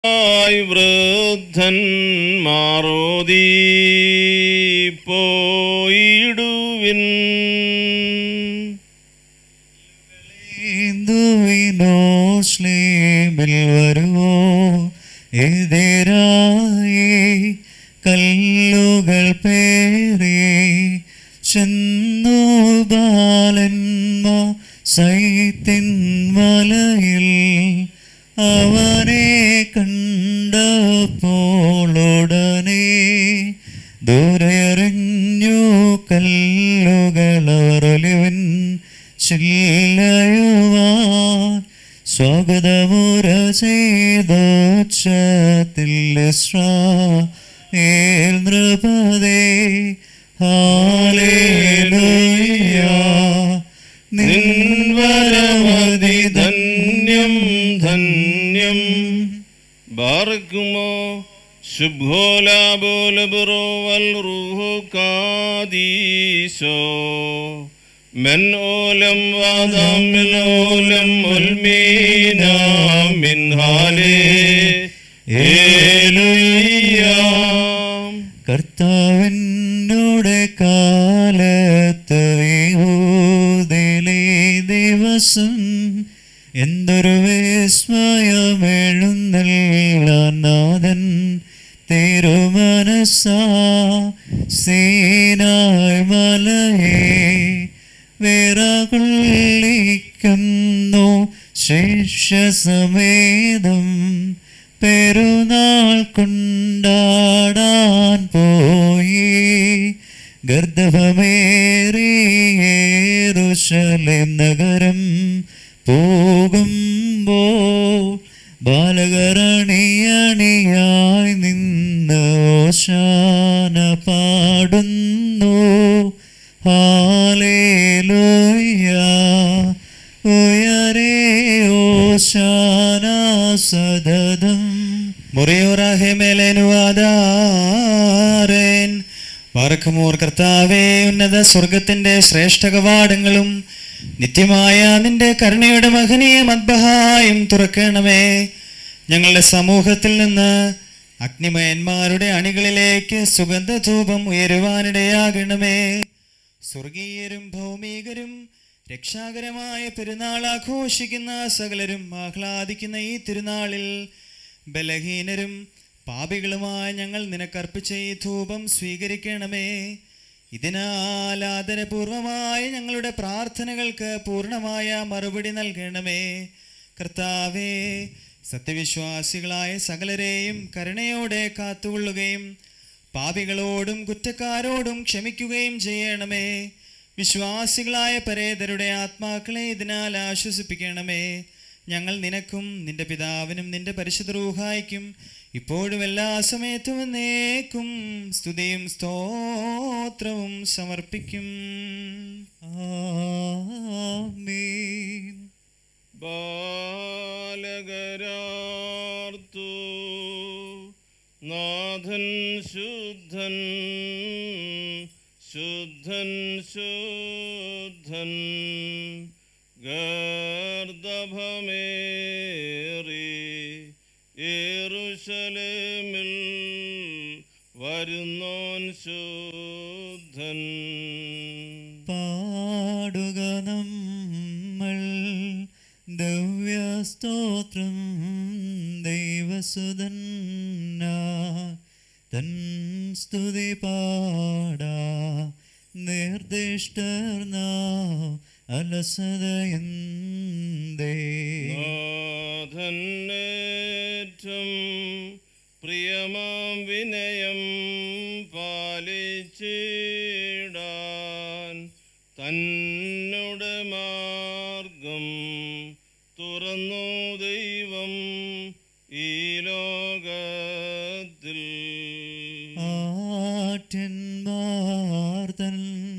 ആയി വൃദ്ധൻ മാറോതി പോയിടുവിൻ ഹിന്ദുവിനോസ്ലേമിൽ വരുവോ എതിരായി കല്ലുകൾ പേറി ചെന്നു ബാലന്മ സൈത്തിൻ മലയിൽ അവനെ കണ്ടപ്പോളുടനെ ദൂരെറിഞ്ഞു കല്ലുകളൊലിവൻ ചില്ലയുവാൻ സ്വാഗതമുര ചെയ്തോച്ചത്തിൽ ഇസ്രായേൽ നൃപതേ ഹാലേലൂയ നിൻവരമതി ധന്യം ധന്യം ബാർക്കുമോ ശുഭോലാബോലബുറോ വൽ റുഹു കാദീശോ من أولم وآدم من أولم والمينا من هالي إليام കർത്താവിനോട് കാലത്ത് യഹൂദിലെ ദിവസം എന്തൊരു വിസ്മയമെഴുന്നള്ളനാഥൻ തിരുമനസാ സീനായ് മലയെ വിറകൊള്ളിക്കുന്നു ശിഷ്യസമേതം പെരുന്നാൾ കൊണ്ടാടാൻ പോയി ഗർദഭമേറിയേറുശലേം നഗരം പോകുമ്പോ ബാലകരണിയണിയായി നിന്ന് ഓശാന പാടുന്നു ഹാലേലൂയ ഉയരേ ഓശാന സദതം മുറിയോറാഹേമേലേനുവാദാരൻ പാറക്കുമോർ കർത്താവേ ഉന്നത സ്വർഗത്തിന്റെ ശ്രേഷ്ഠ കവാടങ്ങളും നിത്യമായ നിന്റെ കരുണയുടെ മഹനീയ മദ്ബഹായും തുറക്കണമേ ഞങ്ങളുടെ സമൂഹത്തിൽ നിന്ന് അഗ്നിമയന്മാരുടെ അണികളിലേക്ക് സുഗന്ധധൂപം ഉയരുവാനിടയാകണമേ സ്വർഗീയരും ഭൗമികരും രക്ഷാകരമായ പെരുന്നാൾ ആഘോഷിക്കുന്ന സകലരും ആഹ്ലാദിക്കുന്ന ഈ തിരുനാളിൽ ബലഹീനരും പാപികളുമായ ഞങ്ങൾ നിനക്കർപ്പിച്ച ഈ ധൂപം സ്വീകരിക്കണമേ ഇതിനാൽ ആദരപൂർവമായ ഞങ്ങളുടെ പ്രാർത്ഥനകൾക്ക് പൂർണ്ണമായ മറുപടി നൽകണമേ കർത്താവേ സത്യവിശ്വാസികളായ സകലരെയും കരുണയോടെ കാത്തുകൊള്ളുകയും പാപികളോടും കുറ്റക്കാരോടും ക്ഷമിക്കുകയും ചെയ്യണമേ വിശ്വാസികളായ പരേതരുടെ ആത്മാക്കളെ ഇതിനാൽ ആശ്വസിപ്പിക്കണമേ ഞങ്ങൾ നിനക്കും നിന്റെ പിതാവിനും നിന്റെ പരിശുദ്ധ റൂഹായിക്കും ഇപ്പോഴും എല്ലാ സമയത്തും എന്നേക്കും സ്തുതിയും സ്തോത്രവും സമർപ്പിക്കും ആമേൻ ബാലകരാർത്തു നാഥൻ ശുദ്ധൻ ശുദ്ധൻ ശുദ്ധൻ ഗർദഭമേറി യേറുശലേമിൽ വരുന്നോൻ ശുദ്ധൻ പാടുക നമ്മൾ ദിവ്യസ്തോത്രം ദൈവസുതൻ തൻ സ്തുതി പാടാ നിർദ്ദിഷ്ടർ നാം അലസതയെന്തേ നാഥന്നേറ്റം പ്രിയമാം വിനയം പാലിച്ചിടാൻ തന്നുടെ മാർഗം തുറന്നു ദൈവം ഈ ലോകത്തിൽ ആറ്റന്മാർത്തൻ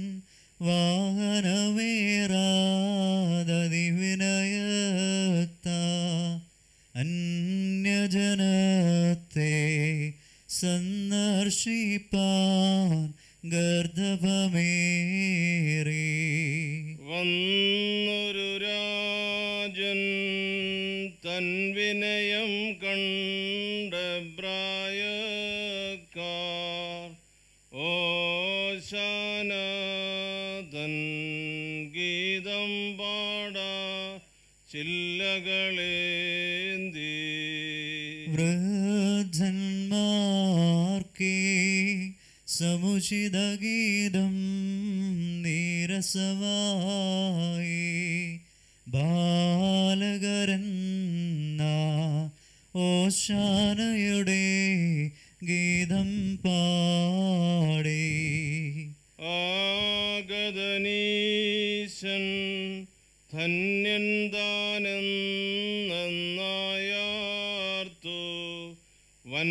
വാഹനമേറാതതിവിനയത്ത അന്യജനത്തെ സന്ദർശിപ്പാൻ ഗർദഭമേറി വന്നൊരു രാജൻ തൻ വിനയം കണ്ട പ്രായക്കാർ ഓശാന തൻ ഗീതം പാടാ ചില്ലകളേന്തി വൃദ്ധന്മാർക്കേ സമുചിത ഗീതം നീരസമായി ബാലകരന്ന ഓശാനയുടെ ഗീതം പാടി ആഗതനീശൻ ധന്യൻ താനെന്നായാർത്തു വൻ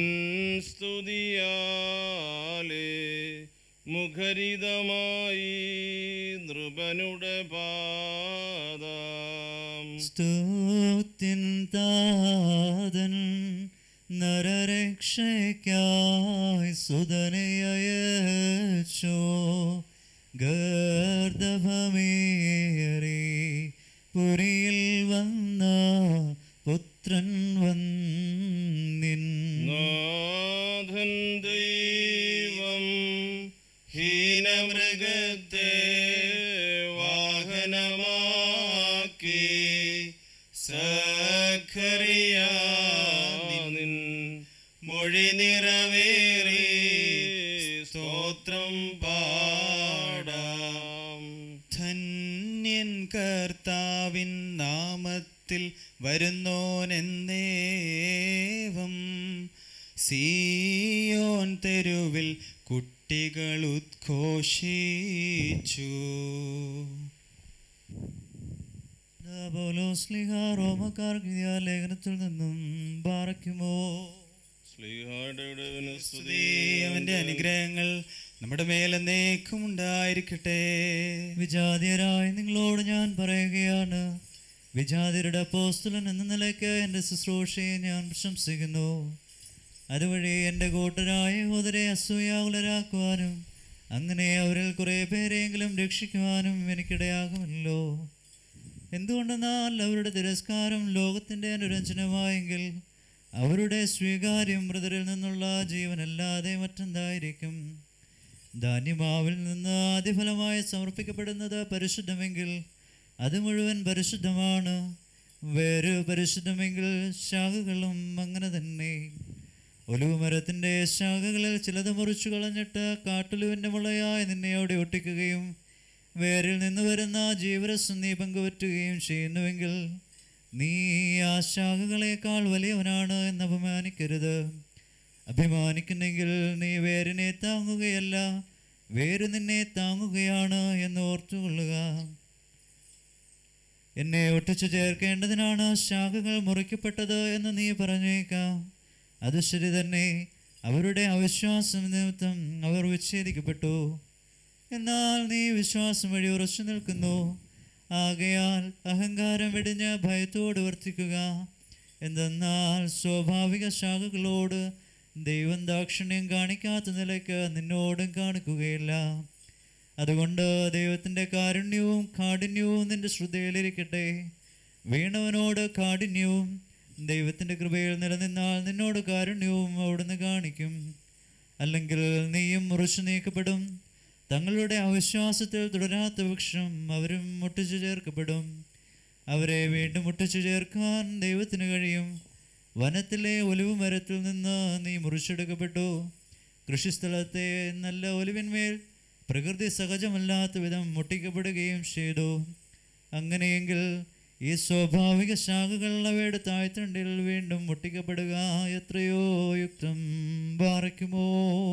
സ്തുതിയാലേ മുഖരിതമായി നൃപനുടെ പാദം സ്തുത്യൻ താതൻ നരരക്ഷയ്ക്കായി സുതനയച്ചോ ഗർദഭമേറി പുരിയിൽ വന്ന പുത്രൻ വന്നിൻ നാഥൻ ദൈവം ഹീനമൃഗത്തെ വാഹനമാക്കി സഖറിയാനിൻ മൊഴി നിറവേറി സ്തോത്രം പാടാം ധന്യൻ കർത്താവിൻ നാമത്തിൽ വരുന്നോനെന്നേവം സിയോൻ തെരുവിൽ കുട്ടികൾ ഉദ്ഘോഷിച്ചു പൗലോസ്ലിഹ റോമക്കാർക്ക് ലേഖനത്തിൽ നിന്നും പാറയ്ക്കുമോ ശ്ലീഹായുടെ സ്തുതി അവന്റെ അനുഗ്രഹങ്ങൾ നമ്മുടെ മേലെന്നേക്കും ഉണ്ടായിരിക്കട്ടെ വിജാതിയരായ നിങ്ങളോട് ഞാൻ പറയുകയാണ് വിജാതിയരുടെ അപ്പോസ്തലൻ എന്ന നിലയ്ക്ക് എൻ്റെ ശുശ്രൂഷയെ ഞാൻ പ്രശംസിക്കുന്നു അതുവഴി എൻ്റെ കൂട്ടരായ യഹൂദരെ അസൂയാകുലരാക്കുവാനും അങ്ങനെ അവരിൽ കുറേ പേരെങ്കിലും രക്ഷിക്കുവാനും എനിക്കിടയാകുമല്ലോ എന്തുകൊണ്ടെന്നാൽ അവരുടെ തിരസ്കാരം ലോകത്തിൻ്റെ അനുരഞ്ജനമായെങ്കിൽ അവരുടെ സ്വീകാര്യം മൃതരിൽ നിന്നുള്ള ജീവനല്ലാതെ മറ്റെന്തായിരിക്കും ധാന്യമാവിൽ നിന്ന് ആദ്യഫലമായി സമർപ്പിക്കപ്പെടുന്നത് പരിശുദ്ധമെങ്കിൽ അത് മുഴുവൻ പരിശുദ്ധമാണ് വേര് പരിശുദ്ധമെങ്കിൽ ശാഖകളും അങ്ങനെ തന്നെ ഒലിവുമരത്തിൻ്റെ ശാഖകളിൽ ചിലത് മുറിച്ചു കളഞ്ഞിട്ട് കാട്ടുലുവിൻ്റെ മുളയായി നിന്നെ അവിടെ ഒട്ടിക്കുകയും വേരിൽ നിന്ന് വരുന്ന ജീവരസം നീ പങ്കുപറ്റുകയും ചെയ്യുന്നുവെങ്കിൽ നീ ആ ശാഖകളേക്കാൾ വലിയവനാണ് എന്ന് അപമാനിക്കരുത് അഭിമാനിക്കുന്നെങ്കിൽ നീ വേരിനെ താങ്ങുകയല്ല വേര് നിന്നെ താങ്ങുകയാണ് എന്ന് ഓർത്തുകൊള്ളുക എന്നെ ഒട്ടിച്ചു ചേർക്കേണ്ടതിനാണ് ശാഖകൾ മുറിക്കപ്പെട്ടത് എന്ന് നീ പറഞ്ഞേക്കാം അത് ശരി തന്നെ അവരുടെ അവിശ്വാസം നിമിത്തം അവർ വിച്ഛേദിക്കപ്പെട്ടു എന്നാൽ നീ വിശ്വാസം വഴി ഉറച്ചു നിൽക്കുന്നു ആകയാൽ അഹങ്കാരം വെടിഞ്ഞ് ഭയത്തോട് വർത്തിക്കുക എന്തെന്നാൽ സ്വാഭാവിക ശാഖകളോട് ദൈവം ദാക്ഷിണ്യം കാണിക്കാത്ത നിലയ്ക്ക് നിന്നോടും കാണിക്കുകയില്ല അതുകൊണ്ട് ദൈവത്തിൻ്റെ കാരുണ്യവും കാഠിന്യവും നിന്റെ ശ്രദ്ധയിലിരിക്കട്ടെ വീണവനോട് കാഠിന്യവും ദൈവത്തിൻ്റെ കൃപയിൽ നിലനിന്നാൽ നിന്നോട് കാരുണ്യവും അവിടുന്ന് കാണിക്കും അല്ലെങ്കിൽ നീയും മുറിച്ചു നീക്കപ്പെടും തങ്ങളുടെ അവിശ്വാസത്തിൽ തുടരാത്ത പക്ഷം അവരും മുട്ടിച്ചു ചേർക്കപ്പെടും അവരെ വീണ്ടും മുട്ടിച്ചു ചേർക്കാൻ ദൈവത്തിന് കഴിയും വനത്തിലെ ഒലിവ് മരത്തിൽ നിന്ന് നീ മുറിച്ചെടുക്കപ്പെട്ടു കൃഷിസ്ഥലത്തെ നല്ല ഒലിവിന്മേൽ പ്രകൃതി സഹജമല്ലാത്ത വിധം മുട്ടിക്കപ്പെടുകയും ചെയ്തു അങ്ങനെയെങ്കിൽ ഈ സ്വാഭാവിക ശാഖകൾ അവയുടെ താഴ്ത്തണ്ടിൽ വീണ്ടും മുട്ടിക്കപ്പെടുക എത്രയോ യുക്തം പാറയ്ക്കുമോ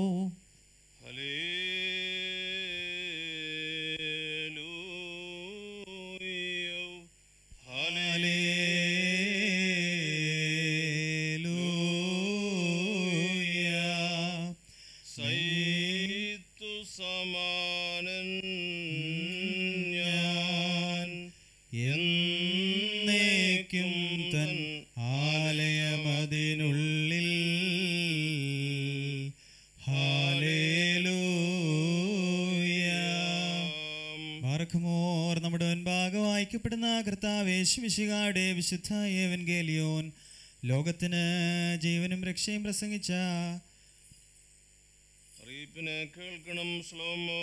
ഹല്ലേലൂയ ഹല്ലേലൂയ. സൈത്തു സമാനൻ ഞാൻ എന്നേക്കും തൻ ആലയമതിനുള്ളിൽ ഹാലേലൂയ ബാറക്കുമോർ നമ്മുടെ മുൻഭാഗമായി വായിക്കപ്പെടുന്ന കർത്താവേശുവിശികാടെ വിശുദ്ധ ഏവൻഗേലിയോൻ ലോകത്തിന് ജീവനും രക്ഷയും പ്രസംഗിച്ച അറിയിപ്പിനെ കേൾക്കണം ശ്ലോമോ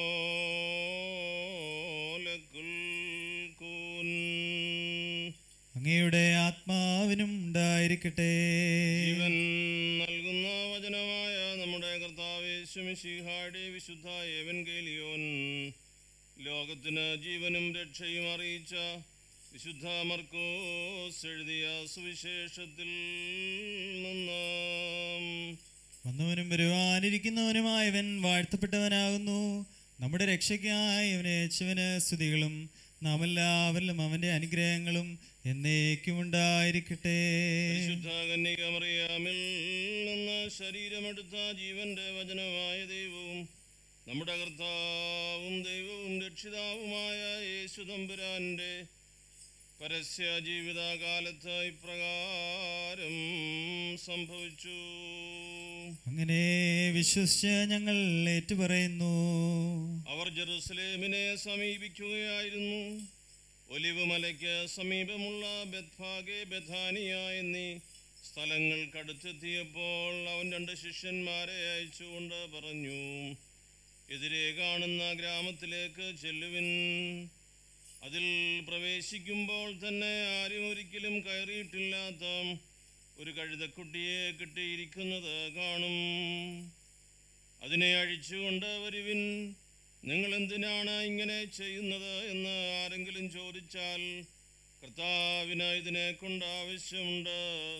ലക്കുൽ കൂൻ അങ്ങയുടെ ആത്മാവിനും ഉണ്ടായിരിക്കട്ടെ ജീവൻ നൽകുന്ന വചനമായ നമ്മുടെ കർത്താവേശുമിഷിഹാടെ വിശുദ്ധ ഏവൻഗേലിയോൻ ലോകത്തിന് ജീവനും രക്ഷയും അറിയിച്ച വിശുദ്ധ മർക്കോസ് എഴുതിയ സുവിശേഷത്തിൽ നിന്ന് വന്നവനും വരുവാനിരിക്കുന്നവനുമായവൻ വാഴ്ത്തപ്പെട്ടവനാകുന്നു നമ്മുടെ രക്ഷയ്ക്കായി അവനെ അയച്ചവന് സ്തുതികളും നാം എല്ലാവരിലും അവന്റെ അനുഗ്രഹങ്ങളും എന്നേക്കും ഉണ്ടായിരിക്കട്ടെ പരിശുദ്ധ കന്യകമറിയാമിൽ നിന്ന് ശരീരമെടുത്ത ജീവന്റെ വചനമായ ദൈവവും നമ്മുടെ കർത്താവും ദൈവവും രക്ഷിതാവുമായ യേശു തമ്പുരാന്റെ പരസ്യ ജീവിതകാലത്ത് ഇപ്രകാരം സംഭവിച്ചു അങ്ങനെ വിശ്വസിച്ച് ഞങ്ങൾ ഏറ്റുപറയുന്നു അവർ ജെറുസലേമിനെ സമീപിക്കുകയായിരുന്നു ഒലിവ് മലയ്ക്ക് സമീപമുള്ള ബെത്ഫാഗെ ബഥാനിയ എന്നീ സ്ഥലങ്ങൾക്കടുത്തെത്തിയപ്പോൾ അവൻ രണ്ട് ശിഷ്യന്മാരെ അയച്ചുകൊണ്ട് പറഞ്ഞു എതിരെ കാണുന്ന ഗ്രാമത്തിലേക്ക് ചെല്ലുവിൻ അതിൽ പ്രവേശിക്കുമ്പോൾ തന്നെ ആരും ഒരിക്കലും കയറിയിട്ടില്ലാത്ത ഒരു കഴുതക്കുട്ടിയെ കിട്ടിയിരിക്കുന്നത് കാണും അതിനെ അഴിച്ചുകൊണ്ട് വരുവിൻ നിങ്ങൾ എന്തിനാണ് ഇങ്ങനെ ചെയ്യുന്നത് എന്ന് ആരെങ്കിലും ചോദിച്ചാൽ കർത്താവിന് ഇതിനെ കൊണ്ട് ആവശ്യമുണ്ട്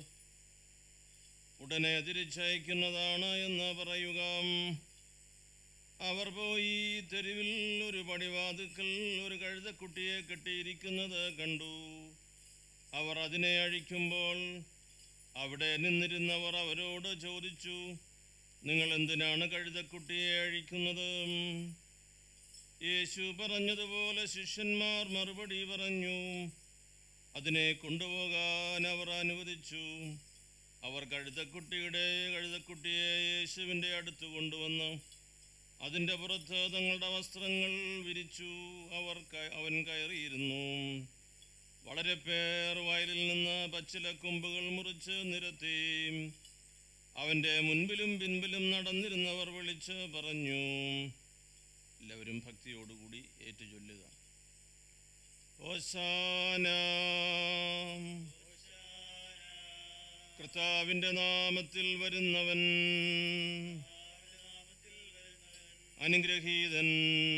ഉടനെ തിരിച്ചയക്കുന്നതാണ് എന്ന് പറയുക അവർ പോയി തെരുവിൽ ഒരു പടിവാതുക്കൽ ഒരു കഴുതക്കുട്ടിയെ കെട്ടിയിരിക്കുന്നത് കണ്ടു അവർ അതിനെ അഴിക്കുമ്പോൾ അവിടെ നിന്നിരുന്നവർ അവരോട് ചോദിച്ചു നിങ്ങൾ എന്തിനാണ് കഴുതക്കുട്ടിയെ അഴിക്കുന്നത് യേശു പറഞ്ഞതുപോലെ ശിഷ്യന്മാർ മറുപടി പറഞ്ഞു അതിനെ കൊണ്ടുപോകാൻ അവർ അനുവദിച്ചു അവർ കഴുതക്കുട്ടിയുടെ കഴുതക്കുട്ടിയെ യേശുവിൻ്റെ അടുത്ത് കൊണ്ടുവന്നു അതിൻ്റെ പുറത്ത് തങ്ങളുടെ വസ്ത്രങ്ങൾ വിരിച്ചു അവർ ക- അവൻ കയറിയിരുന്നു വളരെ പേർ വയലിൽ നിന്ന് പച്ചില കൊമ്പുകൾ മുറിച്ച് നിരത്തി അവൻ്റെ മുൻപിലും പിൻപിലും നടന്നിരുന്നവർ വിളിച്ച് പറഞ്ഞു എല്ലാവരും ഭക്തിയോടുകൂടി ഏറ്റുചൊല്ലുക ഓശാന കർത്താവിൻ്റെ നാമത്തിൽ വരുന്നവൻ അനുഗ്രഹീതൻ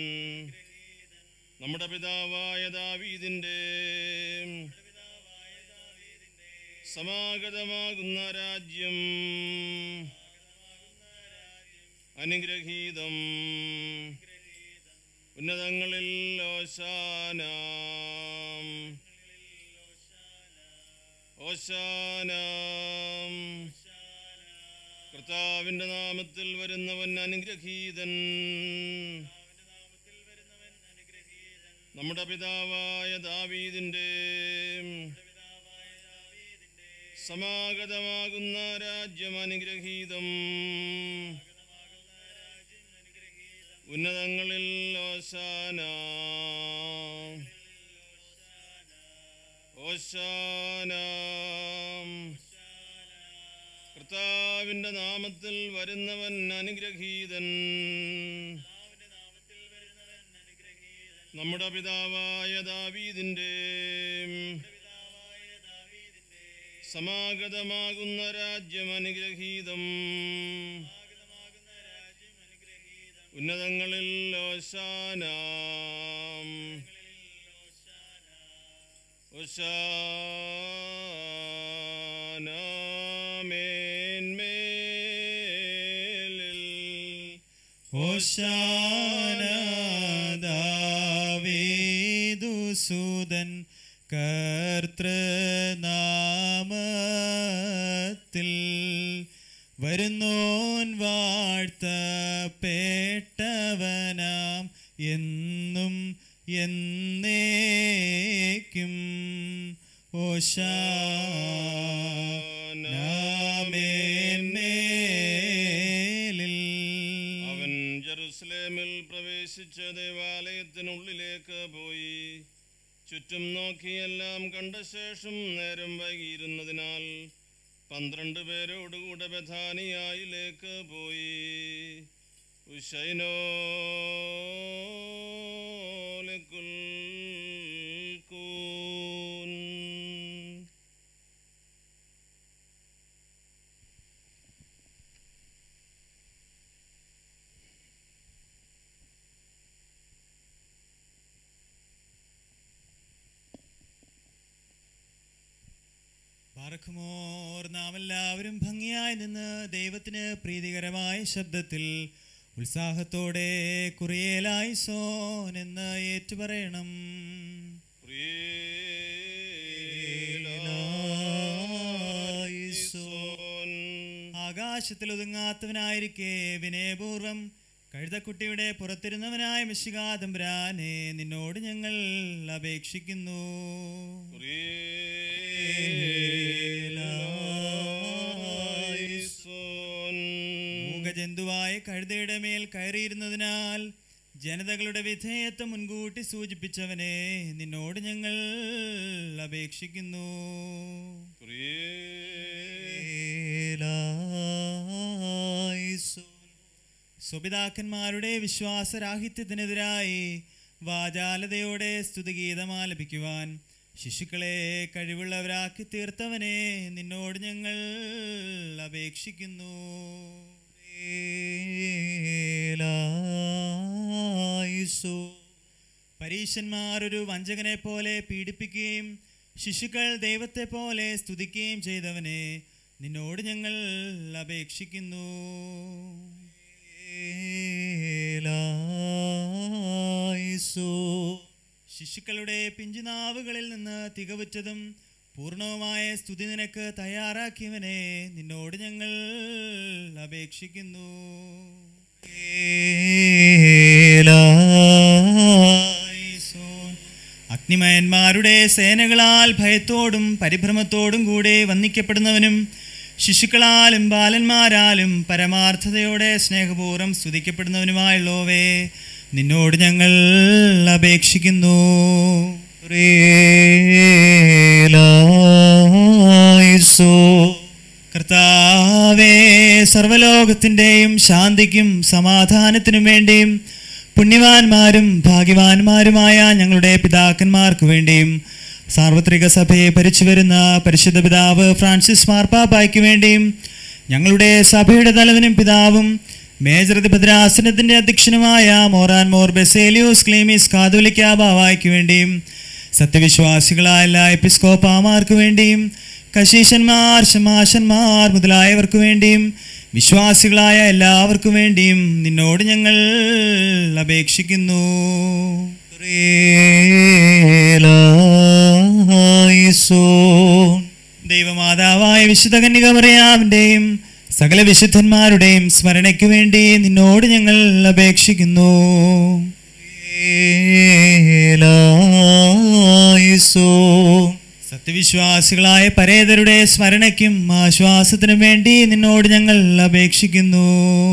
നമ്മുടെ പിതാവായ ദാവീദിൻ്റെ സമാഗതമാകുന്ന രാജ്യം അനുഗ്രഹീതം ഉന്നതങ്ങളിൽ ഓശാന ഓശാന കർത്താവിന്റെ നാമത്തിൽ വരുന്നവൻ അനുഗ്രഹീതൻ നമ്മുടെ പിതാവായ ദാവീദിന്റെ സമാഗതമാകുന്ന രാജ്യം അനുഗ്രഹീതം ഉന്നതങ്ങളിൽ ഓശാന ഓശാന കർത്താവിന്റെ നാമത്തിൽ വരുന്നവൻ അനുഗ്രഹീതൻ നമ്മുടെ പിതാവായ ദാവീദിന്റെ സമാഗതമാകുന്ന രാജ്യം അനുഗ്രഹീതം ഉന്നതങ്ങളിൽ ഓശാന ഓശാന മേന്മേലിൽ ഓശാനദാവീദുസുതൻ കർത്തൃനാമത്തിൽ വരുന്നോൻ വാഴ്ത്തപ്പെട്ടവനാം എന്നും എന്നേക്കും ഓശാനമേന്മേലിൽ അവൻ ജെറുസലേമിൽ പ്രവേശിച്ച ദേവാലയത്തിനുള്ളിലേക്ക് പോയി ചുറ്റും നോക്കിയെല്ലാം കണ്ട ശേഷം നേരം വൈകിയിരുന്നതിനാൽ പന്ത്രണ്ട് പേരോടുകൂടെ ബഥാനിയായിലേക്ക് പോയി ഉഷൈനോലക്കുൽ കൂൻ പാർക്കുമോർ നാം എല്ലാവരും ഭംഗിയായി നിന്ന് ദൈവത്തിന് പ്രീതികരമായ ശബ്ദത്തിൽ ഉത്സാഹത്തോടെ കുറിയേലായി സോൻ എന്ന് ഏറ്റുപറയണം പ്രിയേലായിസോൻ. ആകാശത്തിൽ ഒതുങ്ങാത്തവനായിരിക്കെ വിനയപൂർവം കഴുതക്കുട്ടിയുടെ പുറത്തിരുന്നവനായ മിശികാതമ്പുരാനെ നിന്നോട് ഞങ്ങൾ അപേക്ഷിക്കുന്നു പ്രിയേലായിസോൻ. മൂകജന്തുവായ കഴുതയുടെ മേൽ കയറിയിരുന്നതിനാൽ ജനതകളുടെ വിധേയത്വം മുൻകൂട്ടി സൂചിപ്പിച്ചവനെ നിന്നോട് ഞങ്ങൾ അപേക്ഷിക്കുന്നു സ്വപിതാക്കന്മാരുടെ വിശ്വാസരാഹിത്യത്തിനെതിരായി വാചാലതയോടെ സ്തുതിഗീതം ആലപിക്കുവാൻ ശിശുക്കളെ കഴിവുള്ളവരാക്കി തീർത്തവനെ നിന്നോട് ഞങ്ങൾ അപേക്ഷിക്കുന്നു പരീശന്മാർ ഒരു വഞ്ചകനെ പോലെ പീഡിപ്പിക്കുകയും ശിശുക്കൾ ദൈവത്തെ പോലെ സ്തുതിക്കുകയും ചെയ്തവനെ നിന്നോട് ഞങ്ങൾ അപേക്ഷിക്കുന്നു ശിശുക്കളുടെ പിഞ്ചുനാവുകളിൽ നിന്ന് തികവുറ്റതും പൂർണ്ണവുമായ സ്തുതി നിനക്ക് തയ്യാറാക്കിയവനെ നിന്നോട് ഞങ്ങൾ അപേക്ഷിക്കുന്നു അഗ്നിമയന്മാരുടെ സേനകളാൽ ഭയത്തോടും പരിഭ്രമത്തോടും കൂടെ വന്ദിക്കപ്പെടുന്നവനും ശിശുക്കളാലും ബാലന്മാരാലും പരമാർത്ഥതയോടെ സ്നേഹപൂർവ്വം സ്തുതിക്കപ്പെടുന്നവനുമായുള്ളവേ നിന്നോട് ഞങ്ങൾ അപേക്ഷിക്കുന്നു കർത്താവേ സർവലോകത്തിൻ്റെയും ശാന്തിക്കും സമാധാനത്തിനും വേണ്ടിയും പുണ്യവാന്മാരും ഭാഗ്യവാന്മാരുമായ ഞങ്ങളുടെ പിതാക്കന്മാർക്ക് വേണ്ടിയും സാർവത്രിക സഭയെ ഭരിച്ചു വരുന്ന പരിശുദ്ധ പിതാവ് ഫ്രാൻസിസ് മാർപ്പാപ്പായ്ക്ക് വേണ്ടിയും ഞങ്ങളുടെ സഭയുടെ തലവനും പിതാവും മേജർ ഭദ്രാസനത്തിന്റെ അധ്യക്ഷനുമായ മോറാൻ മോർ ബെസേലിയോസ് ക്ലീമിസ് കാതോലിക്ക ബാവായ്ക്ക് വേണ്ടിയും സത്യവിശ്വാസികളായ എല്ലാ എപ്പിസ്കോപ്പാമാർക്ക് വേണ്ടിയും കശീശന്മാർ ശമാശന്മാർ മുതലായവർക്ക് വേണ്ടിയും വിശ്വാസികളായ എല്ലാവർക്കും വേണ്ടിയും നിന്നോട് ഞങ്ങൾ അപേക്ഷിക്കുന്നു ദൈവമാതാവായ വിശുദ്ധ കന്യക മറിയാവിൻ്റെയും സകല വിശുദ്ധന്മാരുടെയും സ്മരണയ്ക്ക് വേണ്ടി നിന്നോട് ഞങ്ങൾ അപേക്ഷിക്കുന്നു സത്യവിശ്വാസികളായ പരേതരുടെ സ്മരണയ്ക്കും ആശ്വാസത്തിനും വേണ്ടി നിന്നോട് ഞങ്ങൾ അപേക്ഷിക്കുന്നു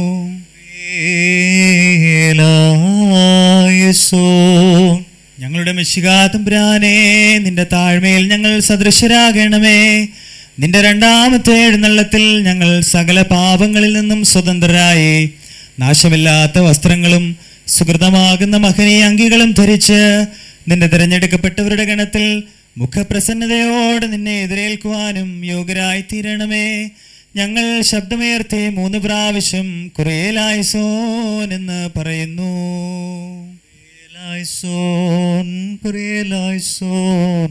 ഞങ്ങളുടെ മെഷികാതമ്പുരാനെ നിന്റെ താഴ്മയിൽ ഞങ്ങൾ സദൃശരാകണമേ നിന്റെ രണ്ടാമത്തെ എഴുന്നള്ളത്തിൽ ഞങ്ങൾ സകല പാപങ്ങളിൽ നിന്നും സ്വതന്ത്രരായി നാശമില്ലാത്ത വസ്ത്രങ്ങളും സുഹൃതമാകുന്ന മഹനീയ അങ്കികളും ധരിച്ച് നിന്റെ തിരഞ്ഞെടുക്കപ്പെട്ടവരുടെ ഗണത്തിൽ മുഖപ്രസന്നതയോടെ നിന്നെ എതിരേൽക്കുവാനും യോഗ്യരായി തീരണമേ ഞങ്ങൾ ശബ്ദമുയർത്തി മൂന്ന് പ്രാവശ്യം കുറേലായിസോൻ എന്ന് പറയുന്നു Laison, Laison,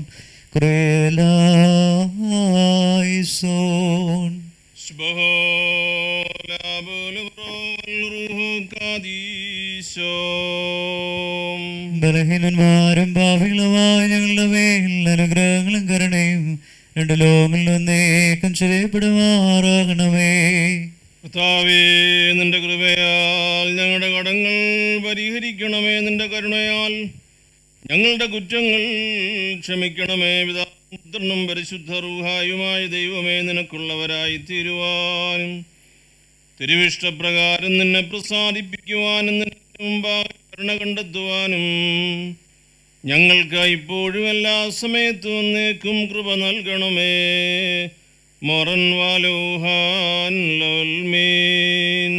Laison. ബലഹീനന്മാരും ഭാവികളുമായ ഞങ്ങളുടെ മേൽ അനുഗ്രഹങ്ങളും കരുണയും രണ്ട് ലോകങ്ങളിൽ ഒന്നേക്കം ചെയ്യപ്പെടുമാറാകണമേ കർത്താവേ നിന്റെ കൃപയാൽ ഞങ്ങളുടെ കടങ്ങൾ പരിഹരിക്കണമേ നിന്റെ കരുണയാൽ ഞങ്ങളുടെ കുറ്റങ്ങൾ ക്ഷമിക്കണമേ പിതാപുത്രനും പരിശുദ്ധ റൂഹായുമായ ദൈവമേ നിനക്കുള്ളവരായി തീരുവാനും തിരുവിഷ്ടപ്രകാരം നിന്നെ പ്രസാദിപ്പിക്കുവാനും നിന്റെ മുമ്പാകെ കരുണ കണ്ടെത്തുവാനും ഞങ്ങൾക്ക് ഇപ്പോഴും എല്ലാ സമയത്തും എന്നേക്കും കൃപ നൽകണമേ മൊറൻ വാലോഹാൻ ലോൽമീൻ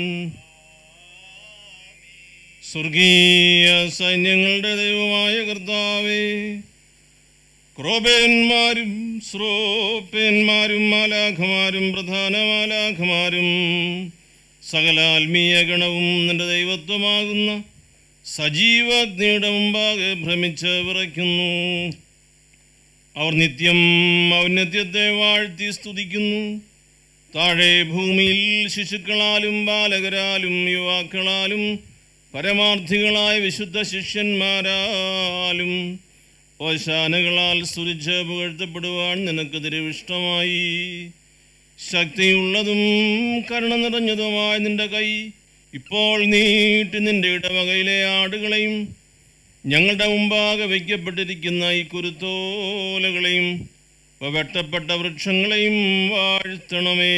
സ്വർഗീയ സൈന്യങ്ങളുടെ ദൈവമായ കർത്താവേ ക്രോബേന്മാരും ശ്രോപ്പേന്മാരും മാലാഖമാരും പ്രധാന മാലാഖമാരും സകല ആത്മീയ ഗണവും നിന്റെ ദൈവത്വമാകുന്ന സജീവാഗ്നിയുടെ മുമ്പാകെ ഭ്രമിച്ച് വിറയ്ക്കുന്നു അവർ നിത്യം ഔന്നത്യത്തെ വാഴ്ത്തി സ്തുതിക്കുന്നു താഴെ ഭൂമിയിൽ ശിശുക്കളാലും ബാലകരാലും യുവാക്കളാലും പരമാർത്ഥികളായ വിശുദ്ധ ശിഷ്യന്മാരാലും ഓശാനകളാൽ സ്തുതിച്ച് പുകഴ്ത്തപ്പെടുവാൻ നിനക്ക് തിരുവിഷ്ടമായി ശക്തിയുള്ളതും കരുണ നിറഞ്ഞതുമായ നിന്റെ കൈ ഇപ്പോൾ നീട്ടി നിന്റെ ഇടവകയിലെ ആടുകളെയും ഞങ്ങളുടെ മുമ്പാകെ വയ്ക്കപ്പെട്ടിരിക്കുന്ന ഈ കുരുത്തോലകളെയും ഇവ വെട്ടപ്പെട്ട വൃക്ഷങ്ങളെയും വാഴ്ത്തണമേ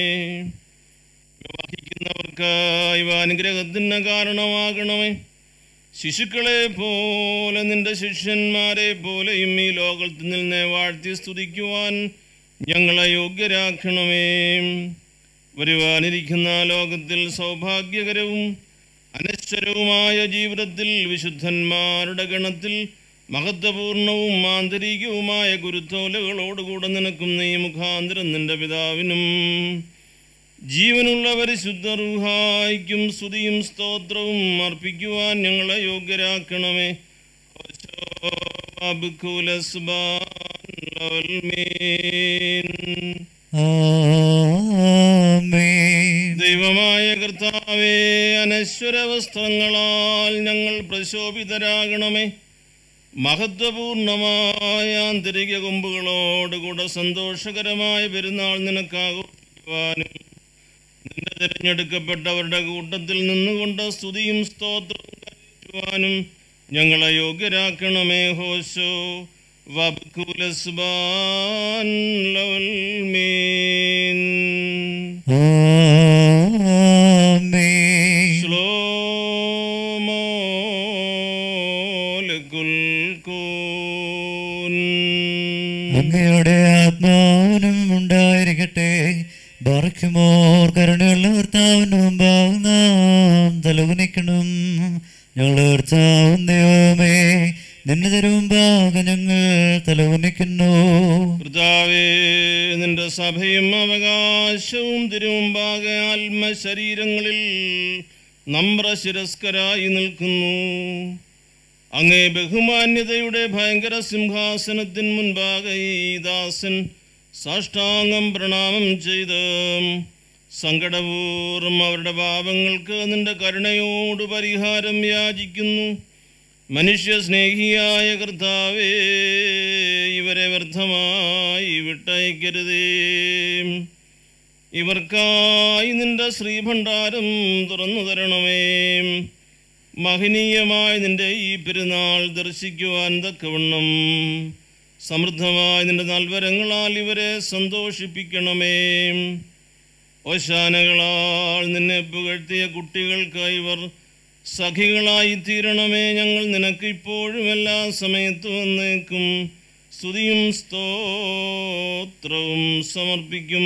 ഇവ വഹിക്കുന്നവർക്ക് ഇവ അനുഗ്രഹത്തിന് കാരണമാകണമേ ശിശുക്കളെ പോലെ നിന്റെ ശിഷ്യന്മാരെ പോലെയും ഈ ലോകത്തിൽ നിന്ന് വാഴ്ത്തി സ്തുതിക്കുവാൻ ഞങ്ങളെ യോഗ്യരാക്കണമേ വരുവാനിരിക്കുന്ന ലോകത്തിൽ സൗഭാഗ്യകരവും അനശ്വരവുമായ ജീവിതത്തിൽ വിശുദ്ധന്മാരുടെ ഗണത്തിൽ മഹത്വപൂർണവും ആന്തരികവുമായ ഗുരുത്തോലകളോടുകൂടെ നിനക്കും നീ മുഖാന്തരം നിന്റെ പിതാവിനും ജീവനുള്ള പരിശുദ്ധ റുഹായിക്കും സ്തുതിയും സ്തോത്രവും അർപ്പിക്കുവാൻ ഞങ്ങളെ യോഗ്യരാക്കണമേ ഓശോ അബ്കുലസ്ബാൻ ലോൽമീൻ. ആമേൻ ദൈവമായ കർത്താവേ അനശ്വര വസ്ത്രങ്ങളാൽ ഞങ്ങൾ പ്രശോഭിതരാകണമേ മഹത്വപൂർണമായ ആന്തരിക കൊമ്പുകളോടുകൂടെ സന്തോഷകരമായ പെരുന്നാൾ നിനക്കാകുവാനും നിന്റെ തിരഞ്ഞെടുക്കപ്പെട്ടവരുടെ കൂട്ടത്തിൽ നിന്നുകൊണ്ട് സ്തുതിയും സ്തോത്രവും കരയറ്റുവാനും ഞങ്ങളെ യോഗ്യരാക്കണമേ ഹോശോ വബ്കുലസ്ബാൻ ലോൽമീൻ ആമേൻ ശ്ലോമോ ലകുൽ കൂൻ. അങ്ങയുടെ ആത്മാവിനും ഉണ്ടായിരിക്കട്ടെ ബാർക്കുമോർ കരുണയുള്ള കർത്താവിന് മുമ്പാകെ നാം തലകുനിക്കണം ഞങ്ങളുടെ കർത്താവും ദൈവമേ നിന്റെ തരുമുമ്പാകെ ഞങ്ങൾ തലകുനിക്കുന്നു കർത്താവേ നിന്റെ സഭയും അവകാശവും തിരുമുമ്പാകെ ആത്മശരീരങ്ങളിൽ നമ്രശിരസ്കരായി നിൽക്കുന്നു അങ്ങേ ബഹുമാന്യതയുടെ ഭയങ്കര സിംഹാസനത്തിൻ മുൻപാകെ ഈ ദാസൻ സാഷ്ടാംഗം പ്രണാമം ചെയ്ത് സങ്കടപൂർവ്വം അവരുടെ പാപങ്ങൾക്ക് നിന്റെ കരുണയോട് പരിഹാരം യാചിക്കുന്നു മനുഷ്യ സ്നേഹിയായ കർത്താവേ ഇവരെ വ്യർത്ഥമായി വിട്ടയക്കരുതേ ഇവർക്കായി നിന്റെ ശ്രീഭണ്ഡാരം തുറന്നു തരണമേ മഹനീയമായ നിന്റെ ഈ പെരുന്നാൾ ദർശിക്കുവാൻ തക്കവണ്ണം സമൃദ്ധമായ നിന്റെ നൽവരങ്ങളാൽ ഇവരെ സന്തോഷിപ്പിക്കണമേ ഓശാനകളാൽ നിന്നെ പുകഴ്ത്തിയ കുട്ടികൾക്ക് ഇവർ സഖികളായി തീരണമേ ഞങ്ങൾ നിനക്ക് ഇപ്പോഴും എല്ലാ സമയത്തും എന്നേക്കും സ്തുതിയും സ്തോത്രവും സമർപ്പിക്കും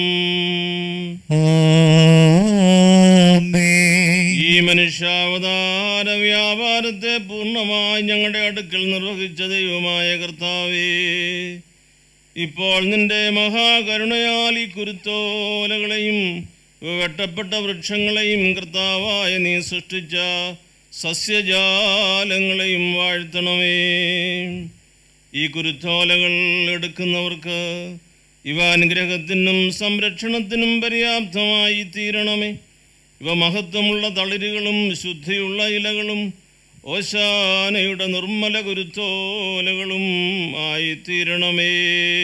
ആമേൻ ഈ മനുഷ്യാവതാര വ്യാപാരത്തെ പൂർണ്ണമായി ഞങ്ങളുടെ അടുക്കൽ നിർവഹിച്ച ദൈവമായ കർത്താവേ ഇപ്പോൾ നിന്റെ മഹാകരുണയാൽ ഈ കുരുത്തോലകളെയും വെട്ടപ്പെട്ട വൃക്ഷങ്ങളെയും കർത്താവായ നീ സൃഷ്ടിച്ച സസ്യജാലങ്ങളെയും വാഴ്ത്തണമേ ഈ കുരുത്തോലകൾ എടുക്കുന്നവർക്ക് ഇവ അനുഗ്രഹത്തിനും സംരക്ഷണത്തിനും പര്യാപ്തമായി തീരണമേ ഇവ മഹത്വമുള്ള തളിരുകളും ശുദ്ധിയുള്ള ഇലകളും ഓശാനയുടെ നിർമ്മല കുരുത്തോലകളും ആയിത്തീരണമേ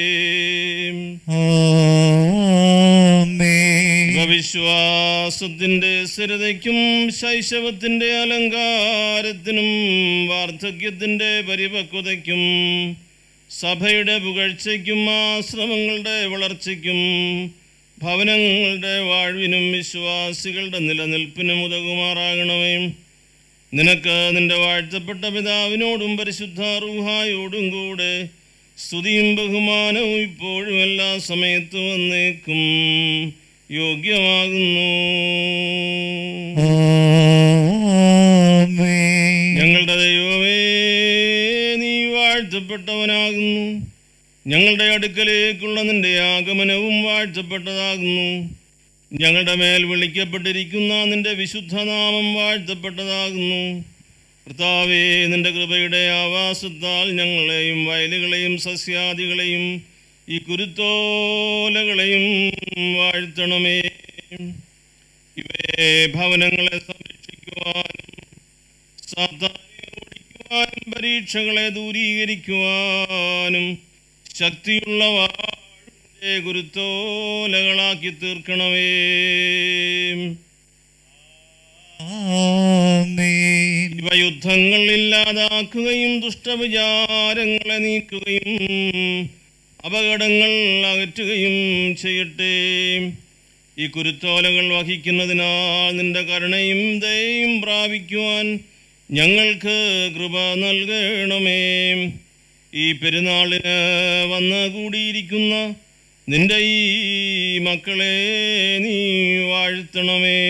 ആമേൻ ഇവ വിശ്വാസത്തിന്റെ സ്ഥിരതയ്ക്കും ശൈശവത്തിന്റെ അലങ്കാരത്തിനും വാർദ്ധക്യത്തിന്റെ പരിപക്വതയ്ക്കും സഭയുടെ പുകഴ്ചയ്ക്കും ആശ്രമങ്ങളുടെ വളർച്ചയ്ക്കും ഭവനങ്ങളുടെ വാഴ്വിനും വിശ്വാസികളുടെ നിലനിൽപ്പിനും ഉതകുമാറാകണമേ നിനക്ക് നിന്റെ വാഴ്ത്തപ്പെട്ട പിതാവിനോടും പരിശുദ്ധ റൂഹായോടും കൂടെ സ്തുതിയും ബഹുമാനവും ഇപ്പോഴും എല്ലാ സമയത്തും വന്നേക്കും യോഗ്യമാകുന്നു ആമേൻ ഞങ്ങളുടെ ദൈവമേ നീ വാഴ്ത്തപ്പെട്ടവനാകുന്നു ഞങ്ങളുടെ അടുക്കലേക്കുള്ള നിന്റെ ആഗമനവും വാഴ്ത്തപ്പെട്ടതാകുന്നു ഞങ്ങളുടെ മേൽ വിളിക്കപ്പെട്ടിരിക്കുന്ന നിന്റെ വിശുദ്ധനാമം വാഴ്ത്തപ്പെട്ടതാകുന്നു കർത്താവേ നിന്റെ കൃപയുടെ ആവാസത്താൽ ഞങ്ങളെയും വയലുകളെയും സസ്യാദികളെയും ഈ കുരുത്തോലകളെയും വാഴ്ത്തണമേ ഇവയെ ഭവനങ്ങളെ സംരക്ഷിക്കുവാനും സാത്താനെ ഓടിക്കുവാനും പരീക്ഷകളെ ദൂരീകരിക്കുവാനും ശക്തിയുള്ള വാഴിന്റെ ഗുരുത്തോലകളാക്കി തീർക്കണമേ ആമേൻ ഇവ യുദ്ധങ്ങൾ ഇല്ലാതാക്കുകയും ദുഷ്ടവിചാരങ്ങളെ നീക്കുകയും അപകടങ്ങൾ അകറ്റുകയും ചെയ്യട്ടെ ഈ കുരുത്തോലകൾ വഹിക്കുന്നതിനാൽ നിന്റെ കരുണയും ദയയും പ്രാപിക്കുവാൻ ഞങ്ങൾക്ക് കൃപ നൽകണമേ ഈ പെരുന്നാളിന് വന്ന് കൂടിയിരിക്കുന്ന നിന്റെ ഈ മക്കളെ നീ വാഴ്ത്തണമേ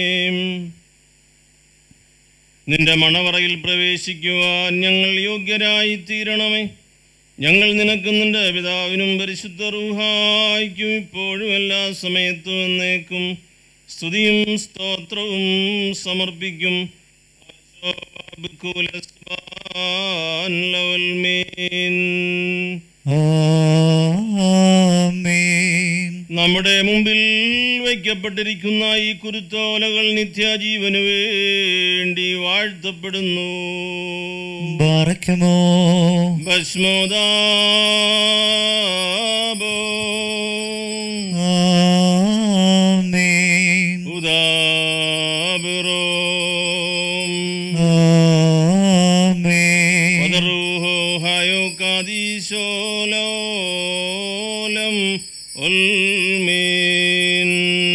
നിന്റെ മണവറയിൽ പ്രവേശിക്കുവാൻ ഞങ്ങൾ യോഗ്യരായി തീരണമേ ഞങ്ങൾ നിനക്കും നിന്റെ പിതാവിനും പരിശുദ്ധ റൂഹായിക്കും ഇപ്പോഴും എല്ലാ സമയത്തും എന്നേക്കും സ്തുതിയും സ്തോത്രവും സമർപ്പിക്കും ആമേൻ നമ്മുടെ മുമ്പിൽ വയ്ക്കപ്പെട്ടിരിക്കുന്ന ഈ കുരുത്തോലകൾ നിത്യജീവനു വേണ്ടി വാഴ്ത്തപ്പെടുന്നു ബാറയ്ക്കുമോ ഭസ്മോദാബോ ആമേൻ ഉദാബിറോം ആമേൻ വദറൂഹോ ഹയോ കാദീശോലോലം ഉൽമീൻ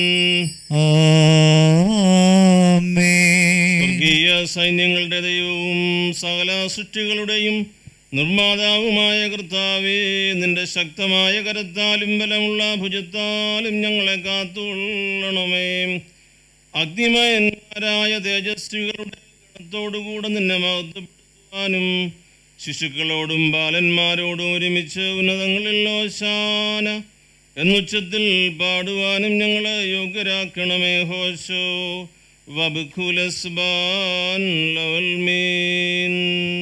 ആമേൻ സ്വർഗീയ സൈന്യങ്ങളുടെ ദൈവവും സകല സൃഷ്ടികളുടെയും നിർമ്മാതാവുമായ കർത്താവേ നിന്റെ ശക്തമായ കരത്താലും ബലമുള്ള ഭുജത്താലും ഞങ്ങളെ കാത്തുകൊള്ളണമേ അഗ്നിമയന്മാരായ തേജസ്വികളുടെ ഗണത്തോടുകൂടെ നിന്നെ മഹത്വപ്പെടുത്തുവാനും ശിശുക്കളോടും ബാലന്മാരോടും ഒരുമിച്ച് ഉന്നതങ്ങളിൽ ഓശാന എന്നുച്ചത്തിൽ പാടുവാനും ഞങ്ങളെ യോഗ്യരാക്കണമേ ഹോശോ വബുഖുലസ്ബാൻ ലവൽമീൻ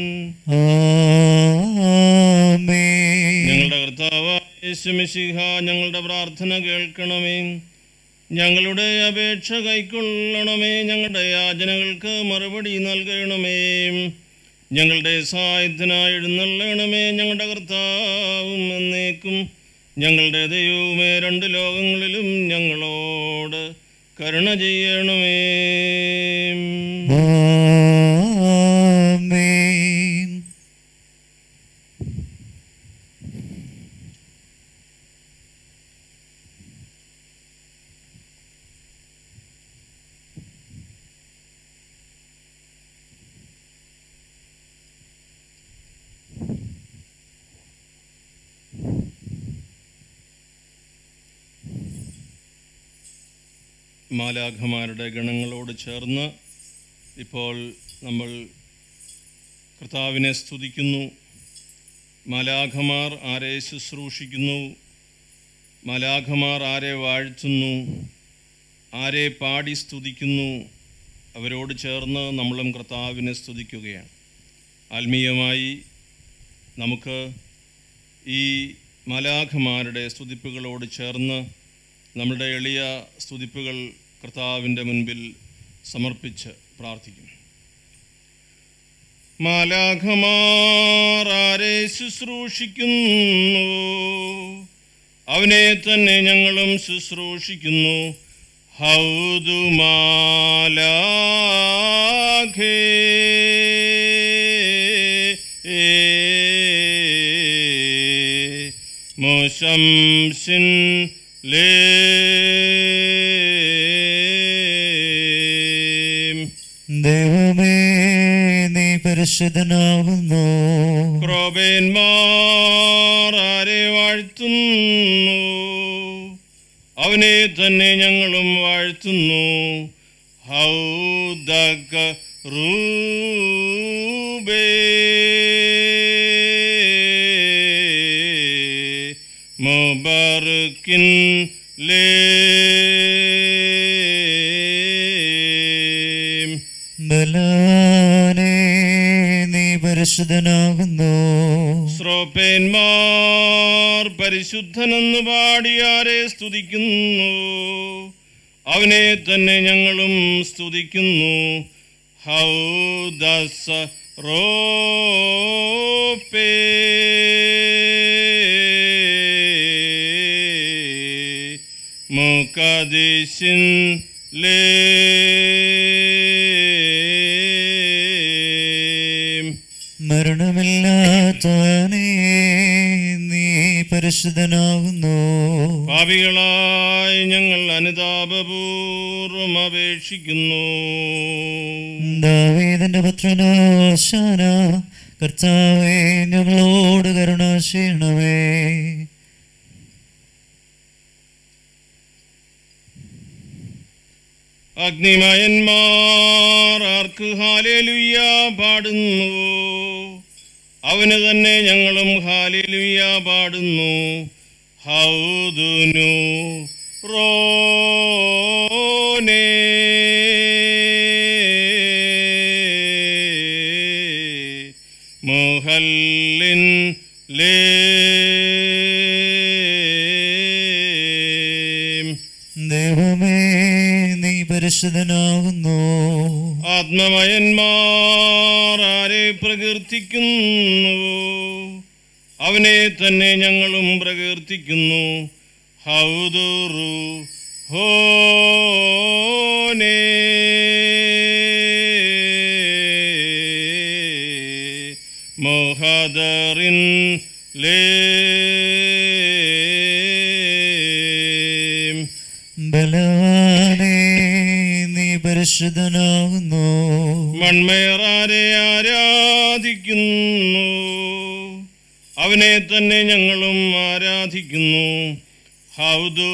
ആമേൻ ഞങ്ങളുടെ കർത്താവായ യേശുമിശിഹ ഞങ്ങളുടെ പ്രാർത്ഥന കേൾക്കണമേ ഞങ്ങളുടെ അപേക്ഷ കൈക്കൊള്ളണമേ ഞങ്ങളുടെ യാചനകൾക്ക് മറുപടി നൽകണമേ ഞങ്ങളുടെ സഹായത്തിനായി എഴുന്നള്ളണമേ ഞങ്ങളുടെ കർത്താവും എന്നേക്കും ഞങ്ങളുടെ ദൈവവുമേ രണ്ട് ലോകങ്ങളിലും ഞങ്ങളോട് കരുണ ചെയ്യണമേ ആമേൻ മാലാഖമാരുടെ ഗണങ്ങളോട് ചേർന്ന് ഇപ്പോൾ നമ്മൾ കർത്താവിനെ സ്തുതിക്കുന്നു മാലാഖമാർ ആരെ ശുശ്രൂഷിക്കുന്നു മാലാഖമാർ ആരെ വാഴ്ത്തുന്നു ആരെ പാടി സ്തുതിക്കുന്നു അവരോട് ചേർന്ന് നമ്മളും കർത്താവിനെ സ്തുതിക്കുകയാണ് ആത്മീയമായി നമുക്ക് ഈ മാലാഖമാരുടെ സ്തുതിപ്പുകളോട് ചേർന്ന് നമ്മുടെ എളിയ സ്തുതിപ്പുകൾ കർത്താവിൻ്റെ മുൻപിൽ സമർപ്പിച്ച് പ്രാർത്ഥിക്കും മാലാഖമാർ ആരെ ശുശ്രൂഷിക്കുന്നു അവനെ തന്നെ ഞങ്ങളും ശുശ്രൂഷിക്കുന്നു ഹൗദുമാലാഖേ മുശംസിൻ ലേ ദൈവമേ പരിശുദ്ധനാകുന്നു ക്രോബേന്മാർ ആരെ വാഴ്ത്തുന്നു അവനെ തന്നെ ഞങ്ങളും വാഴ്ത്തുന്നു ഹൗദക റൂബേ മുബർക്കിൻ ലേ ബലാനെ നീ പരിശുദ്ധനാകുന്നു ശ്രോപ്പേന്മാർ പരിശുദ്ധനെന്ന് പാടിയാരെ സ്തുതിക്കുന്നു അവനെ തന്നെ ഞങ്ങളും സ്തുതിക്കുന്നു ഹൗദസ റോപ്പേ മുഖദിശിൻ ലേ മരണമില്ലാത്തവനെ നീ പരിശുദ്ധനാകുന്നു പാപികളായി ഞങ്ങൾ അനുതാപപൂർവം അപേക്ഷിക്കുന്നു ദാവീദിന്റെ പുത്രനാശാന കർത്താവേ ഞങ്ങളോട് കരുണ ചെയ്യണമേ അഗ്നിമയന്മാർ ആർക്ക് ഹാലേലുയ്യ പാടുന്നു അവന് തന്നെ ഞങ്ങളും ഹാലേലുയ്യ പാടുന്നു ഹൗദുനു റോനേ മുഹല്ലിൻ ലേ ദൈവമേ നീ പരിശുദ്ധനാകുന്നു ആത്മമയന്മാർ ആരെ പ്രകീർത്തിക്കുന്നു അവനെ തന്നെ ഞങ്ങളും പ്രകീർത്തിക്കുന്നു ഹൗദുറു ഹോനേ മോഹദറിൻ ലേ ബലവാനെ നീ പരിശുദ്ധനാകുന്നു മൺമേറാരെ ആരാധിക്കുന്നു അവനെ തന്നെ ഞങ്ങളും ആരാധിക്കുന്നു ഹൗദു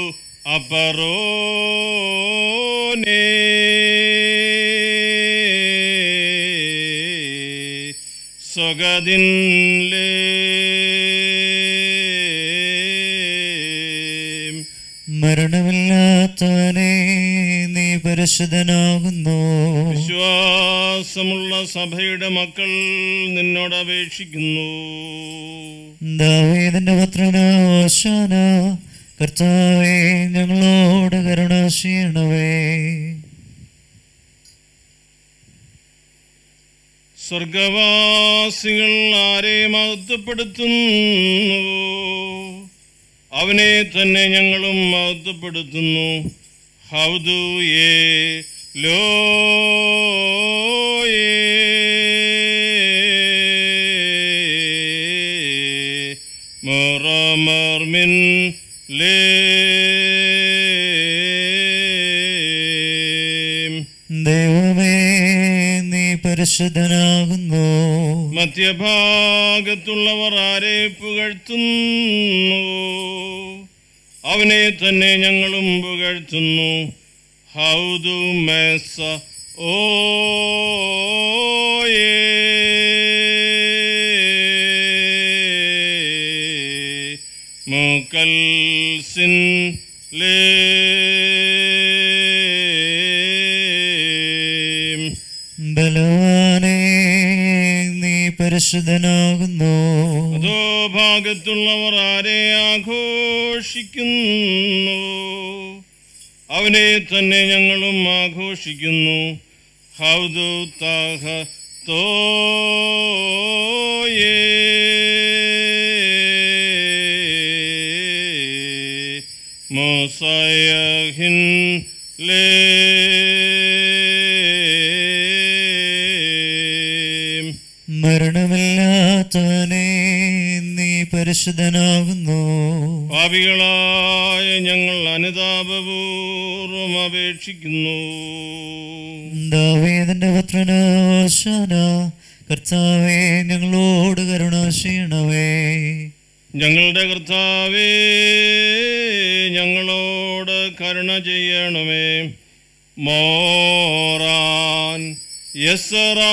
അപറോനേ സ്വഗതിൻ ലേ മരണമില്ലാത്തവനെ നീ പരിശുദ്ധനാകുന്നു വിശ്വാസമുള്ള സഭയുടെ മക്കൾ നിന്നോട് അപേക്ഷിക്കുന്നു ദാവീദിന്റെ പുത്രനാശാന കർത്താവേ ഞങ്ങളോട് കരുണ ചെയ്യണമേ സ്വർഗവാസികൾ ആരെ മഹത്വപ്പെടുത്തുന്നു അവനെ തന്നെ ഞങ്ങളും മഹത്വപ്പെടുത്തുന്നു ഹൗദു യേ ലോയേ മൊറമർമിൻ ലേ ദൈവമേ നീ പരിശുദ്ധനാകുന്നു മധ്യഭാഗത്തുള്ളവർ ആരെ പുകഴ്ത്തുന്നു അവനെ തന്നെ ഞങ്ങളും പുകഴ്ത്തുന്നു ഹൗദു മേസ ഓയേ മുക്കൽസിൻ ലേ ബലവാനെ നീ പരിശുദ്ധനാകുന്നു അതോ ഭാഗത്തുള്ളവർ ആരെ ആഘോഷിക്കുന്നു അവനെ തന്നെ ഞങ്ങളും ആഘോഷിക്കുന്നു ഹൗദു താഹ തോയേ മോസയഹിൻ ലേ മരണമില്ലാത്തവനെ നീ പരിശുദ്ധനാകുന്നു പാപികളായ ഞങ്ങൾ അനുതാപപൂർവം അപേക്ഷിക്കുന്നു ദാവീദിന്റെ പുത്രനാശാന കർത്താവേ ഞങ്ങളോട് കരുണ ചെയ്യണമേ ഞങ്ങളുടെ കർത്താവേ ഞങ്ങളോട് കരുണ ചെയ്യണമേ മോറാൻ യസറാ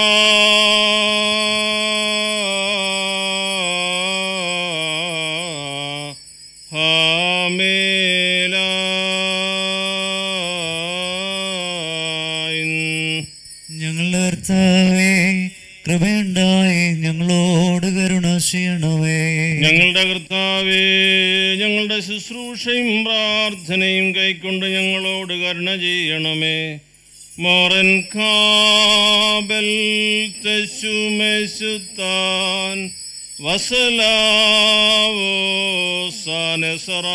ഹാമേലായിൻ ഞങ്ങളുടെ കർത്താവേ കൃപയുണ്ടായി ഞങ്ങളോട് കരുണ ചെയ്യണമേ ഞങ്ങളുടെ കർത്താവേ ഞങ്ങളുടെ ശുശ്രൂഷയും പ്രാർത്ഥനയും കൈക്കൊണ്ട് ഞങ്ങളോട് കരുണ ചെയ്യണമേ മോറൻ കാബൽ തെശുമെശുത്താൻ വസലാവോ സാനസറ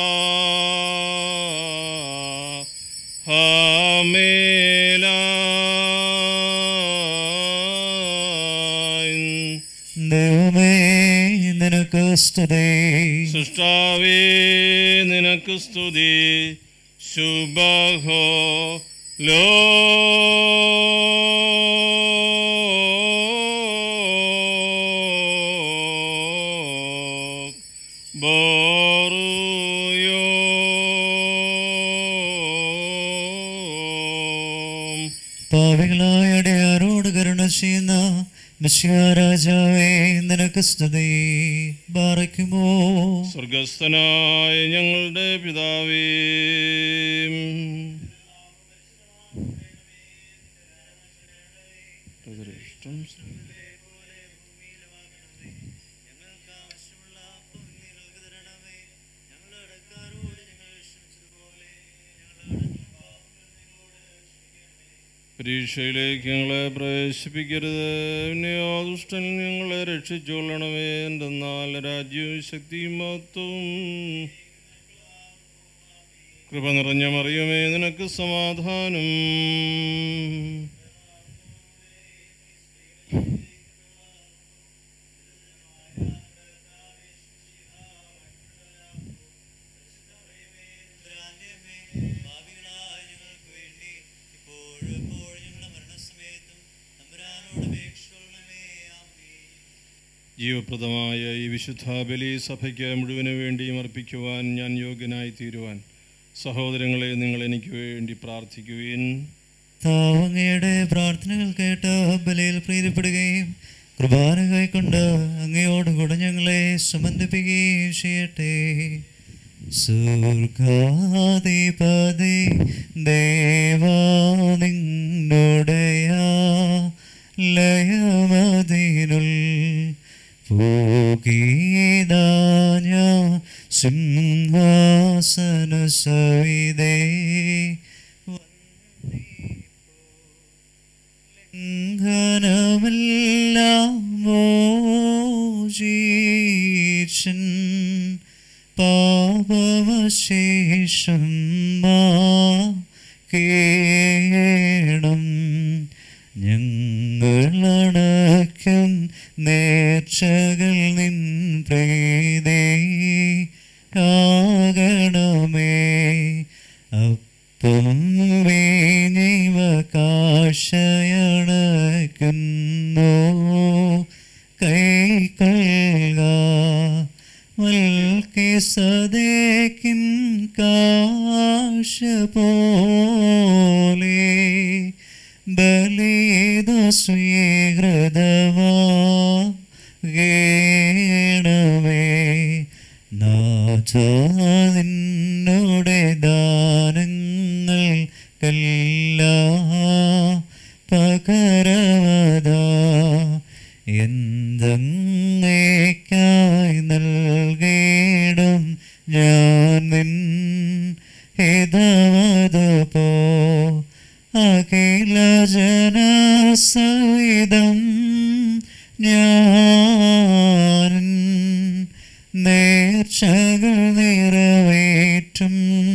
ഹാമേലായിൻ ദൈവമേ നിനക്ക് സ്തുതി സൃഷ്ടാവേ നിനക്ക് സ്തുതി ശുഭഹോ ലോ ബോറുയോ പാവികളായ അടയാരോട് കരുണ ചെയ്യുന്ന രാജാവേ നിനക്ക് സ്തുതി ബാറയ്ക്കുമോ സ്വർഗസ്ഥനായ ഞങ്ങളുടെ പിതാവേ പരീക്ഷയിലേക്ക് ഞങ്ങളെ പ്രവേശിപ്പിക്കരുത് പിന്നെയോ ദുഷ്ടൻ ഞങ്ങളെ രക്ഷിച്ചുകൊള്ളണമേ എന്തെന്നാൽ രാജ്യവും ശക്തിയും മഹത്വവും കൃപ നിറഞ്ഞ മറിയുമേ നിനക്ക് സമാധാനം ജീവപ്രദമായ ഈ വിശുദ്ധ ബലി സഭയ്ക്ക് മുഴുവന് വേണ്ടിയും അർപ്പിക്കുവാൻ ഞാൻ യോഗ്യനായി തീരുവാൻ സഹോദരങ്ങളെ നിങ്ങൾ എനിക്ക് വേണ്ടി പ്രാർത്ഥിക്കുവിൻ താവങ്ങയുടെ പ്രാർത്ഥനകൾ കേട്ട് ബലയിൽ പ്രീതിപ്പെടുകയും കുർബാന കൈക്കൊണ്ട് അങ്ങയോടുകൂടെ ഞങ്ങളെ സംബന്ധിപ്പിക്കുകയും ചെയ്യട്ടെ സുർഗാധിപതി ദേവാ നിന്നുടയ ലയമതിനുൾ പോകീതാഞ്ഞ സിംഹാസന സവിതേ ലംഘനമെല്ലാം മോചീച്ചൻ പാപമശേഷം കേണം ഞങ്ങളണക്കും നേർച്ചകൾ നിൻ പ്രീതേ ആകണമേ അപ്പം വേഞ്ഞിവ കാശയണക്കുന്നു കൈക്കൊള്ളുക വൽക്കി സദേക്കിൻ കാശ പോലെ ബലിത സ്വീകൃതമാ ഗേണമേ നാഥ നിന്നോടെ ദാനങ്ങൾ കല്ല പകരവത എന്തെങ്ങേക്കായി നൽകിയിടും ഞാൻ നിൻ ഹിതവതു പോ അഖില ജനസഹിതം ഞാൻ നേർച്ചകൾ നിറവേറ്റും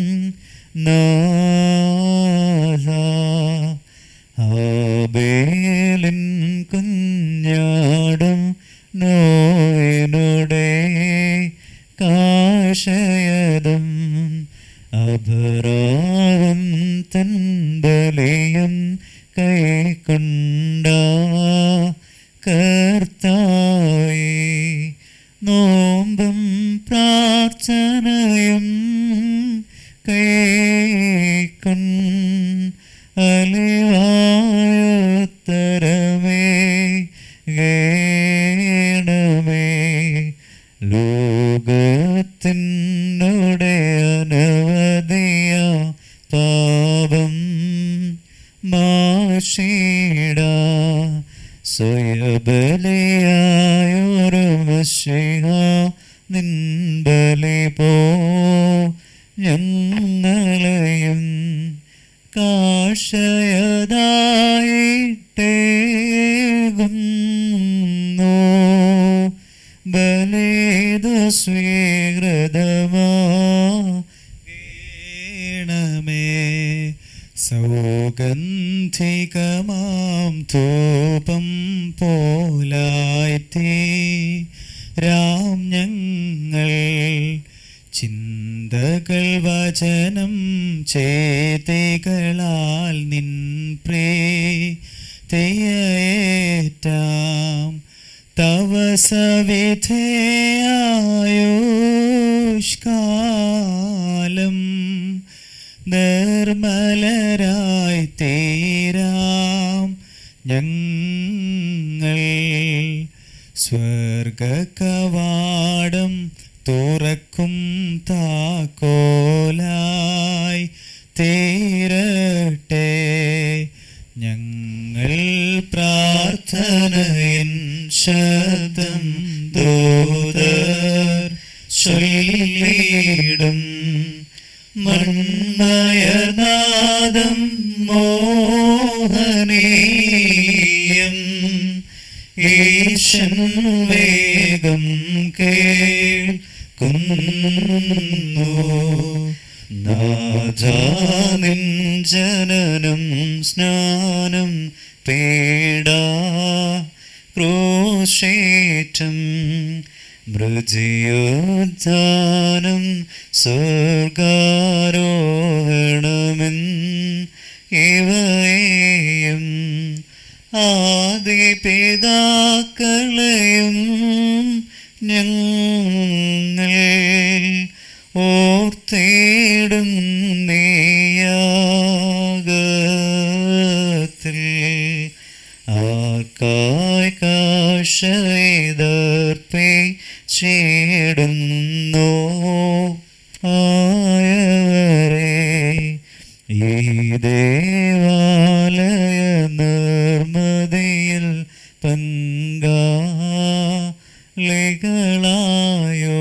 നാഥ ആബേലിൻ കുഞ്ഞാടും നോയനുടെ കാശയതും അപരാവും തൻ ബലിയും കൈക്കൊണ്ട കർത്താവേ നോമ്പും പ്രാർത്ഥനയും കൈക്കൊൺ അലിവായുത്തരമേ ഗേണമേ ലോകത്തിനുടെ അനവധിയ പാപം മാഷിട സ്വയബലിയായൊരു മഷിഹ നിൻബലി പോ ഞങ്ങളെയും കാഷയതായിട്ടേകുന്നു ബലേതു സ്വീകൃതമാ ഗേണമേ സൗഗന്ധികമാം ധൂപം പോലായിത്തീ രാം ഞങ്ങൾ ചിന്തകൾ വചനം ചേതികളാൽ നിൻ പ്രേ തെയ്യേറ്റാം തവ സവിധേയായുഷ്കാലം നിർമ്മലരായി തീരാം ഞങ്ങൾ സ്വർഗകവാടം തുറക്കും താക്കോലായി തീരട്ടെ ഞങ്ങൾ പ്രാർത്ഥനയിൻ ശബ്ദം ദൂതർ ചൊല്ലിയിടും മൺമയനാദം മോഹനീയം ഈശൻ വേഗം കേൾക്കുന്നു നാഥാനിൻ ജനനം സ്നാനം പീഡാ ക്രോശേറ്റം മൃതിയോദ്ധാനം സ്വർഗാരോഹണമെൻ ഇവയെയും ആദി പിതാക്കളെയും ഞങ്ങൾ ഓർത്തേടും നീയാകത്തിൽ ആർക്കായി കാശൈതർപ്പേ ചേടുന്നു ആയവരെ ഈ ദേവാലയ നിർമ്മതിയിൽ പങ്കാളികളായോ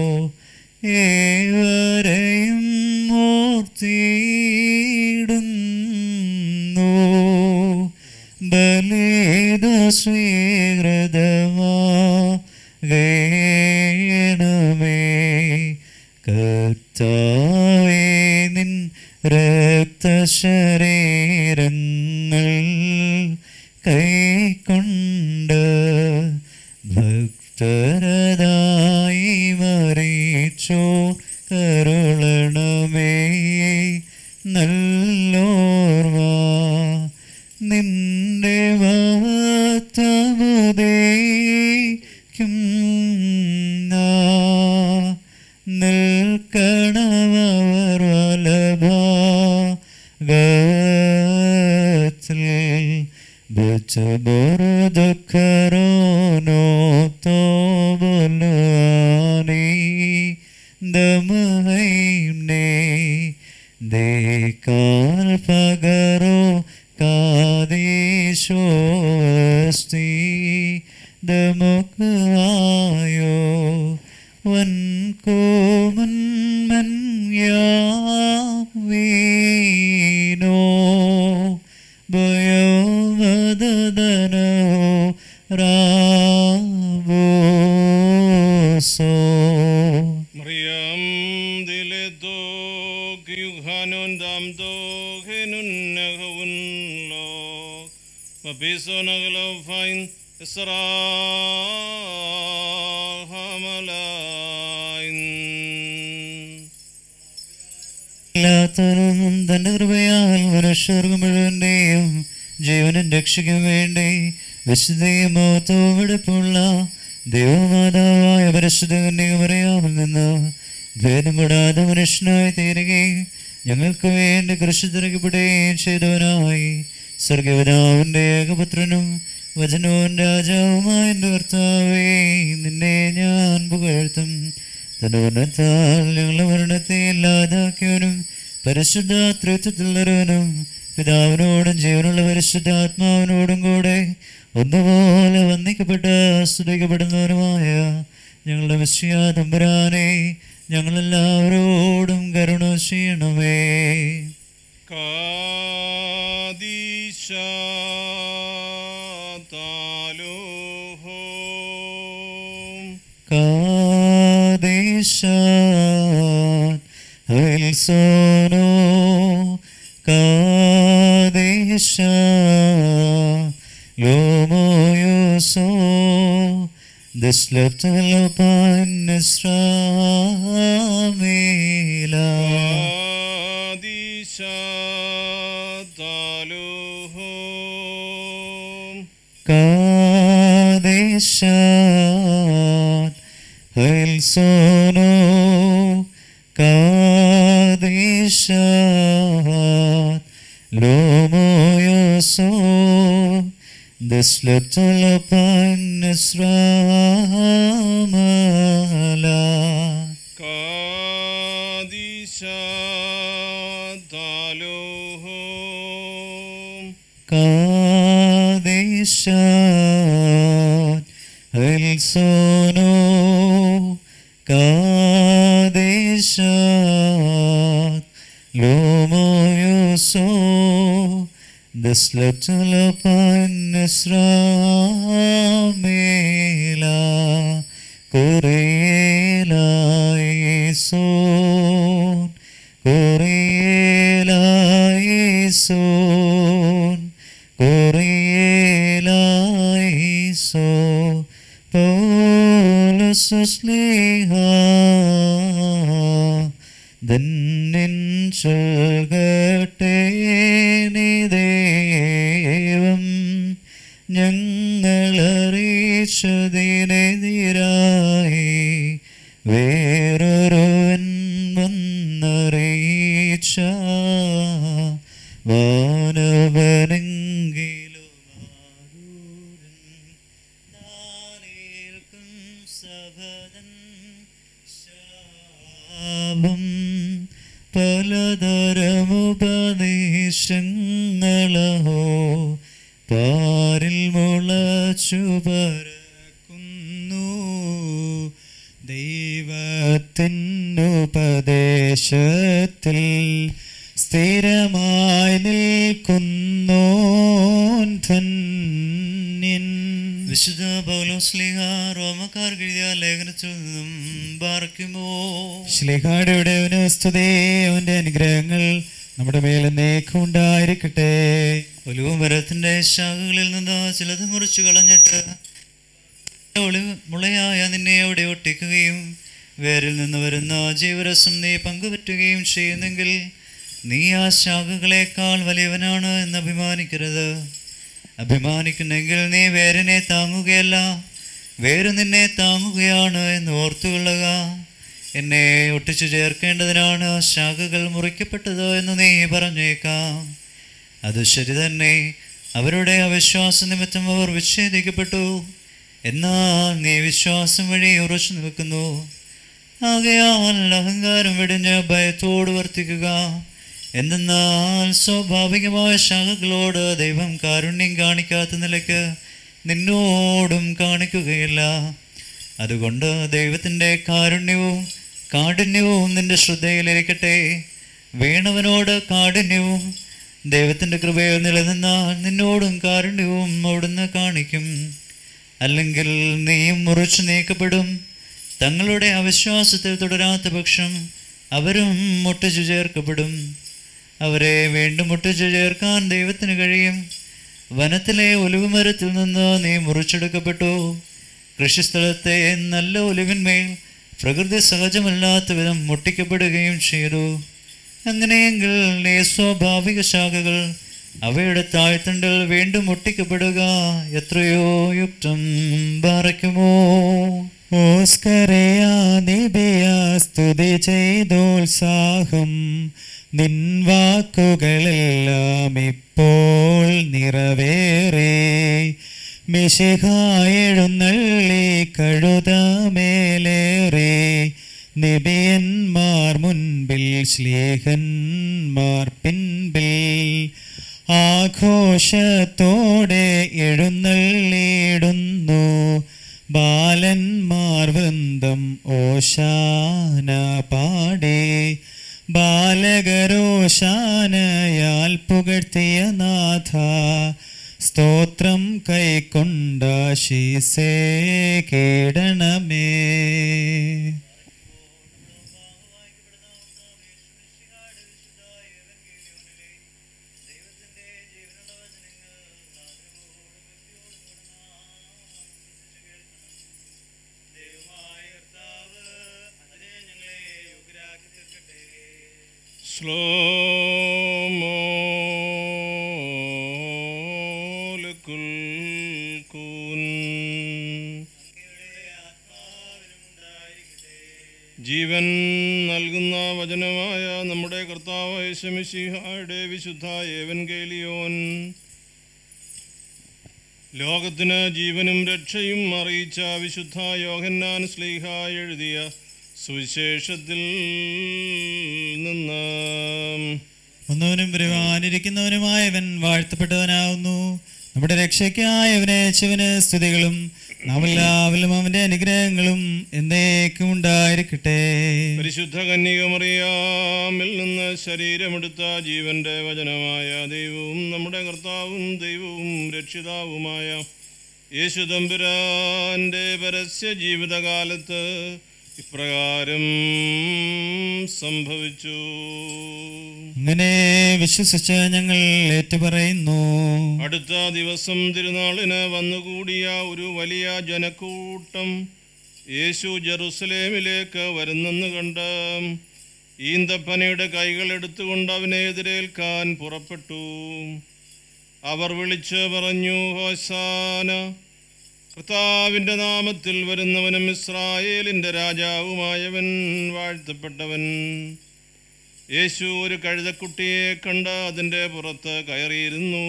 ഏവരെയും ഓർത്തിയിടുന്നു ബലിത സ്വീകൃതമാ ഗേണമേ കർത്താവേ നിൻ രക്തശരീരങ്ങൾ കൈക്കൊണ്ട് ഭക്തരതായി മറിച്ചോ കരുളണമേ നല്ലോർവ നിന്റെ മഹത്വമുദയിക്കും നിൽക്കണമവർ വലഭാഗത്തിൽ ബുദ്ധബോധക്കരോനോ തോബലുവാനി ദമഹൈംനെ ദേക്കാൽ പകരോ കാദേശോ അസ്തി ദമുഖായോ വൻകോമൻ മൻയാവീനോ ഭയോവദനോ രാബോസോ Mariam dile do gyughanon dam do henun nagawun lo mabiso naglaw fain isra hamalain എല്ലാത്തവരും തന്റെ കൃപയാൽ മനുഷ്യർക്ക് മുഴുവന്റെയും ജീവനും രക്ഷയ്ക്കും വേണ്ടി വിശുദ്ധയും മഹത്വവും എടുപ്പുള്ള ദൈവമാതാവായ പരിശുദ്ധ കന്യകമറിയാമിൽ നിന്ന് ഭേദം കൂടാതെ മനുഷ്യനായി തീരുകയും ഞങ്ങൾക്ക് വേണ്ടി കൃഷി തിരക്കപ്പെടുകയും ചെയ്തവനായി സ്വർഗപിതാവിൻ്റെ ഏകപുത്രനും വചനവും രാജാവുമായ എൻ്റെ കർത്താവേ നിന്നെ ഞാൻ പുകഴ്ത്തും തന്റെ ഉന്നത്താൽ ഞങ്ങളുടെ മരണത്തെ ഇല്ലാതാക്കിയവനും പരിശുദ്ധ തൃത്വത്തിലുള്ളവനും പിതാവിനോടും ജീവനുള്ള പരിശുദ്ധാത്മാവിനോടും കൂടെ ഒന്നുപോലെ വന്ദിക്കപ്പെട്ട് സ്തുതിക്കപ്പെടുന്നവനുമായ ഞങ്ങളുടെ മിശ്രിയ തമ്പുരാനെ ഞങ്ങളെല്ലാവരോടും കരുണ ചെയ്യണമേ കാദീശ താലോഹോം കാദേശാൻ ഹെൽസോനോ കാദേശ ലോമോയോസോ ദിസ്ലപ്തലപാൻ കാദീശ താലോഹോം കാദേശാൻ ഹെൽസോനോ കാദേശാൻ ലോമോയോസോ ദിസ്ലപ്തലപാൻ കാദീശ താലോഹോം കാദേശാൻ ഹെൽസോനോ കാദേശാൻ ലോമോയോസോ ദസ്ലപ്തലപാൻ കുറേലായേസോൻ കുറേലായേസോൻ കുറേലായേസോ പൗലസ്ലിഹ ധന്യൻ ചൊൽകട്ടെ നീ ദൈവം ഞങ്ങളറിയിച്ചതിനെതിരായി വേറൊരുവൻ വന്നറിയിച്ച വാനവനെങ്കിലും താനേൽക്കും സഭതൻ ശാപം പലതരമുപദേശങ്ങളോ പാരിൽ മുളച്ചു പരക്കുന്നു ദൈവത്തിനുപദേശത്തിൽ സ്ഥിരമായി നിൽക്കുന്നോൻ ധന്യൻ വിശുദ്ധ പൗലോസ്ലിഹ റോമക്കാർക്ക് എഴുതിയ ലേഖനത്തിൽ നിന്നും പാർക്കുമോ ശ്ലീഹായുടെ സ്തുതി അവന്റെ അനുഗ്രഹങ്ങൾ നമ്മുടെ മേൽ എന്നേക്കും ഉണ്ടായിരിക്കട്ടെ ഒലിവും മരത്തിന്റെ ശാഖകളിൽ നിന്ന് ചിലത് മുറിച്ചു കളഞ്ഞിട്ട് ഒളിവ് മുളയായ നിന്നെ അവിടെ ഒട്ടിക്കുകയും വേരിൽ നിന്ന് വരുന്ന ജീവരസം നീ പങ്കുപറ്റുകയും ചെയ്യുന്നെങ്കിൽ നീ ആ ശാഖകളെക്കാൾ വലിയവനാണ് എന്ന് അഭിമാനിക്കരുത് അഭിമാനിക്കുന്നെങ്കിൽ നീ വേരിനെ താങ്ങുകയല്ല വേര് നിന്നെ താങ്ങുകയാണ് എന്ന് ഓർത്തുകൊള്ളുക എന്നെ ഒട്ടിച്ചു ചേർക്കേണ്ടതിനാണ് ശാഖകൾ മുറിക്കപ്പെട്ടത് എന്ന് നീ പറഞ്ഞേക്കാം അത് ശരി തന്നെ അവരുടെ അവിശ്വാസ നിമിത്തം അവർ വിച്ഛേദിക്കപ്പെട്ടു എന്നാൽ നീ വിശ്വാസം വഴി ഉറച്ചു നിൽക്കുന്നു ആകയാൽ അഹങ്കാരം വെടിഞ്ഞ് ഭയത്തോട് വർത്തിക്കുക എന്തെന്നാൽ സ്വാഭാവികമായ ശാഖകളോട് ദൈവം കാരുണ്യം കാണിക്കാത്ത നിലയ്ക്ക് നിന്നോടും കാണിക്കുകയില്ല അതുകൊണ്ട് ദൈവത്തിൻ്റെ കാരുണ്യവും കാഠിന്യവും നിന്റെ ശ്രദ്ധയിലിരിക്കട്ടെ വീണവനോട് കാഠിന്യവും ദൈവത്തിൻ്റെ കൃപയോ നിലനിന്നാൽ നിന്നോടും കാരുണ്യവും അവിടുന്ന് കാണിക്കും അല്ലെങ്കിൽ നീയും മുറിച്ചു നീക്കപ്പെടും തങ്ങളുടെ അവിശ്വാസത്തിൽ തുടരാത്ത പക്ഷം അവരും മുട്ടിച്ചു ചേർക്കപ്പെടും അവരെ വീണ്ടും മുട്ടിച്ചു ചേർക്കാൻ ദൈവത്തിന് കഴിയും വനത്തിലെ ഒലിവുമരത്തിൽ നിന്ന് നീ മുറിച്ചെടുക്കപ്പെട്ടു കൃഷിസ്ഥലത്തെ നല്ല ഒലിവിന്മേൽ പ്രകൃതി സഹജമല്ലാത്ത വിധം മുട്ടിക്കപ്പെടുകയും ചെയ്തു അങ്ങനെയെങ്കിൽ നീ സ്വാഭാവിക ശാഖകൾ അവയുടെ താഴ്ത്തണ്ടിൽ വീണ്ടും ഒട്ടിക്കപ്പെടുക എത്രയോ യുക്തം പാറയ്ക്കുമോ ഓസ്കരയാ നിബിയ സ്തുതി ചെയ്തോത്സാഹം നിൻ വാക്കുകളെല്ലാം ഇപ്പോൾ നിറവേറേ മിശിഹായെഴുന്നള്ളി കഴുതമേലേറെ നിബിയന്മാർ മുൻപിൽ ശ്ലീഹന്മാർ പിൻപിൽ ആഘോഷത്തോടെ എഴുന്നള്ളിയിടുന്നു ബാലന്മാർ വൃന്ദം ഓശാന പാടേ ബാലകരോശാനയാൽ പുകഴ്ത്തിയ നാഥ സ്തോത്രം കൈക്കൊണ്ട ശീസേ കേടണമേ ശ്ലോമോ ലക്കുൽ കൂൻ ജീവൻ നൽകുന്ന വചനമായ നമ്മുടെ കർത്താവ് യേശുമിശിഹായുടെ വിശുദ്ധ ഏവൻഗേലിയോൻ ലോകത്തിന് ജീവനും രക്ഷയും അറിയിച്ച വിശുദ്ധ യോഹന്നാൻ സ്ലീഹ എഴുതിയ സുവിശേഷത്തിൽ നിന്ന് ഒന്നവനും വരുവാനിരിക്കുന്നവനുമായവൻ വാഴ്ത്തപ്പെട്ടവനാവുന്നു നമ്മുടെ രക്ഷയ്ക്കായവനെ അയച്ചവന് സ്തുതികളും നാം എല്ലാവരിലും അവന്റെ അനുഗ്രഹങ്ങളും എന്നേക്കും ഉണ്ടായിരിക്കട്ടെ പരിശുദ്ധ കന്യകമറിയാമിൽ നിന്ന് ശരീരമെടുത്ത ജീവന്റെ വചനമായ ദൈവവും നമ്മുടെ കർത്താവും ദൈവവും രക്ഷിതാവുമായ യേശു തമ്പുരാന്റെ പരസ്യ ജീവിതകാലത്ത് ഇപ്രകാരം സംഭവിച്ചു അങ്ങനെ വിശ്വസിച്ച് ഞങ്ങൾ ഏറ്റുപറയുന്നു അടുത്ത ദിവസം തിരുനാളിന് വന്നുകൂടിയ ഒരു വലിയ ജനക്കൂട്ടം യേശു ജെറുസലേമിലേക്ക് വരുന്നെന്ന് കണ്ട് ഈന്തപ്പനയുടെ കൈകൾ എടുത്തുകൊണ്ട് അവനെ എതിരേൽക്കാൻ പുറപ്പെട്ടു അവർ വിളിച്ച് പറഞ്ഞു ഹോസാന കർത്താവിൻ്റെ നാമത്തിൽ വരുന്നവനും ഇസ്രായേലിൻ്റെ രാജാവുമായവൻ വാഴ്ത്തപ്പെട്ടവൻ യേശു ഒരു കഴുതക്കുട്ടിയെ കണ്ട് അതിൻ്റെ പുറത്ത് കയറിയിരുന്നു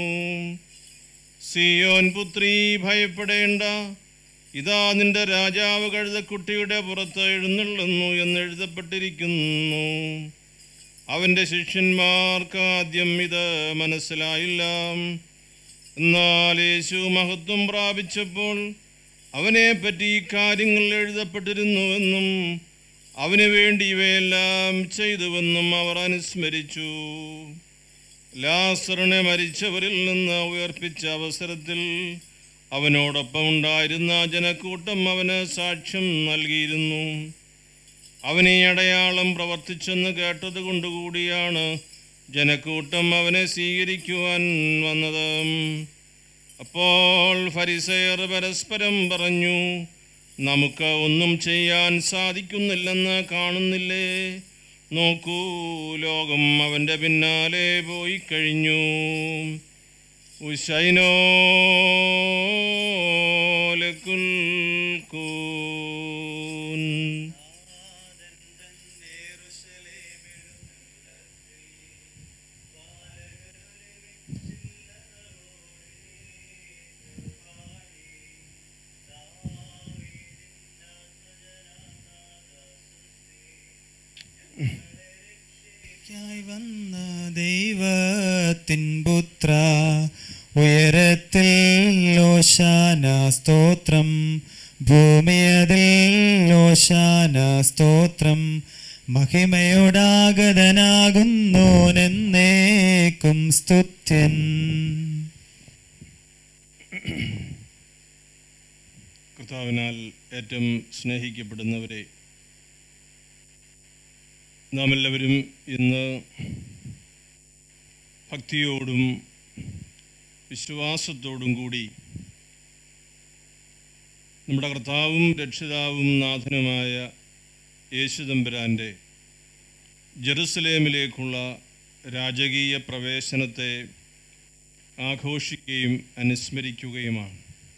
സിയോൻ പുത്രി ഭയപ്പെടേണ്ട ഇതാ നിന്റെ രാജാവ് കഴുതക്കുട്ടിയുടെ പുറത്ത് എഴുന്നള്ളുന്നു എന്ന് എഴുതപ്പെട്ടിരിക്കുന്നു അവൻ്റെ ശിഷ്യന്മാർക്ക് ആദ്യം ഇത് മനസ്സിലായില്ല എന്നാൽ യേശു മഹത്വം പ്രാപിച്ചപ്പോൾ അവനെപ്പറ്റി ഈ കാര്യങ്ങൾ എഴുതപ്പെട്ടിരുന്നുവെന്നും അവന് വേണ്ടി ഇവയെല്ലാം ചെയ്തുവെന്നും അവർ അനുസ്മരിച്ചു ലാസറിനെ മരിച്ചവരിൽ നിന്ന് ഉയർപ്പിച്ച അവസരത്തിൽ അവനോടൊപ്പം ഉണ്ടായിരുന്ന ജനക്കൂട്ടം അവന് സാക്ഷ്യം നൽകിയിരുന്നു അവൻ ഈ അടയാളം പ്രവർത്തിച്ചെന്ന് കേട്ടത് കൊണ്ടുകൂടിയാണ് ജനക്കൂട്ടം അവനെ സ്വീകരിക്കുവാൻ വന്നത് അപ്പോൾ ഫരിസയർ പരസ്പരം പറഞ്ഞു നമുക്ക് ഒന്നും ചെയ്യാൻ സാധിക്കുന്നില്ലെന്ന് കാണുന്നില്ലേ നോക്കൂ ലോകം അവൻ്റെ പിന്നാലെ പോയി കഴിഞ്ഞു ഉശൈനോലക്കുൽ കൂൻ ായി വന്ന ദൈവത്തിൻ പുത്ര ഉയരത്തിൽ ഓശാന സ്തോത്രം ഭൂമിയതിൽ ഓശാന സ്തോത്രം മഹിമയോടാഗതനാകുന്നോനെന്നേക്കും സ്തുത്യൻ കർത്താവിനാൽ ഏറ്റവും സ്നേഹിക്കപ്പെടുന്നവരെ നാം എല്ലാവരും ഇന്ന് ഭക്തിയോടും വിശ്വാസത്തോടും കൂടി നമ്മുടെ കർത്താവും രക്ഷിതാവും നാഥനുമായ യേശുദമ്പുരാൻ്റെ ജെറുസലേമിലേക്കുള്ള രാജകീയ പ്രവേശനത്തെ ആഘോഷിക്കുകയും അനുസ്മരിക്കുകയുമാണ്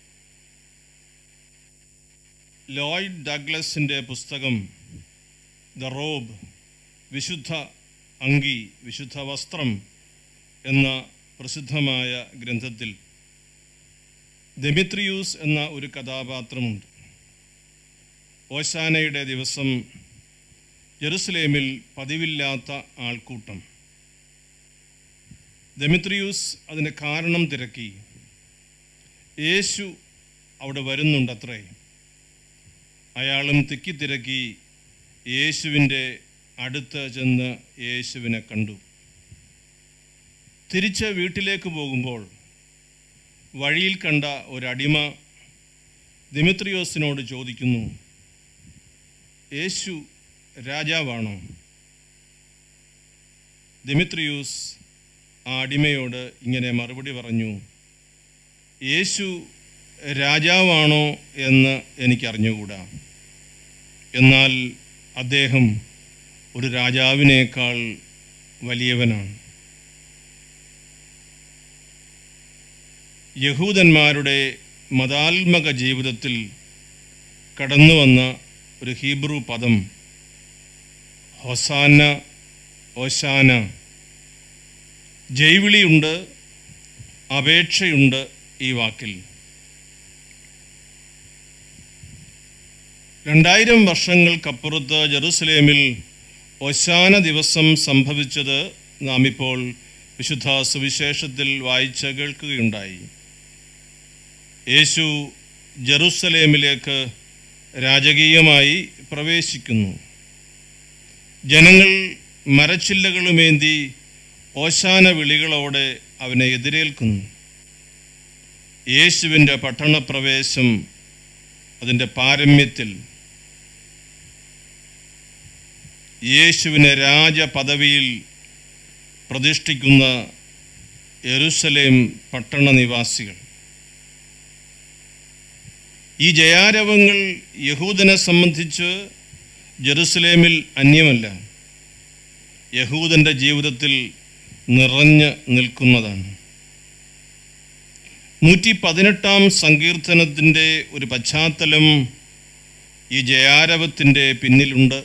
ലോയ്ഡ് ഡഗ്ലസിൻ്റെ പുസ്തകം ദ റോബ് വിശുദ്ധ അങ്കി വിശുദ്ധ വസ്ത്രം എന്ന പ്രസിദ്ധമായ ഗ്രന്ഥത്തിൽ ദെമിത്രിയൂസ് എന്ന ഒരു കഥാപാത്രമുണ്ട് ഓശാനയുടെ ദിവസം ജെറുസലേമിൽ പതിവില്ലാത്ത ആൾക്കൂട്ടം ദെമിത്രിയൂസ് അതിന് കാരണം തിരക്കി യേശു അവിടെ വരുന്നുണ്ടത്രേ അയാളും തിക്കിത്തിരക്കി യേശുവിൻ്റെ അടുത്ത് ചെന്ന് യേശുവിനെ കണ്ടു തിരിച്ച് വീട്ടിലേക്ക് പോകുമ്പോൾ വഴിയിൽ കണ്ട ഒരടിമ ദിമിത്രിയോസിനോട് ചോദിക്കുന്നു യേശു രാജാവാണോ ദിമിത്രിയൂസ് ആ അടിമയോട് ഇങ്ങനെ മറുപടി പറഞ്ഞു യേശു രാജാവാണോ എന്ന് എനിക്കറിഞ്ഞുകൂടാ എന്നാൽ അദ്ദേഹം ഒരു രാജാവിനേക്കാൾ വലിയവനാണ് യഹൂദന്മാരുടെ മതാത്മക ജീവിതത്തിൽ കടന്നു വന്ന ഒരു ഹീബ്രു പദം ഹൊസാന ഓശാന ജൈവിളിയുണ്ട് അപേക്ഷയുണ്ട് ഈ വാക്കിൽ രണ്ടായിരം വർഷങ്ങൾക്കപ്പുറത്ത് ജെറുസലേമിൽ ഒശാന ദിവസം സംഭവിച്ചത് നാം ഇപ്പോൾ വിശുദ്ധ സുവിശേഷത്തിൽ വായിച്ച് കേൾക്കുകയുണ്ടായി യേശു ജെറുസലേമിലേക്ക് രാജകീയമായി പ്രവേശിക്കുന്നു ജനങ്ങൾ മരച്ചില്ലകളുമേന്തി ഓശാന വിളികളോടെ അവനെ എതിരേൽക്കുന്നു യേശുവിൻ്റെ പട്ടണപ്രവേശം അതിൻ്റെ പാരമ്യത്തിൽ യേശുവിനെ രാജപദവിയിൽ പ്രതിഷ്ഠിക്കുന്ന യെരുസലേം പട്ടണ നിവാസികൾ ഈ ജയാരവങ്ങൾ യഹൂദനെ സംബന്ധിച്ച് ജെറുസലേമിൽ അന്യമല്ല യഹൂദൻ്റെ ജീവിതത്തിൽ നിറഞ്ഞു നിൽക്കുന്നതാണ് നൂറ്റി പതിനെട്ടാം സങ്കീർത്തനത്തിൻ്റെ ഒരു പശ്ചാത്തലം ഈ ജയാരവത്തിൻ്റെ പിന്നിലുണ്ട്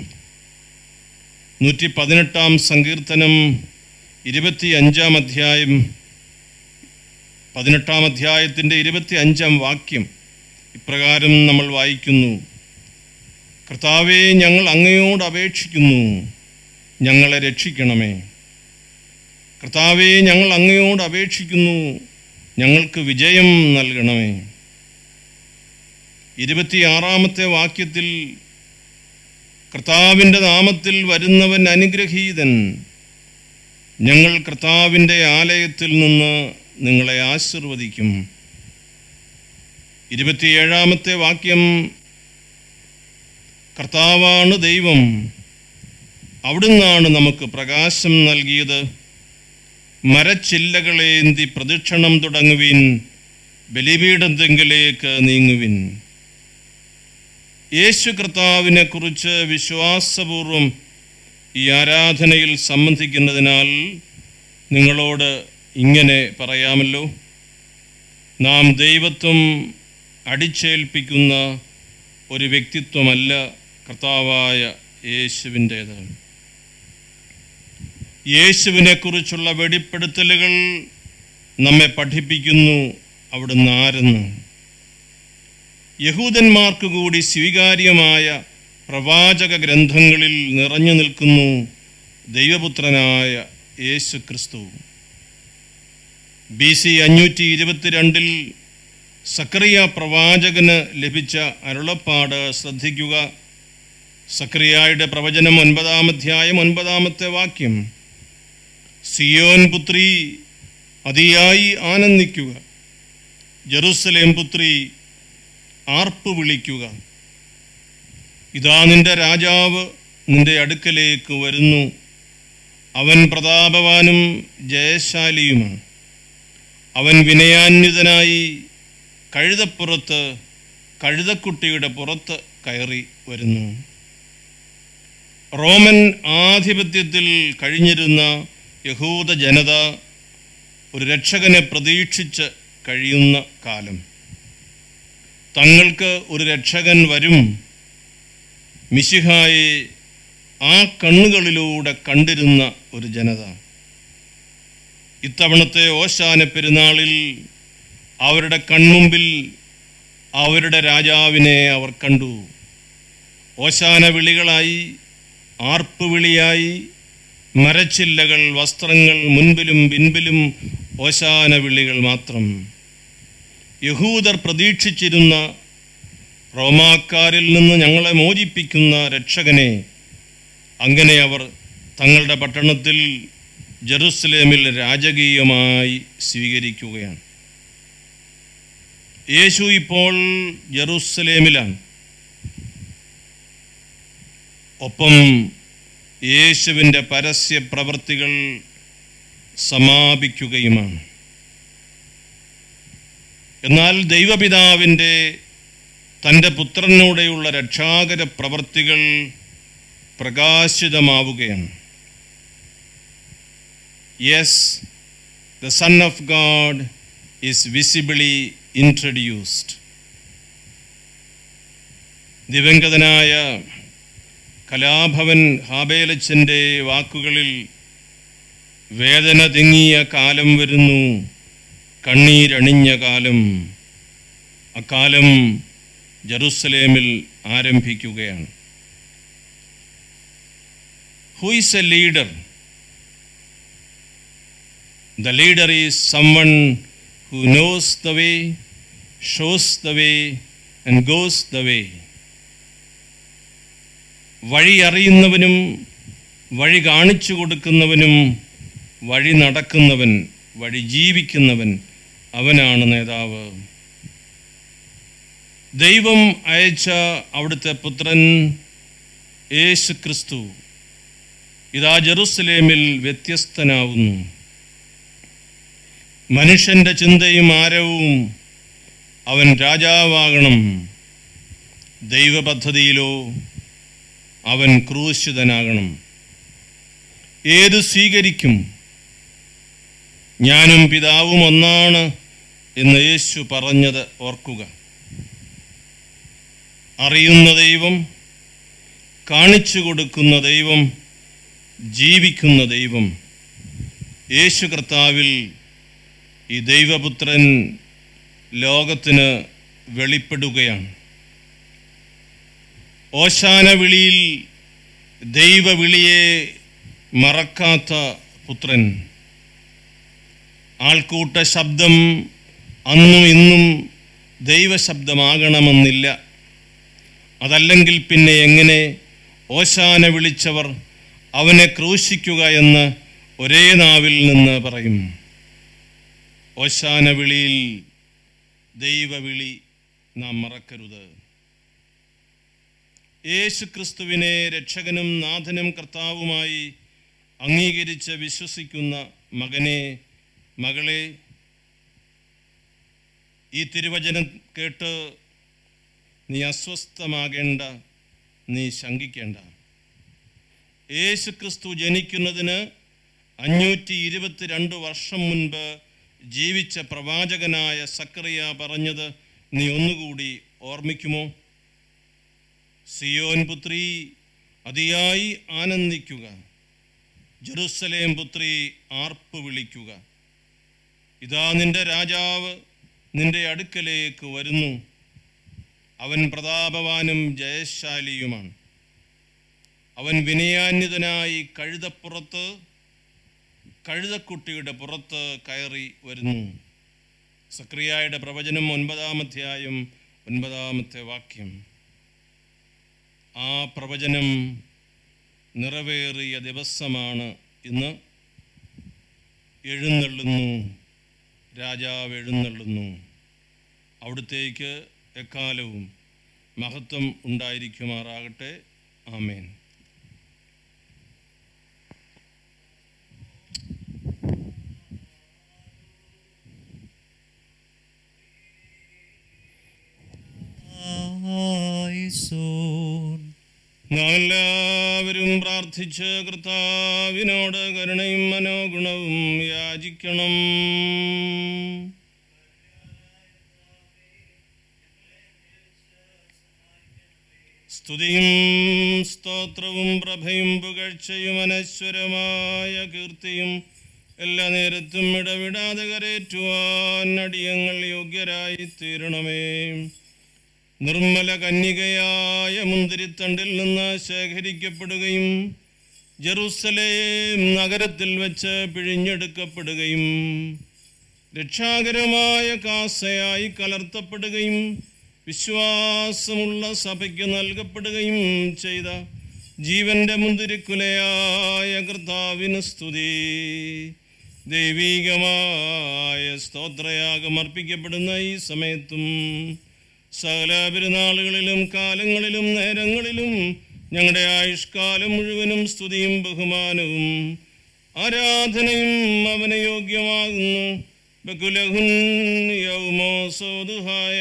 നൂറ്റി പതിനെട്ടാം സങ്കീർത്തനം ഇരുപത്തി അഞ്ചാം അധ്യായം പതിനെട്ടാം അധ്യായത്തിൻ്റെ ഇരുപത്തി അഞ്ചാം വാക്യം ഇപ്രകാരം നമ്മൾ വായിക്കുന്നു കർത്താവെ ഞങ്ങൾ അങ്ങയോട് അപേക്ഷിക്കുന്നു ഞങ്ങളെ രക്ഷിക്കണമേ കർത്താവെ ഞങ്ങൾ അങ്ങയോട് അപേക്ഷിക്കുന്നു ഞങ്ങൾക്ക് വിജയം നൽകണമേ ഇരുപത്തിയാറാമത്തെ വാക്യത്തിൽ കർത്താവിൻ്റെ നാമത്തിൽ വരുന്നവൻ അനുഗ്രഹീതൻ ഞങ്ങൾ കർത്താവിൻ്റെ ആലയത്തിൽ നിന്ന് നിങ്ങളെ ആശീർവദിക്കും ഇരുപത്തിയേഴാമത്തെ വാക്യം കർത്താവാണ് ദൈവം അവിടുന്നാണ് നമുക്ക് പ്രകാശം നൽകിയത് മരച്ചില്ലകളേന്തി പ്രദക്ഷിണം തുടങ്ങുവിൻ ബലിപീഠത്തെങ്കിലേക്ക് നീങ്ങുവിൻ യേശു കർത്താവിനെ കുറിച്ച് വിശ്വാസപൂർവം ഈ ആരാധനയിൽ സംബന്ധിക്കുന്നതിനാൽ നിങ്ങളോട് ഇങ്ങനെ പറയാമല്ലോ നാം ദൈവത്വം അടിച്ചേൽപ്പിക്കുന്ന ഒരു വ്യക്തിത്വമല്ല കർത്താവായ യേശുവിൻ്റേത് യേശുവിനെക്കുറിച്ചുള്ള വെളിപ്പെടുത്തലുകൾ നമ്മെ പഠിപ്പിക്കുന്നു അവിടുന്ന് ആരെന്ന് യഹൂദന്മാർക്ക് കൂടി സ്വീകാര്യമായ പ്രവാചക ഗ്രന്ഥങ്ങളിൽ നിറഞ്ഞു നിൽക്കുന്നു ദൈവപുത്രനായ യേശു ക്രിസ്തു ബി സി അഞ്ഞൂറ്റി ഇരുപത്തിരണ്ടിൽ സക്രിയ പ്രവാചകന് ലഭിച്ച അരുളപ്പാട് ശ്രദ്ധിക്കുക സക്രിയായുടെ പ്രവചനം ഒൻപതാം അധ്യായം ഒൻപതാമത്തെ വാക്യം സിയോൻ പുത്രി അതിയായി ആനന്ദിക്കുക ജെറുസലേം പുത്രി ആർപ്പ് വിളിക്കുക ഇതാ നിന്റെ രാജാവ് നിന്റെ അടുക്കലേക്ക് വരുന്നു അവൻ പ്രതാപവാനും ജയശാലിയുമാണ് അവൻ വിനയാന്വിതനായി കഴുതപ്പുറത്ത് കഴുതക്കുട്ടിയുടെ പുറത്ത് കയറി വരുന്നു റോമൻ ആധിപത്യത്തിൽ കഴിഞ്ഞിരുന്ന യഹൂദ ജനത ഒരു രക്ഷകനെ പ്രതീക്ഷിച്ച് കഴിയുന്ന കാലം തങ്ങൾക്ക് ഒരു രക്ഷകൻ വരും മിശിഹായെ ആ കണ്ണുകളിലൂടെ കണ്ടിരുന്ന ഒരു ജനത ഇത്തവണത്തെ ഓശാന പെരുന്നാളിൽ അവരുടെ കൺമുമ്പിൽ അവരുടെ രാജാവിനെ അവർ കണ്ടു ഓശാന വിളികളായി ആർപ്പുവിളിയായി മരച്ചില്ലകൾ വസ്ത്രങ്ങൾ മുൻപിലും പിൻപിലും ഓശാന വിളികൾ മാത്രം യഹൂദർ പ്രതീക്ഷിച്ചിരുന്ന റോമാക്കാരിൽ നിന്ന് ഞങ്ങളെ മോചിപ്പിക്കുന്ന രക്ഷകനെ അങ്ങനെ അവർ തങ്ങളുടെ പട്ടണത്തിൽ ജെറുസലേമിൽ രാജകീയമായി സ്വീകരിക്കുകയാണ് യേശു ഇപ്പോൾ ജെറുസലേമിലാണ് ഒപ്പം യേശുവിൻ്റെ പരസ്യ പ്രവൃത്തികൾ സമാപിക്കുകയുമാണ് എന്നാൽ ദൈവപിതാവിൻ്റെ തൻ്റെ പുത്രനൂടെയുള്ള രക്ഷാകര പ്രവൃത്തികൾ പ്രകാശിതമാവുകയാണ് yes the son of God is visibly introduced ദിവംഗതനായ കലാഭവൻ ഹാബേലച്ചൻ്റെ വാക്കുകളിൽ വേദന തിങ്ങിയ കാലം വരുന്നു കണ്ണീരണിഞ്ഞ കാലം അക്കാലം ജെറുസലേമിൽ ആരംഭിക്കുകയാണ് who is a leader the leader is someone who knows the way shows the way and goes the way വഴി അറിയുന്നവനും വഴി കാണിച്ചു കൊടുക്കുന്നവനും വഴി നടക്കുന്നവൻ വഴി ജീവിക്കുന്നവൻ അവനാണ് നേതാവ് ദൈവം അയച്ച അവിടുത്തെ പുത്രൻ യേശു ക്രിസ്തു ഇതാ ജെറുസലേമിൽ വ്യത്യസ്തനാവുന്നു മനുഷ്യൻ്റെ ചിന്തയും ആരവും അവൻ രാജാവാകണം ദൈവപദ്ധതിയിലോ അവൻ ക്രൂശിതനാകണം ഏത് സ്വീകരിക്കും ഞാനും പിതാവും ഒന്നാണ് എന്ന് യേശു പറഞ്ഞത് ഓർക്കുക അറിയുന്ന ദൈവം കാണിച്ചു കൊടുക്കുന്ന ദൈവം ജീവിക്കുന്ന ദൈവം യേശു കർത്താവിൽ ഈ ദൈവപുത്രൻ ലോകത്തിന് വെളിപ്പെടുകയാണ് ഓശാന വിളിയിൽ ദൈവവിളിയെ മറക്കാത്ത പുത്രൻ ആൾക്കൂട്ട ശബ്ദം അന്നും ഇന്നും ദൈവശബ്ദമാകണമെന്നില്ല അതല്ലെങ്കിൽ പിന്നെ എങ്ങനെ ഓശാന വിളിച്ചവർ അവനെ ക്രൂശിക്കുക എന്ന് ഒരേ നാവിൽ നിന്ന് പറയും ഓശാന വിളിയിൽ ദൈവവിളി നാം മറക്കരുത് യേശു ക്രിസ്തുവിനെ രക്ഷകനും നാഥനും കർത്താവുമായി അംഗീകരിച്ച് വിശ്വസിക്കുന്ന മകനെ മകളെ ഈ തിരുവചനം കേട്ട് നീ അസ്വസ്ഥമാകേണ്ട നീ ശങ്കിക്കേണ്ട യേശു ക്രിസ്തു ജനിക്കുന്നതിന് അഞ്ഞൂറ്റി ഇരുപത്തിരണ്ട് വർഷം മുൻപ് ജീവിച്ച പ്രവാചകനായ സക്കറിയ പറഞ്ഞത് നീ ഒന്നുകൂടി ഓർമ്മിക്കുമോ സിയോൻ പുത്രി അതിയായി ആനന്ദിക്കുക ജെറുസലേം പുത്രി ആർപ്പ് വിളിക്കുക ഇതാ നിന്റെ രാജാവ് നിന്റെ അടുക്കലേക്ക് വരുന്നു അവൻ പ്രതാപവാനും ജയശാലിയുമാണ് അവൻ വിനയാന്വിതനായി കഴുതപ്പുറത്ത് കഴുതക്കുട്ടിയുടെ പുറത്ത് കയറി വരുന്നു സക്രിയായുടെ പ്രവചനം ഒൻപതാം അധ്യായം ഒൻപതാമത്തെ വാക്യം ആ പ്രവചനം നിറവേറിയ ദിവസമാണ് ഇന്ന് എഴുന്നള്ളുന്നു രാജാവ് എഴുന്നള്ളുന്നു അവിടുത്തേക്ക് എക്കാലവും മഹത്വം ഉണ്ടായിരിക്കുമാറാകട്ടെ ആമേൻ ആയിസോൻ നാം എല്ലാവരും പ്രാർത്ഥിച്ച് കർത്താവിനോട് കരുണയും മനോഗുണവും യാചിക്കണം സ്തുതിയും സ്തോത്രവും പ്രഭയും പുകഴ്ചയും അനശ്വരമായ കീർത്തിയും എല്ലാ നേരത്തും ഇടവിടാതെ കരേറ്റുവാൻ അടിയങ്ങൾ യോഗ്യരായി തീരണമേ നിർമ്മല കന്യകയായ മുന്തിരിത്തണ്ടിൽ നിന്ന് ശേഖരിക്കപ്പെടുകയും ജെറുസലേം നഗരത്തിൽ വെച്ച് പിഴിഞ്ഞെടുക്കപ്പെടുകയും രക്ഷാകരമായ കാസയായി കലർത്തപ്പെടുകയും വിശ്വാസമുള്ള സഭയ്ക്ക് നൽകപ്പെടുകയും ചെയ്ത ജീവന്റെ മുന്തിരിക്കുലയായ കർത്താവിന് സ്തുതി ദൈവീകമായ സ്തോത്രയാഗം അർപ്പിക്കപ്പെടുന്ന ഈ സമയത്തും സകല പെരുന്നാളുകളിലും കാലങ്ങളിലും നേരങ്ങളിലും ഞങ്ങളുടെ ആയുഷ്കാലം മുഴുവനും സ്തുതിയും ബഹുമാനവും ആരാധനയും അവന് യോഗ്യമാകുന്നു ബകുലഹുൻ യൗമോ സോദുഹായ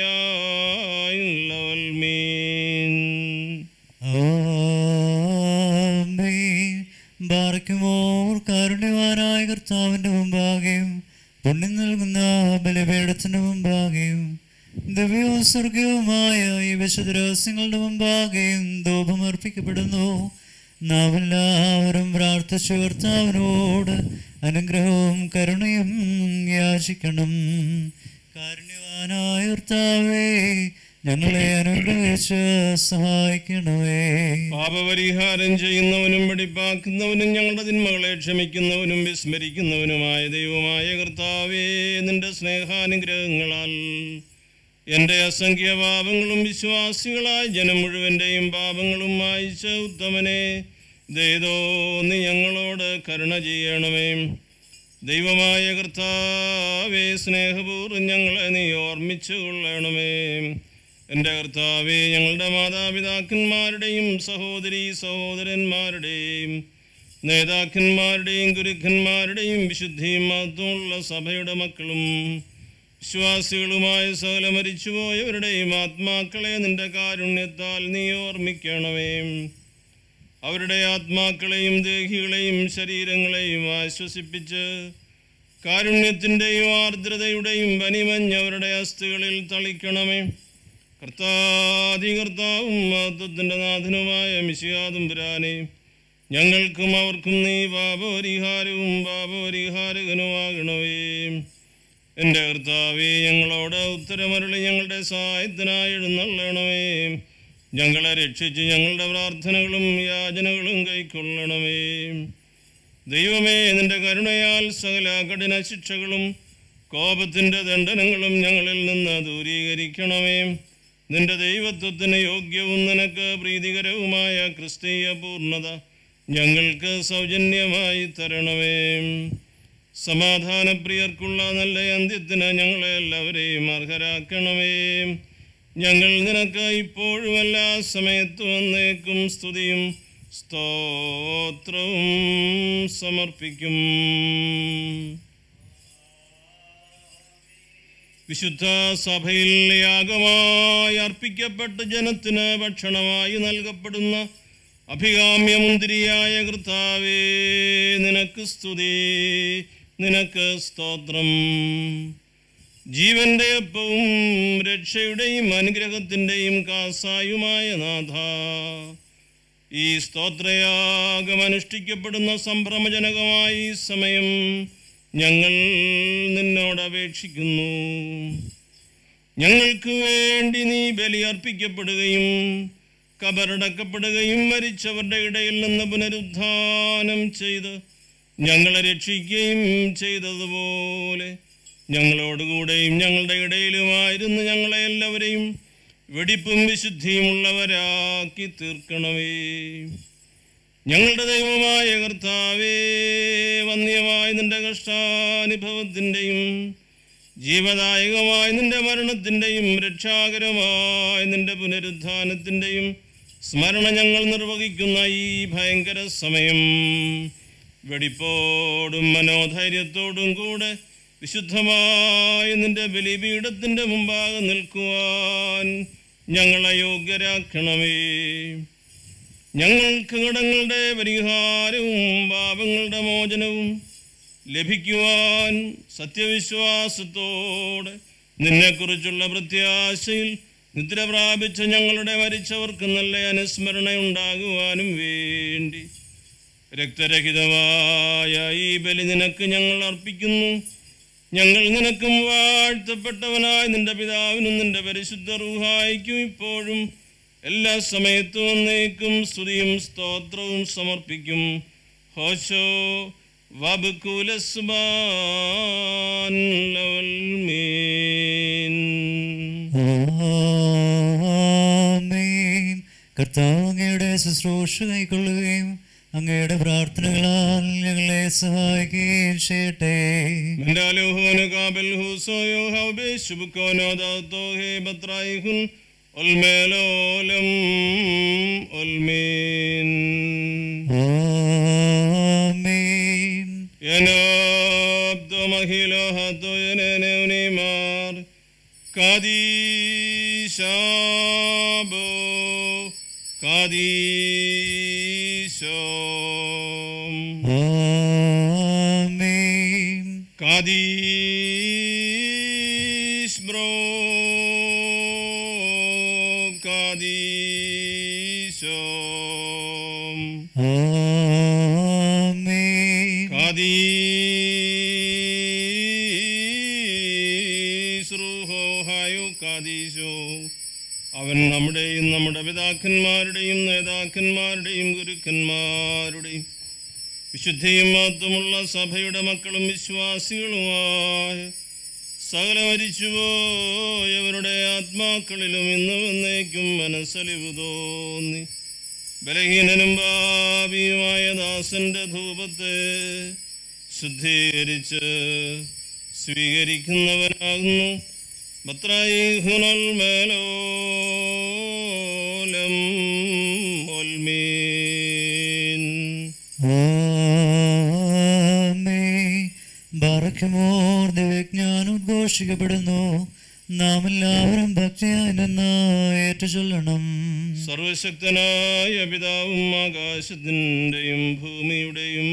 ആമേൻ. ബാറയ്ക്കുമോർ കാരുണ്യവാനായ കർത്താവിന്റെ മുമ്പാകെയും പുണ്യം നൽകുന്ന ബലിപീഠത്തിന്റെ മുമ്പാകെയും ദിവ്യവും സ്വർഗീയവുമായ ഈ വിശുദ്ധ രഹസ്യങ്ങളുടെ മുമ്പാകെയും ധൂപമർപ്പിക്കപ്പെടുന്നു നാം എല്ലാവരും പ്രാർത്ഥിച്ചു കർത്താവിനോട് അനുഗ്രഹവും കരുണയും യാചിക്കണം കാരുണ്യവാനായ കർത്താവേ ഞങ്ങളെ അനുഗ്രഹിച്ച് സഹായിക്കണമേ പാപപരിഹാരം ചെയ്യുന്നവനും വെടിപ്പാക്കുന്നവനും ഞങ്ങളുടെ തിന്മകളെ ക്ഷമിക്കുന്നവനും വിസ്മരിക്കുന്നവനുമായ ദൈവമായ കർത്താവേ നിന്റെ സ്നേഹാനുഗ്രഹങ്ങളാൽ എൻ്റെ അസംഖ്യ പാപങ്ങളും വിശ്വാസികളായ ജനം മുഴുവൻ്റെയും പാപങ്ങളും വായിച്ച ഉത്തമനെ ദയതോ നീ ഞങ്ങളോട് കരുണ ചെയ്യണമേ ദൈവമായ കർത്താവേ സ്നേഹപൂർവ്വം ഞങ്ങളെ നീ ഓർമ്മിച്ചു കൊള്ളണമേ എൻ്റെ കർത്താവേ ഞങ്ങളുടെ മാതാപിതാക്കന്മാരുടെയും സഹോദരി സഹോദരന്മാരുടെയും നേതാക്കന്മാരുടെയും ഗുരുക്കന്മാരുടെയും വിശുദ്ധിയും മഹത്വമുള്ള സഭയുടെ മക്കളും വിശ്വാസികളുമായ സകല മരിച്ചുപോയവരുടെയും ആത്മാക്കളെ നിന്റെ കാരുണ്യത്താൽ നീ ഓർമ്മിക്കണമേ അവരുടെ ആത്മാക്കളെയും ദേഹികളെയും ശരീരങ്ങളെയും ആശ്വസിപ്പിച്ച് കാരുണ്യത്തിൻ്റെയും ആർദ്രതയുടെയും പനിമഞ്ഞ് അവരുടെ അസ്ഥികളിൽ തളിക്കണമേ കർത്താതി കർത്താവും മഹത്വത്തിൻ്റെ നാഥനുമായ മിശിയാതും പുരാനെ ഞങ്ങൾക്കും അവർക്കും നീ പാപപരിഹാരവും പാപപരിഹാരകനുമാകണമേ എൻ്റെ കർത്താവേ ഞങ്ങളോട് ഉത്തരമരുളി ഞങ്ങളുടെ സഹായത്തിനായി എഴുന്നള്ളണമേ ഞങ്ങളെ രക്ഷിച്ച് ഞങ്ങളുടെ പ്രാർത്ഥനകളും യാചനകളും കൈക്കൊള്ളണമേ ദൈവമേ നിന്റെ കരുണയാൽ സകല കഠിന ശിക്ഷകളും കോപത്തിൻ്റെ ദണ്ഡനങ്ങളും ഞങ്ങളിൽ നിന്ന് ദൂരീകരിക്കണമേ നിന്റെ ദൈവത്വത്തിന് യോഗ്യവും നിനക്ക് പ്രീതികരവുമായ ക്രിസ്തീയ പൂർണ്ണത ഞങ്ങൾക്ക് സൗജന്യമായി തരണമേ സമാധാനപ്രിയർക്കുള്ള നല്ല അന്ത്യത്തിന് ഞങ്ങളെ എല്ലാവരെയും അർഹരാക്കണമേ ഞങ്ങൾ നിനക്ക് ഇപ്പോഴും എല്ലാ സമയത്തും എന്നേക്കും സ്തുതിയും സ്തോത്രവും സമർപ്പിക്കും വിശുദ്ധ സഭയിൽ യാഗമായി അർപ്പിക്കപ്പെട്ട ജനത്തിന് ഭക്ഷണമായി നൽകപ്പെടുന്ന അഭികാമ്യ മുന്തിരിയായ കർത്താവേ നിനക്ക് സ്തുതി നിനക്ക് സ്തോത്രം ജീവന്റെ അപ്പവും രക്ഷയുടെയും അനുഗ്രഹത്തിൻ്റെയും കാസായുമായ നാഥ ഈ സ്തോത്രയാഗം അനുഷ്ഠിക്കപ്പെടുന്ന സംഭ്രമജനകമായ ഈ സമയം ഞങ്ങൾ നിന്നോട് അപേക്ഷിക്കുന്നു ഞങ്ങൾക്ക് വേണ്ടി നീ ബലിയർപ്പിക്കപ്പെടുകയും കബറടക്കപ്പെടുകയും മരിച്ചവരുടെ ഇടയിൽ നിന്ന് പുനരുദ്ധാനം ചെയ്ത് ഞങ്ങളെ രക്ഷിക്കുകയും ചെയ്തതുപോലെ ഞങ്ങളോടുകൂടെയും ഞങ്ങളുടെ ഇടയിലുമായിരുന്നു ഞങ്ങളെ എല്ലാവരെയും വെടിപ്പും വിശുദ്ധിയുമുള്ളവരാക്കി തീർക്കണമേ ഞങ്ങളുടെ ദൈവമായ കർത്താവേ വന്യമായ നിന്റെ കഷ്ടാനുഭവത്തിൻ്റെയും ജീവദായകമായ നിന്റെ മരണത്തിൻ്റെയും രക്ഷാകരമായ നിന്റെ പുനരുദ്ധാനത്തിൻ്റെയും സ്മരണ ഞങ്ങൾ നിർവഹിക്കുന്ന ഈ ഭയങ്കര സമയം വെടിപ്പോടും മനോധൈര്യത്തോടും കൂടെ വിശുദ്ധമായ നിന്റെ ബലിപീഠത്തിൻ്റെ മുമ്പാകെ നിൽക്കുവാൻ ഞങ്ങളെ യോഗ്യരാക്കണമേ ഞങ്ങൾക്ക് കടങ്ങളുടെ പരിഹാരവും പാപങ്ങളുടെ മോചനവും ലഭിക്കുവാൻ സത്യവിശ്വാസത്തോടെ നിന്നെക്കുറിച്ചുള്ള പ്രത്യാശയിൽ നിദ്ര പ്രാപിച്ച ഞങ്ങളുടെ മരിച്ചവർക്ക് നല്ല അനുസ്മരണ ഉണ്ടാകുവാനും വേണ്ടി രക്തരഹിതമായ ഈ ബലി നിനക്ക് ഞങ്ങൾ അർപ്പിക്കുന്നു ഞങ്ങൾ നിനക്കും വാഴ്ത്തപ്പെട്ടവനായ നിന്റെ പിതാവിനും നിന്റെ പരിശുദ്ധ റൂഹായിക്കും ഇപ്പോഴും എല്ലാ സമയത്തും എന്നേക്കും സ്തുതിയും സ്തോത്രവും സമർപ്പിക്കും ഹോശോ വബുക്കുലസ്ബാൻ ലവൽ മീൻ ആമേൻ കർത്താവ് അങ്ങയുടെ ശുശ്രൂഷ കൈക്കൊള്ളുകയും അങ്ങയുടെ പ്രാർത്ഥനകളാൽ ഞങ്ങളെ സഹായിക്കുകയും ചെയ്യട്ടെ മൻഡാലോഹോന് കാബൽ ഹൂസോയോ ഹൗബേ ശുബുക്കോനോ ദാത്തോ ഹേ ബത്രായിഹുൻ ഒൽമേലോലം ഒൽമീൻ ആമേൻ യനോബ്ദോ മഹിലോ ഹത്തോ യനേനേവനിമാർ കാദീശാബോ കാദീശോ ആമേൻ കാദീശ് ബ്രോ കാദീശോ ആമേൻ കാദീശ് റുഹോ ഹായു കാദീശോ അവൻ നമ്മുടെയും നമ്മുടെ പിതാക്കന്മാരുടെയും നേതാക്കന്മാരുടെയും ഗുരുക്കന്മാരുടെയും വിശുദ്ധിയും മാത്രമുള്ള സഭയുടെ മക്കളും വിശ്വാസികളുമായ സകല മരിച്ചുപോയവരുടെ ആത്മാക്കളിലും ഇന്ന് വന്നേക്കും മനസ്സലിവ് തോന്നി ബലഹീനനും ഭാവിയുമായ ദാസന്റെ ധൂപത്തെ ശുദ്ധീകരിച്ച് സ്വീകരിക്കുന്നവനാകുന്നു ബത്രായി ഹുനൽ മേലോലം ഒൽമീൻ ആമേൻ ബാറക്കുമോർ ദിവ്യജ്ഞാനം ഉദ്ഘോഷിക്കപ്പെടുന്നു നാം എല്ലാവരും ഭക്തിയായി നിന്ന് ഏറ്റുചൊല്ലണം സർവശക്തനായ പിതാവും ആകാശത്തിൻ്റെയും ഭൂമിയുടെയും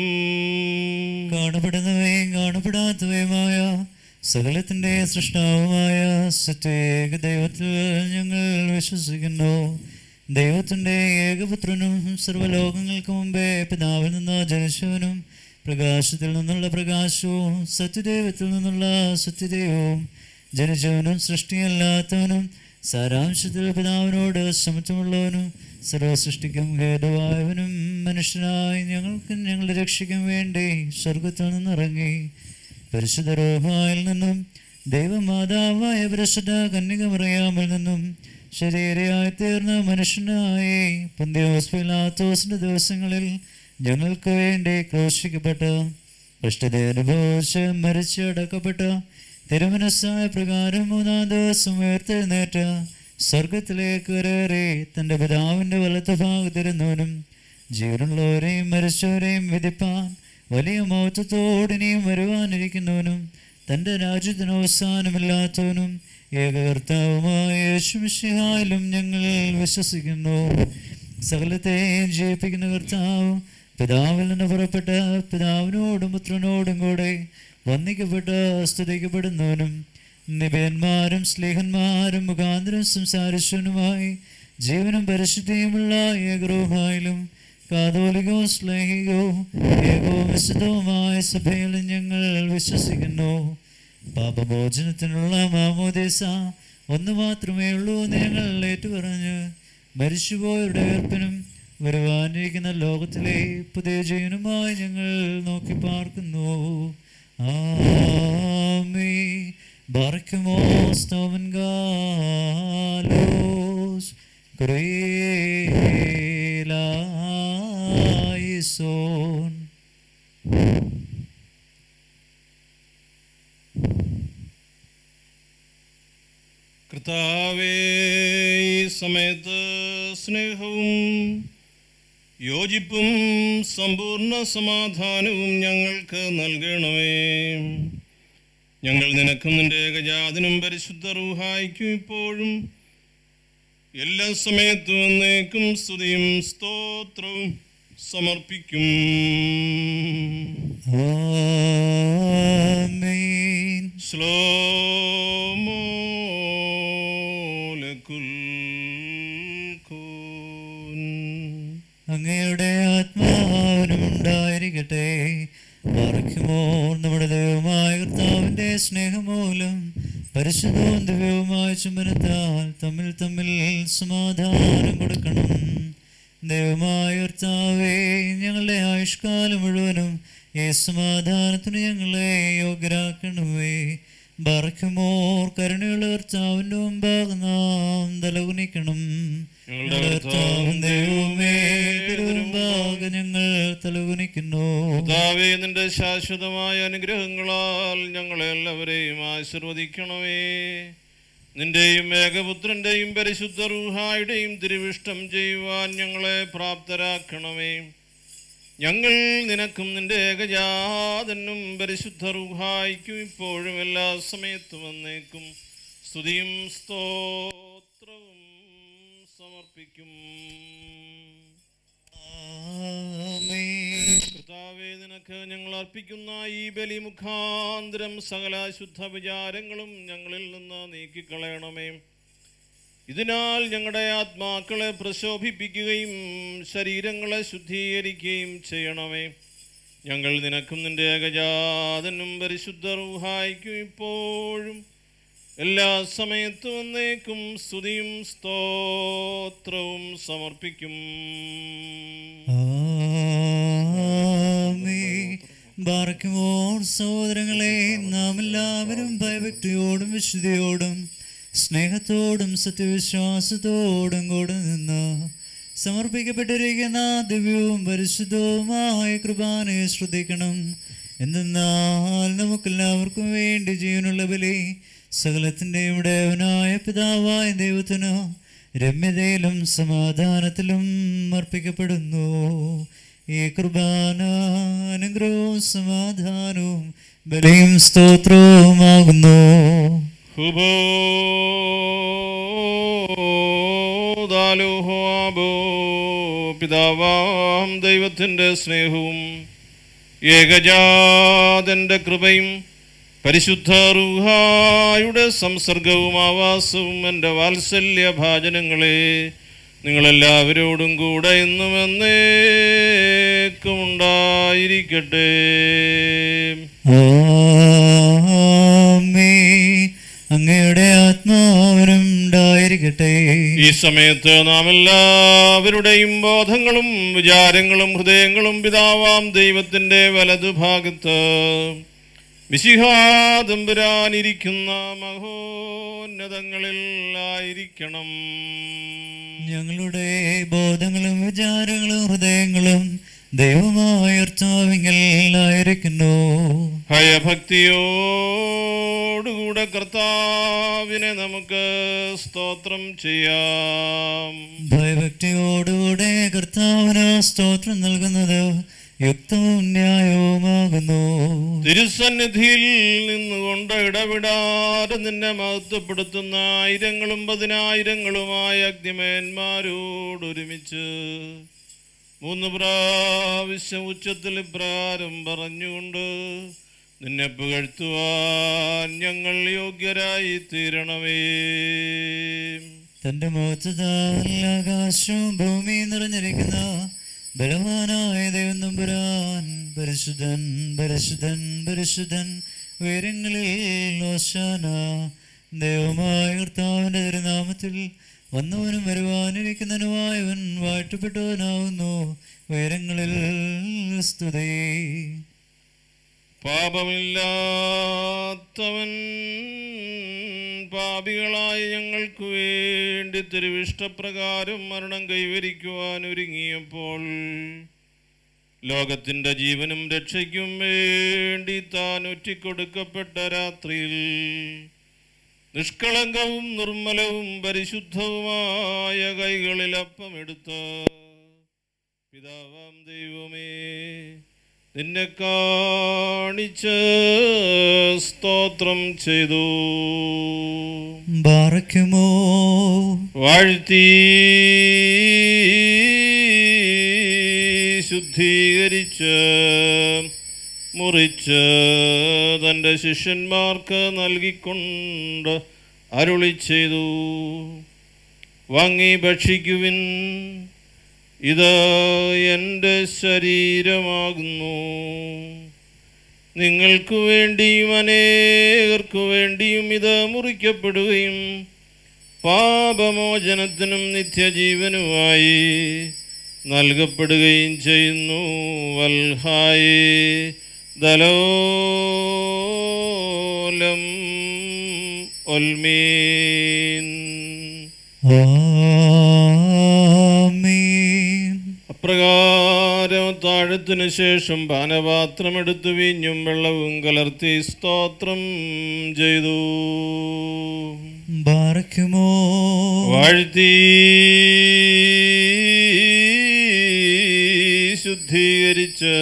കാണപ്പെടുന്നവയും കാണപ്പെടാത്തവയുമായ സകലത്തിന്റെ സൃഷ്ടാവുമായ സത്യേക ദൈവത്തിൽ ഞങ്ങൾ വിശ്വസിക്കുന്നു ദൈവത്തിന്റെ ഏകപുത്രനും സർവ്വലോകങ്ങൾക്ക് മുമ്പേ പിതാവിൽ നിന്ന് ജനിച്ചവനും പ്രകാശത്തിൽ നിന്നുള്ള പ്രകാശവും സത്യദൈവത്തിൽ നിന്നുള്ള സത്യദൈവവും ജനിച്ചവനും സൃഷ്ടിയല്ലാത്തവനും സാരാംശത്തിൽ പിതാവിനോട് സമത്വമുള്ളവനും സർവസൃഷ്ടിക്കും ഹേതുവായവനും മനുഷ്യനായി ഞങ്ങൾക്ക് ഞങ്ങളുടെ രക്ഷിക്കാൻ വേണ്ടി സ്വർഗത്തിൽ നിന്നിറങ്ങി പരിശുദ്ധ റോഹായിൽ നിന്നും ദൈവമാതാവായ പരിശുദ്ധ കന്യകമറിയാമിൽ നിന്നും ശരീരയായി തീർന്ന മനുഷ്യനായി പന്തിയോസ് പിലാത്തോസിന്റെ ദിവസങ്ങളിൽ ഞങ്ങൾക്ക് വേണ്ടി ക്രോശിക്കപ്പെട്ട കഷ്ടതയനുഭവിച്ച് മരിച്ചടക്കപ്പെട്ട തിരുമനസ്സായ പ്രകാരം മൂന്നാം ദിവസം ഉയർത്തെഴുന്നേറ്റ സ്വർഗത്തിലേക്ക് കയറി തൻ്റെ പിതാവിൻ്റെ വലത്ത് ഭാഗത്തിരുന്നവനും ജീവനുള്ളവരെയും മരിച്ചവരെയും വിധിപ്പാൻ വലിയ മൗത്വത്തോടിനെയും വരുവാനിരിക്കുന്നവനും തൻ്റെ രാജ്യത്തിന് അവസാനമില്ലാത്തവനും ഏകകർത്താവുമായ യേശുമിശിഹായിലും ഞങ്ങൾ വിശ്വസിക്കുന്നു സകലത്തെയും ജയിപ്പിക്കുന്ന കർത്താവ് പിതാവിൽ നിന്ന് പുറപ്പെട്ട പിതാവിനോടും പുത്രനോടും കൂടെ വന്ദിക്കപ്പെട്ട് സ്തുതിക്കപ്പെടുന്നവനും നിബയന്മാരും സ്ലേഹന്മാരും മുഖാന്തരം സംസാരിച്ചവനുമായി ജീവനും പരിശുദ്ധിയുമുള്ള ഏകരോഹായിലും കാതോലികവും സ്ലേഹികവും ഏകവും വിശുദ്ധവുമായ സഭയിൽ ഞങ്ങൾ വിശ്വസിക്കുന്നു പാപമോചനത്തിനുള്ള മാമോദേശ ഒന്ന് മാത്രമേ ഉള്ളൂ എന്ന് ഞങ്ങൾ ഏറ്റുപറഞ്ഞ് മരിച്ചുപോയവരുടെ ഉയർപ്പിനും വരുവാനിരിക്കുന്ന ലോകത്തിലെ പുതിയ ജീവനുമായി ഞങ്ങൾ നോക്കി പാർക്കുന്നു ആമേ ബാർക്കുമോ സ്തോമൻ ഗാലോസ് സോൻ കർത്താവേ ഈ സമയത്ത് സ്നേഹവും യോജിപ്പും സമ്പൂർണ്ണ സമാധാനവും ഞങ്ങൾക്ക് നൽകണമേ ഞങ്ങൾ നിനക്കും നിന്റെ ഏകജാതനും പരിശുദ്ധ റൂഹായിക്കും ഇപ്പോഴും എല്ലാ സമയത്തും എന്നേക്കും സ്തുതിയും സ്തോത്രവും സമർപ്പിക്കും ആമേൻ ശ്ലോമോലക്കുൽ ഉണ്ടായിരിക്കട്ടെ പാർക്കുമോ നമ്മുടെ ദൈവമായ കർത്താവിന്റെ സ്നേഹമൂലം പരിശുദ്ധവും ദിവ്യവുമായ ചുമനത്താൽ തമ്മിൽ തമ്മിൽ സമാധാനം കൊടുക്കണം ദൈവമായ കർത്താവേ ഞങ്ങളുടെ ആയുഷ്കാലം മുഴുവനും ഈ സമാധാനത്തിന് ഞങ്ങളെ യോഗ്യരാക്കണമേ ബറക്കുമോർ കരുണയുള്ള കർത്താവിൻ്റെ മുമ്പാകെ നാം തലകുനിക്കണം ഞങ്ങളുടെ കർത്താവും ദൈവമേ തിരുമുമ്പാകെ ഞങ്ങൾ തലകുനിക്കുന്നു കർത്താവേ നിന്റെ ശാശ്വതമായ അനുഗ്രഹങ്ങളാൽ ഞങ്ങളെ എല്ലാവരെയും ആശീർവദിക്കണമേ നിന്റെയും ഏകപുത്രന്റെയും പരിശുദ്ധ റൂഹായുടെയും തിരുവിഷ്ടം ചെയ്യുവാൻ ഞങ്ങളെ പ്രാപ്തരാക്കണമേ ഞങ്ങൾ നിനക്കും നിന്റെ ഏകജാതനും പരിശുദ്ധ റൂഹായിക്കും ഇപ്പോഴും എല്ലാ സമയത്തും വന്നേക്കും സ്തുതിയും സ്തോത്രവും സമർപ്പിക്കും ആമേൻ. കർത്താവേ നിനക്ക് ഞങ്ങൾ അർപ്പിക്കുന്ന ഈ ബലി മുഖാന്തരം സകല ശുദ്ധ വിചാരങ്ങളും ഞങ്ങളിൽ നിന്ന് നീക്കിക്കളയണമേ ഇതിനാൽ ഞങ്ങളുടെ ആത്മാക്കളെ പ്രശോഭിപ്പിക്കുകയും ശരീരങ്ങളെ ശുദ്ധീകരിക്കുകയും ചെയ്യണമേ ഞങ്ങൾ നിനക്കും നിന്റെ ഏകജാതനും പരിശുദ്ധ റൂഹായിക്കും ഇപ്പോഴും എല്ലാ സമയത്തും എന്നേക്കും സ്തുതിയും സ്തോത്രവും സമർപ്പിക്കും ആമേൻ. ബാറക്കുമോർ സഹോദരങ്ങളെ നാം എല്ലാവരും ഭയഭക്തിയോടും വിശുദ്ധിയോടും സ്നേഹത്തോടും സത്യവിശ്വാസത്തോടും കൂടെ നിന്ന് സമർപ്പിക്കപ്പെട്ടിരിക്കുന്ന ദിവ്യവും പരിശുദ്ധവുമായ കൃപാനയെ ശ്രദ്ധിക്കണം എന്തെന്നാൽ നമുക്കെല്ലാവർക്കും വേണ്ടി ജീവനുള്ള ബലി സകലത്തിൻ്റെയും ഇടയവനായ പിതാവായ ദൈവത്തിനു രമ്യതയിലും സമാധാനത്തിലും അർപ്പിക്കപ്പെടുന്നു ഈ കുർബാന അനുഗ്രഹവും സമാധാനവും ബലിയും സ്തോത്രവുമാകുന്നു ഹുബോദാലുഹോബോ പിതാവാം ദൈവത്തിൻ്റെ സ്നേഹവും ഏകജാതൻ്റെ കൃപയും പരിശുദ്ധ റുഹായുടെ സംസർഗവും ആവാസവും എൻ്റെ വാത്സല്യ ഭാജനങ്ങളെ നിങ്ങളെല്ലാവരോടും കൂടെ ഇന്നും എന്നേക്കും ഉണ്ടായിരിക്കട്ടെ ആമേ അങ്ങയുടെ ആത്മാവിനും ഉണ്ടായിരിക്കട്ടെ ഈ സമയത്ത് നാം എല്ലാവരുടെയും ബോധങ്ങളും വിചാരങ്ങളും ഹൃദയങ്ങളും പിതാവാം ദൈവത്തിൻ്റെ വലതുഭാഗത്ത് വിശിഹാദംബരാനിരിക്കുന്ന മഹോന്നതങ്ങളിൽ ആയിരിക്കണം ഞങ്ങളുടെ ബോധങ്ങളും വിചാരങ്ങളും ഹൃദയങ്ങളും ദൈവമായ കർത്താവിങ്കലായിരിക്കുന്നു ഭയഭക്തിയോടുകൂടെ കർത്താവിനെ നമുക്ക് സ്തോത്രം ചെയ്യാം ഭയഭക്തിയോടുകൂടെ കർത്താവിന് സ്തോത്രം നൽകുന്നത് യുക്തവും ന്യായവുമാകുന്നു തിരുസന്നിധിയിൽ നിന്നുകൊണ്ട് ഇടവിടാതെ നിന്നെ മഹത്വപ്പെടുത്തുന്ന ആയിരങ്ങളും പതിനായിരങ്ങളുമായ അഗ്നിമേന്മാരോടൊരുമിച്ച് മൂന്ന് പ്രാവശ്യം ഉച്ചത്തിൽ ഇപ്രകാരം പറഞ്ഞുകൊണ്ട് നിന്നെ പുകഴ്ത്തുവാൻ ഞങ്ങൾ യോഗ്യരായി തീരണമേ തന്റെ മുഖത്താൽ ആകാശവും ഭൂമിയും നിറഞ്ഞിരിക്കുന്ന ബലവാനായ ദൈവം നമ്പുരാൻ പരിശുദ്ധൻ പരിശുദ്ധൻ പരിശുദ്ധൻ ഉയരങ്ങളിൽ ഓശാന ദൈവമായ കർത്താവിന്റെ തിരുനാമത്തിൽ വന്നവനും വരുവാനിരിക്കുന്നവനുമായവൻ വാഴ്ത്തപ്പെട്ടവനാവുന്നു ഉയരങ്ങളിൽ സ്തുതി പാപമില്ലാത്തവൻ പാപികളായ ഞങ്ങൾക്ക് വേണ്ടി തിരുവിഷ്ടപ്രകാരം മരണം കൈവരിക്കുവാൻ ഒരുങ്ങിയപ്പോൾ ലോകത്തിൻ്റെ ജീവനും രക്ഷയ്ക്കും വേണ്ടി താൻ ഒറ്റിക്കൊടുക്കപ്പെട്ട രാത്രിയിൽ നിഷ്കളങ്കവും നിർമ്മലവും പരിശുദ്ധവുമായ കൈകളിൽ അപ്പമെടുത്ത് പിതാവാം ദൈവമേ നിന്നെ കാണിച്ച് സ്തോത്രം ചെയ്തു ബാറയ്ക്കുമോ വാഴ്ത്തി ശുദ്ധീകരിച്ച് മുറിച്ച് തൻ്റെ ശിഷ്യന്മാർക്ക് നൽകിക്കൊണ്ട് അരുളി ചെയ്തു വാങ്ങി ഭക്ഷിക്കുവിൻ ഇത് എൻ്റെ ശരീരമാകുന്നു നിങ്ങൾക്കു വേണ്ടിയും അനേകർക്കു വേണ്ടിയും ഇത് മുറിക്കപ്പെടുകയും പാപമോചനത്തിനും നിത്യജീവനുമായി നൽകപ്പെടുകയും ചെയ്യുന്നു വൽഹായേ ദലോലം ഒൽമീൻ ആമേൻ അപ്രകാരം താഴത്തിനു ശേഷം പാനപാത്രമെടുത്തു വീഞ്ഞും വെള്ളവും കലർത്തി സ്തോത്രം ചെയ്തു ബാറയ്ക്കുമോ വാഴ്ത്തി ശുദ്ധീകരിച്ച്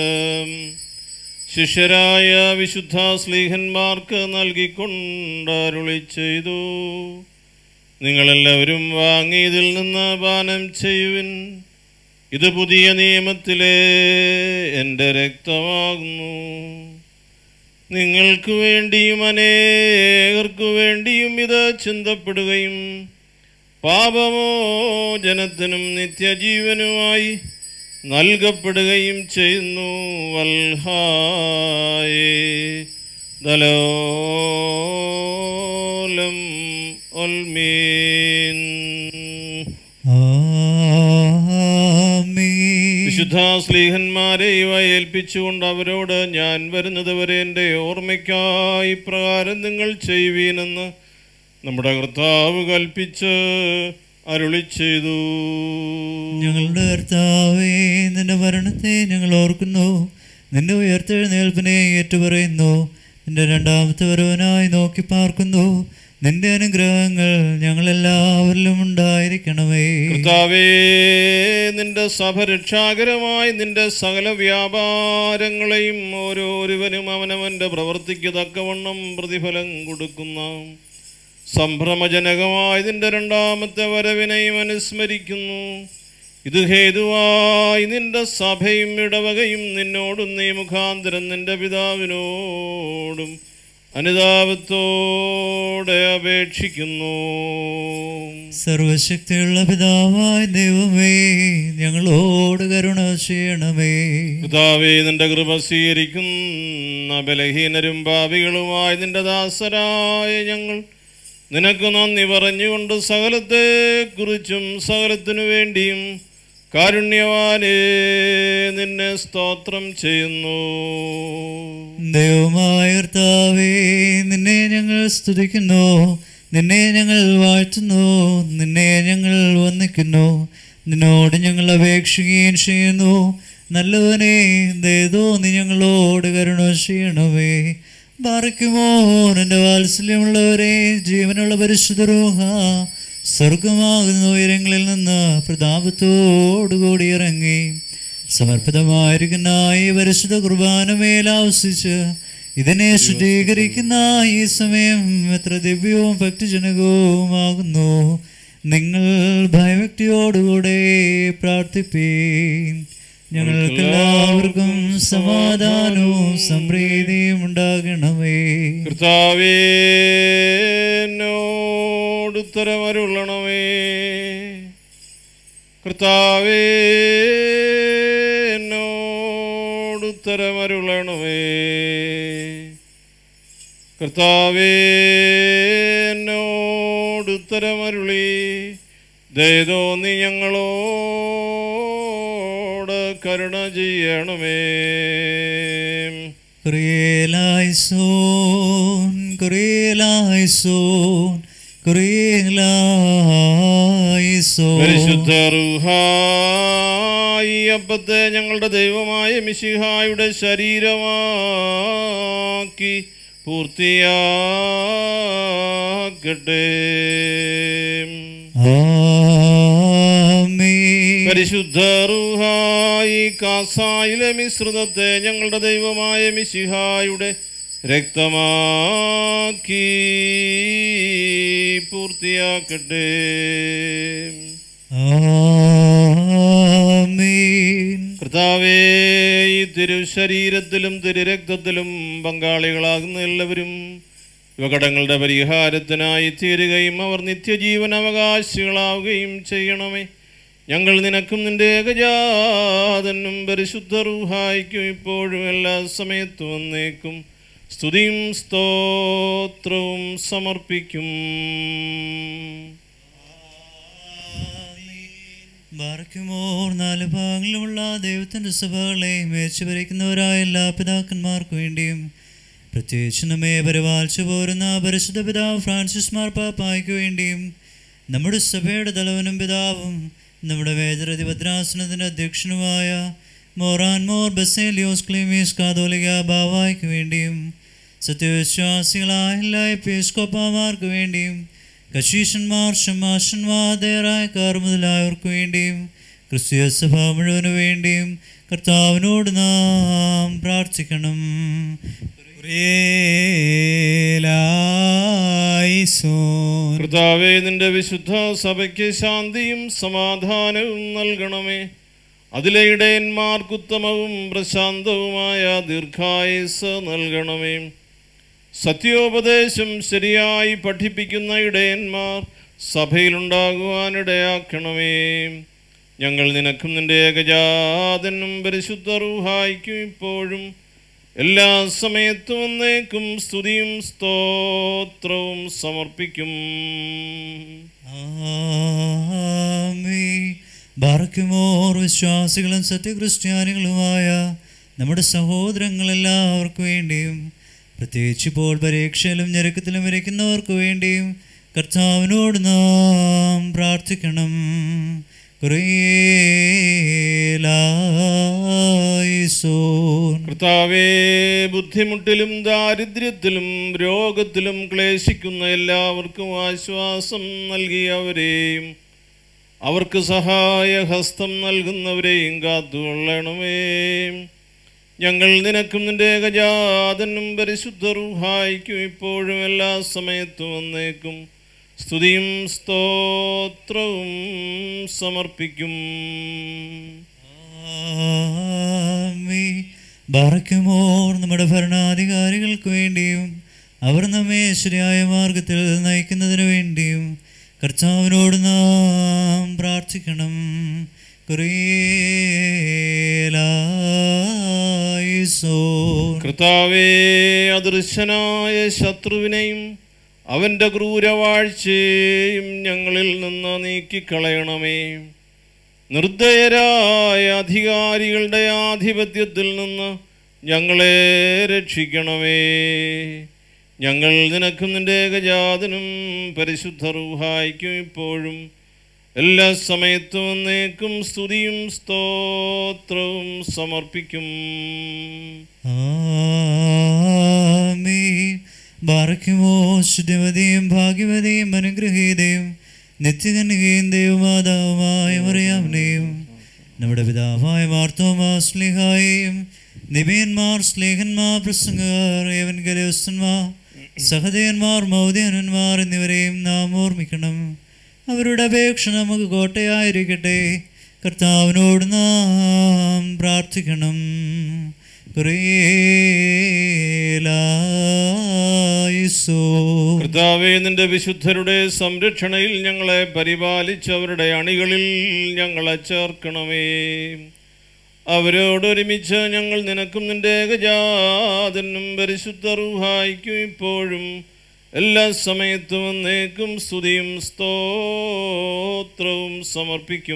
ശിഷ്യരായ വിശുദ്ധ സ്ലീഹന്മാർക്ക് നൽകിക്കൊണ്ടരുളി ചെയ്തു നിങ്ങളെല്ലാവരും വാങ്ങി ഇതിൽ നിന്ന് പാനം ചെയ്യുവിൻ ഇത് പുതിയ നിയമത്തിലെ എൻ്റെ രക്തമാകുന്നു നിങ്ങൾക്ക് വേണ്ടിയും അനേകർക്കു വേണ്ടിയും ഇത് ചിന്തപ്പെടുകയും പാപമോചനത്തിനും നിത്യജീവനുമായി നൽകപ്പെടുകയും ചെയ്യുന്നു വൽഹായേ ദലോലം ഒൽമീൻ ആമേൻ വിശുദ്ധ സ്ലീഹന്മാരെ ഇവ ഏൽപ്പിച്ചുകൊണ്ട് അവരോട് ഞാൻ വരുന്നത് വരെ എൻ്റെ ഓർമ്മയ്ക്കായി പ്രകാരം നിങ്ങൾ ചെയ്യുവീനെന്ന് നമ്മുടെ കർത്താവ് കൽപ്പിച്ച് അരുളി ചെയ്തു ഞങ്ങളുടെ കർത്താവേ നിന്റെ മരണത്തെ ഞങ്ങൾ ഓർക്കുന്നു നിന്റെ ഉയർത്തെഴുന്നേൽപ്പിനെ ഏറ്റുപറയുന്നു നിന്റെ രണ്ടാമത്തെ വരവനായി നോക്കി പാർക്കുന്നു നിന്റെ അനുഗ്രഹങ്ങൾ ഞങ്ങളെല്ലാവരിലും ഉണ്ടായിരിക്കണമേ കർത്താവേ നിന്റെ സഭ രക്ഷാകരമായി നിന്റെ സകല വ്യാപാരങ്ങളെയും ഓരോരുവനും അവനവന്റെ പ്രവൃത്തിക്ക് തക്കവണ്ണം പ്രതിഫലം കൊടുക്കുന്ന സംഭ്രമജനകമായ നിന്റെ രണ്ടാമത്തെ വരവിനെയും അനുസ്മരിക്കുന്നു ഇത് ഹേതുവായി നിന്റെ സഭയും ഇടവകയും നിന്നോടും നീ മുഖാന്തരം നിന്റെ പിതാവിനോടും അനുതാപത്തോടെ അപേക്ഷിക്കുന്നു സർവശക്തിയുള്ള പിതാവായ ദൈവമേ ഞങ്ങളോട് കരുണ ചെയ്യണമേ പിതാവേ നിന്റെ കൃപ സ്വീകരിക്കുന്ന ബലഹീനരും പാപികളുമായ നിന്റെ ദാസരായ ഞങ്ങൾ നിനക്ക് നന്ദി പറഞ്ഞുകൊണ്ട് സകലത്തെ കുറിച്ചും സകലത്തിനു വേണ്ടിയും കാരുണ്യവാനേ നിന്നെ സ്തോത്രം ചെയ്യുന്നു ദൈവമായ കർത്താവേ നിന്നെ ഞങ്ങൾ സ്തുതിക്കുന്നു നിന്നെ ഞങ്ങൾ വാഴ്ത്തുന്നു നിന്നെ ഞങ്ങൾ വന്ദിക്കുന്നു നിന്നോട് ഞങ്ങൾ അപേക്ഷിക്കുകയും ചെയ്യുന്നു നല്ലവനെ ദേതോ നീ ഞങ്ങളോട് കരുണ ചെയ്യണമേ ബാറയ്ക്കുമോ എൻ്റെ വാത്സല്യമുള്ളവരെ ജീവനുള്ള പരിശുദ്ധരൂഹ സ്വർഗമാകുന്ന ഉയരങ്ങളിൽ നിന്ന് പ്രതാപത്തോടുകൂടി ഇറങ്ങി സമർപ്പിതമായിരിക്കുന്ന ഈ പരിശുദ്ധ കുർബാന മേലാവസിച്ച് ഇതിനെ ശുദ്ധീകരിക്കുന്ന ഈ സമയം എത്ര ദിവ്യവും ഭക്തിജനകവുമാകുന്നു നിങ്ങൾ ഭയഭക്തിയോടുകൂടെ പ്രാർത്ഥിപ്പീൻ ഞങ്ങൾക്കെല്ലാവർക്കും സമാധാനവും സംപ്രീതിയും ഉണ്ടാകണമേ കർത്താവേ എന്നോട് ഉത്തരമരുളണമേ കർത്താവേ എന്നോട് ഉത്തരമരുളണമേ കർത്താവേ എന്നോട് ഉത്തരമരുളി ദയതോ നീ ഞങ്ങളോട് കരുണ ചെയ്യണമേ Kurielaisun, Kurielaisun, Kurielaisun. പരിശുദ്ധ റുഹായി അപ്പത്തെ ഞങ്ങളുടെ ദൈവമായ മിശിഹായുടെ ശരീരമാക്കി പൂർത്തിയാക്കട്ടെ ആമേൻ. പരിശുദ്ധ റുഹായി കാസായിലെ മിശ്രിതത്തെ ഞങ്ങളുടെ ദൈവമായ മിശിഹായുടെ രക്തമാക്കി പൂർത്തിയാക്കട്ടെ ആമേൻ. കർത്താവേ ഈ തിരുശരീരത്തിലും തിരുരക്തത്തിലും പങ്കാളികളാകുന്ന എല്ലാവരും യുവകടങ്ങളുടെ പരിഹാരത്തിനായി തീരുകയും അവർ നിത്യജീവൻ അവകാശികളാവുകയും ചെയ്യണമേ ഞങ്ങൾ നിനക്കും നിന്റെ ഏകജാതനും പരിശുദ്ധ റൂഹായിക്കും ഇപ്പോഴും എല്ലാ സമയത്തും വന്നേക്കും സ്തുതിയും സ്തോത്രവും സമർപ്പിക്കും ബാറയ്ക്കുമോർ നാല് ഭാഗങ്ങളുമുള്ള ദൈവത്തിൻ്റെ സഭകളെ മേച്ചു ഭരിക്കുന്നവരായ എല്ലാ പിതാക്കന്മാർക്കു വേണ്ടിയും പ്രത്യേകിച്ച് നമ്മെ പരിപാലിച്ചു പോരുന്ന പരിശുദ്ധ പിതാവ് ഫ്രാൻസിസ് മാർപ്പാപ്പായ്ക്ക് വേണ്ടിയും നമ്മുടെ സഭയുടെ തലവനും പിതാവും നമ്മുടെ വേദരതി ഭദ്രാസനത്തിൻ്റെ അധ്യക്ഷനുമായ മോറാൻ മോർ ബസേലിയോസ് ക്ലീമീസ് കാതോലിക ബാവായ്ക്ക് വേണ്ടിയും സത്യവിശ്വാസികളായ എല്ലാ എപ്പിസ്കോപ്പാമാർക്ക് വേണ്ടിയും കശീഷന്മാർ ഷമാഷന്മാർ ദേറായക്കാർ മുതലായവർക്ക് വേണ്ടിയും ക്രിസ്തീയ സഭ മുഴുവനു വേണ്ടിയും കർത്താവിനോട് നാം പ്രാർത്ഥിക്കണം േലായിസോൻ കർത്താവേ നിന്റെ വിശുദ്ധ സഭയ്ക്ക് ശാന്തിയും സമാധാനവും നൽകണമേ അതിലെ ഇടയന്മാർക്കുത്തമവും പ്രശാന്തവുമായ ദീർഘായുസ് നൽകണമേ സത്യോപദേശം ശരിയായി പഠിപ്പിക്കുന്ന ഇടയന്മാർ സഭയിലുണ്ടാകുവാനിടയാക്കണമേ ഞങ്ങൾ നിനക്കും നിന്റെ ഏകജാതനും പരിശുദ്ധ റൂഹായിക്കും ഇപ്പോഴും എല്ലാ സമയത്തും എന്നേക്കും സ്തുതിയും സ്തോത്രവും സമർപ്പിക്കും ആമേ ബാറയ്ക്കുമോർ വിശ്വാസികളും സത്യക്രിസ്ത്യാനികളുമായ നമ്മുടെ സഹോദരങ്ങളെല്ലാവർക്കു വേണ്ടിയും പ്രത്യേകിച്ച് ഇപ്പോൾ പരീക്ഷയിലും ഞെരുക്കത്തിലും ഇരിക്കുന്നവർക്ക് വേണ്ടിയും കർത്താവിനോട് നാം പ്രാർത്ഥിക്കണം കുറേലായിസോൻ കർത്താവേ ബുദ്ധിമുട്ടിലും ദാരിദ്ര്യത്തിലും രോഗത്തിലും ക്ലേശിക്കുന്ന എല്ലാവർക്കും ആശ്വാസം നൽകിയവരെയും അവർക്ക് സഹായഹസ്തം നൽകുന്നവരെയും കാത്തുകൊള്ളണമേ ഞങ്ങൾ നിനക്കും നിന്റെ ഏകജാതനും പരിശുദ്ധ റൂഹായിക്കും ഇപ്പോഴും എല്ലാ സമയത്തും വന്നേക്കും സ്തുതിയും സ്തോത്രവും സമർപ്പിക്കും ആമേ. ബാറയ്ക്കുമോർ നമ്മുടെ ഭരണാധികാരികൾക്ക് വേണ്ടിയും അവർ നമ്മെ ശരിയായ മാർഗത്തിൽ നയിക്കുന്നതിന് വേണ്ടിയും കർത്താവിനോട് നാം പ്രാർത്ഥിക്കണം കുറേലായിസോൻ കർത്താവേ അദൃശ്യനായ ശത്രുവിനെയും അവൻ്റെ ക്രൂരവാഴ്ചയും ഞങ്ങളിൽ നിന്ന് നീക്കിക്കളയണമേ നിർദ്ദയരായ അധികാരികളുടെ ആധിപത്യത്തിൽ നിന്ന് ഞങ്ങളെ രക്ഷിക്കണമേ ഞങ്ങൾ നിനക്കും നിന്റെ ഏകജാതനും പരിശുദ്ധ റൂഹായിക്കും ഇപ്പോഴും എല്ലാ സമയത്തും എന്നേക്കും സ്തുതിയും സ്തോത്രവും സമർപ്പിക്കും ആമേൻ ബാറയ്ക്കുമോ ശുദ്ധിമതിയും ഭാഗ്യവതിയും അനുഗ്രഹീതയും നിത്യകന്യകയും ദൈവമാതാവുമായ മറിയാമിനെയും നമ്മുടെ പിതാവായ മാർത്തോമാ സ്ലിഹായെയും നിബിയന്മാർ സ്ലേഹന്മാർ പ്രസംഗർ ഏവൻ ഗലവസ്തന്മാർ സഹദേവന്മാർ മൗദ്യനന്മാർ എന്നിവരെയും നാം ഓർമ്മിക്കണം അവരുടെ അപേക്ഷ നമുക്ക് കോട്ടയായിരിക്കട്ടെ കർത്താവിനോട് നാം പ്രാർത്ഥിക്കണം കുറേലായിസോ കർത്താവേ നിന്റെ വിശുദ്ധരുടെ സംരക്ഷണയിൽ ഞങ്ങളെ പരിപാലിച്ചവരുടെ അണികളിൽ ഞങ്ങളെ ചേർക്കണമേ അവരോടൊരുമിച്ച് ഞങ്ങൾ നിനക്കും നിന്റെ ഏകജാതനും പരിശുദ്ധ റൂഹായിക്കും ഇപ്പോഴും എല്ലാ സമയത്തും എന്നേക്കും സ്തുതിയും സ്തോത്രവും സമർപ്പിക്കും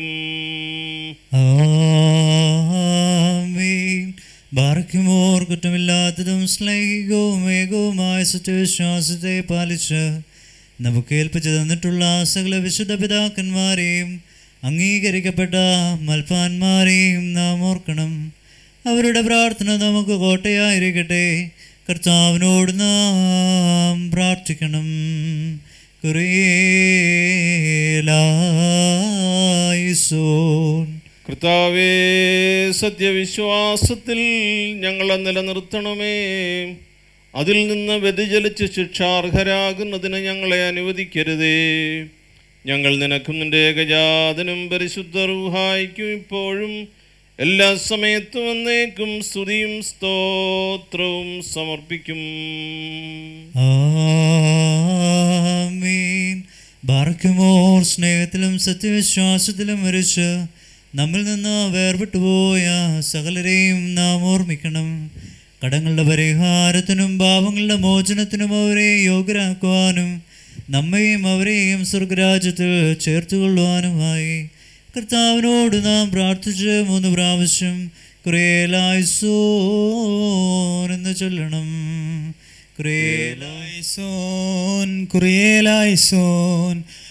ആമേൻ ബാറയ്ക്കുമോർ കുറ്റമില്ലാത്തതും സ്ലൈഹികവും ഏകവുമായ സത്യവിശ്വാസത്തെ പാലിച്ച് നമുക്ക് ഏൽപ്പിച്ചു തന്നിട്ടുള്ള സകല വിശുദ്ധ പിതാക്കന്മാരെയും അംഗീകരിക്കപ്പെട്ട മൽപ്പാന്മാരെയും നാം ഓർക്കണം അവരുടെ പ്രാർത്ഥന നമുക്ക് കോട്ടയായിരിക്കട്ടെ കർത്താവിനോട് നാം പ്രാർത്ഥിക്കണം കുറേലായിസോൻ കർത്താവേ സത്യവിശ്വാസത്തിൽ ഞങ്ങളെ നിലനിർത്തണമേ അതിൽ നിന്ന് വ്യതിചലിച്ച് ശിക്ഷാർഹരാകുന്നതിന് ഞങ്ങളെ അനുവദിക്കരുതേ ഞങ്ങൾ നിനക്കും നിന്റെ ഏകജാതനും പരിശുദ്ധ റൂഹായിക്കും ഇപ്പോഴും എല്ലാ സമയത്തും എന്നേക്കും സ്തുതിയും സ്തോത്രവും സമർപ്പിക്കും ആമീൻ ബാർക്കുമോർ സ്നേഹത്തിലും സത്യവിശ്വാസത്തിലും മരിച്ച് നമ്മിൽ നിന്ന് വേർപെട്ടുപോയ സകലരെയും നാം ഓർമ്മിക്കണം കടങ്ങളുടെ പരിഹാരത്തിനും പാപങ്ങളുടെ മോചനത്തിനും അവരെ യോഗ്യരാക്കുവാനും നമ്മയും അവരെയും സ്വർഗരാജ്യത്തിൽ ചേർത്തുകൊള്ളുവാനുമായി കർത്താവിനോട് നാം പ്രാർത്ഥിച്ച് മൂന്ന് പ്രാവശ്യം കുറേലായുസോൻ എന്ന് ചൊല്ലണം കുറേലായി സോൻ കുറിയേലായിസോൻ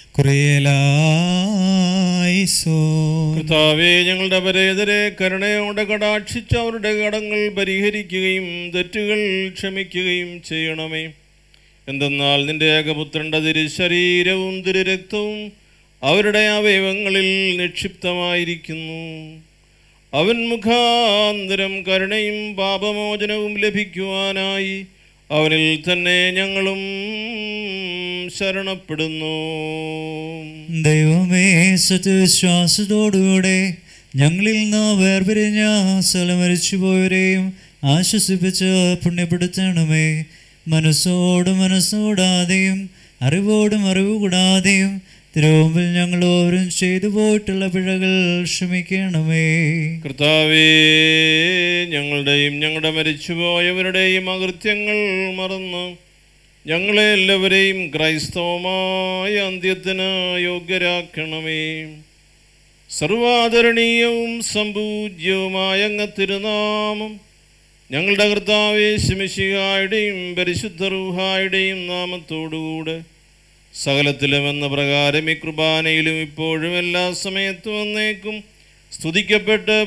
കുറിയേലായിസോൻ കർത്താവെ ഞങ്ങളുടെ പരേതരെ കരുണയോടെ കടാക്ഷിച്ച് അവരുടെ കടങ്ങൾ പരിഹരിക്കുകയും തെറ്റുകൾ ക്ഷമിക്കുകയും ചെയ്യണമേ എന്തെന്നാൽ നിന്റെ ഏകപുത്രന്റെ തിരുശരീരവും തിരുരക്തവും അവരുടെ അവയവങ്ങളിൽ നിക്ഷിപ്തമായിരിക്കുന്നു അവൻ മുഖാന്തരം കരുണയും പാപമോചനവും ലഭിക്കുവാനായി അവനിൽ തന്നെ ഞങ്ങളും ശരണപ്പെടുന്നു ദൈവമേ സത്യവിശ്വാസത്തോടുകൂടെ ഞങ്ങളിൽ നിന്ന് വേർപിരിഞ്ഞ സ്ഥലം മരിച്ചുപോയവരെയും ആശ്വസിപ്പിച്ച് പുണ്യപ്പെടുത്തണമേ മനസ്സോടും മനസ്സോടാതെയും അറിവോടും അറിവ് കൂടാതെയും തിരുവുമ്പിൽ ഞങ്ങൾ ഓരോരും ചെയ്തു പോയിട്ടുള്ള പിഴകൾ ക്ഷമിക്കണമേ കർത്താവേ ഞങ്ങളുടെയും ഞങ്ങളുടെ മരിച്ചുപോയവരുടെയും അകൃത്യങ്ങൾ മറന്ന് ഞങ്ങളെ എല്ലാവരെയും ക്രൈസ്തവമായ അന്ത്യത്തിന് യോഗ്യരാക്കണമേ സർവാദരണീയവും സമ്പൂജ്യവുമായ അങ്ങ് തിരുനാമം ഞങ്ങളുടെ കർത്താവേ ശിമിശിഹായുടെയും പരിശുദ്ധ റൂഹായുടെയും നാമത്തോടുകൂടെ സകലത്തിലും എന്ന പ്രകാരം ഈ കുർബാനയിലും ഇപ്പോഴും എല്ലാ സമയത്തും വന്നേക്കും സ്തുതിക്കപ്പെട്ട്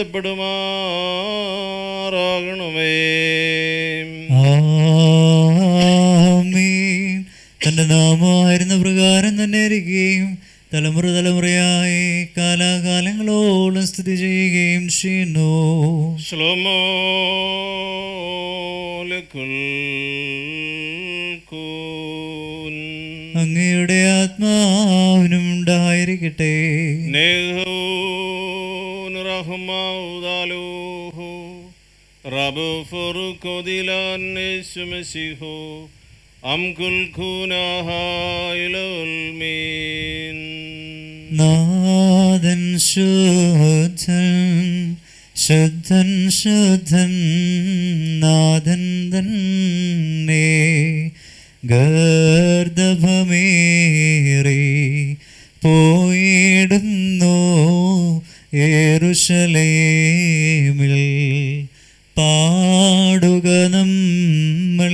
പുകഴ്ത്തപ്പെടുമാറാകണമേ ആമീൻ തന്റെ നാമമായിരുന്ന പ്രകാരം തന്നെ ഇരിക്കുകയും തലമുറ തലമുറയായി കാലാകാലങ്ങളോളം സ്ഥിതി ചെയ്യുകയും ചെയ്യുന്നു ശ്ലോമോലക്കുൽ കൂൻ അങ്ങയുടെ ആത്മാവിനും ഉണ്ടായിരിക്കട്ടെ നെഹൂൻ റഹ്മൗദാലൂഹു റബ് ഫുർഖുദിലാൻ യേശുമസിഹു അംകുൽ ഖൂനാഹായിലുൽ മീൻ നാഥൻ ശുദ്ധൻ ശുദ്ധൻ ശുദ്ധൻ നാഥൻ തന്നെ ഗർദഭമേറി പോയിടുന്നു യേറുശലേമിൽ പാടുക നമ്മൾ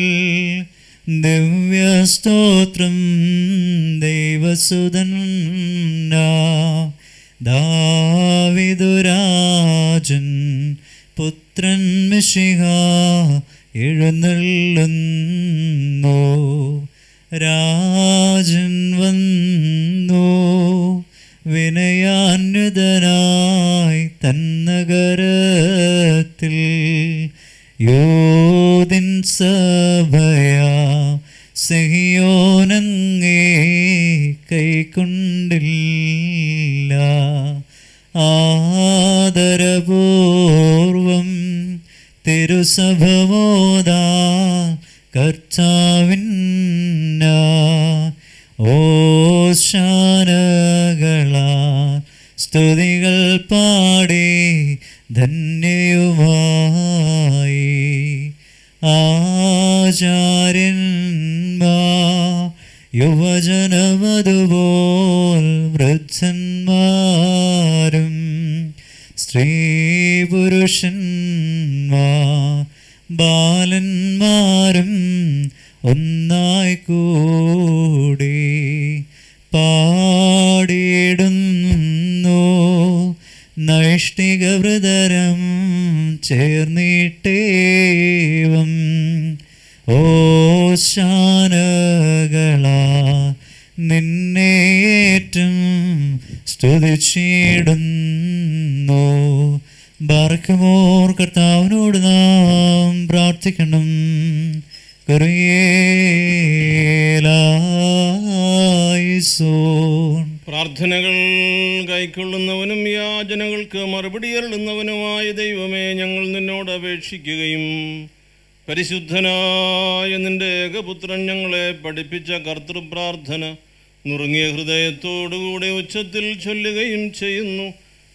ദിവ്യസ്തോത്രം ദൈവസുതൻ ദാവിദുരാജൻ പുത്രൻ മിശിഹ എഴുന്നള്ളുന്നു രാജൻ വന്നു വിനയാന്വിതനായി തന്നഗരത്തിൽ യോദിൻ സഭയാ സഹിയോനങ്ങേ കൈക്കൊണ്ടില്ല ആദരപൂർവം തിരുസഭമോദാ കർത്താവിന്ന ഓശാനകളാ സ്തുതികൾ പാടി ധന്യയുമായി ആചാര്യന്മാ യുവജനമതുപോൽ വൃദ്ധന്മാരും സ്ത്രീ പുരുഷന്മാ ബാലന്മാരും ഒന്നായി കൂടി പാടിയിടുന്നു നൈഷ്ഠികവൃതരം ചേർന്നിട്ടേവം ഓശാനകളാ നിന്നേറ്റം സ്തുതിച്ചിടുന്നു ബാർക്കമോർ കർത്താവിനോട് നാം പ്രാർത്ഥിക്കണം കുറിയേലായിസോൻ പ്രാർത്ഥനകൾ കൈക്കൊള്ളുന്നവനും യാചനകൾക്ക് മറുപടി അരുളുന്നവനുമായ ദൈവമേ ഞങ്ങൾ നിന്നോട് അപേക്ഷിക്കുകയും പരിശുദ്ധനായ നിന്റെ ഏകപുത്രൻ ഞങ്ങളെ പഠിപ്പിച്ച കർത്തൃപ്രാർത്ഥന നുറുങ്ങിയ ഹൃദയത്തോടുകൂടെ ഉച്ചത്തിൽ ചൊല്ലുകയും ചെയ്യുന്നു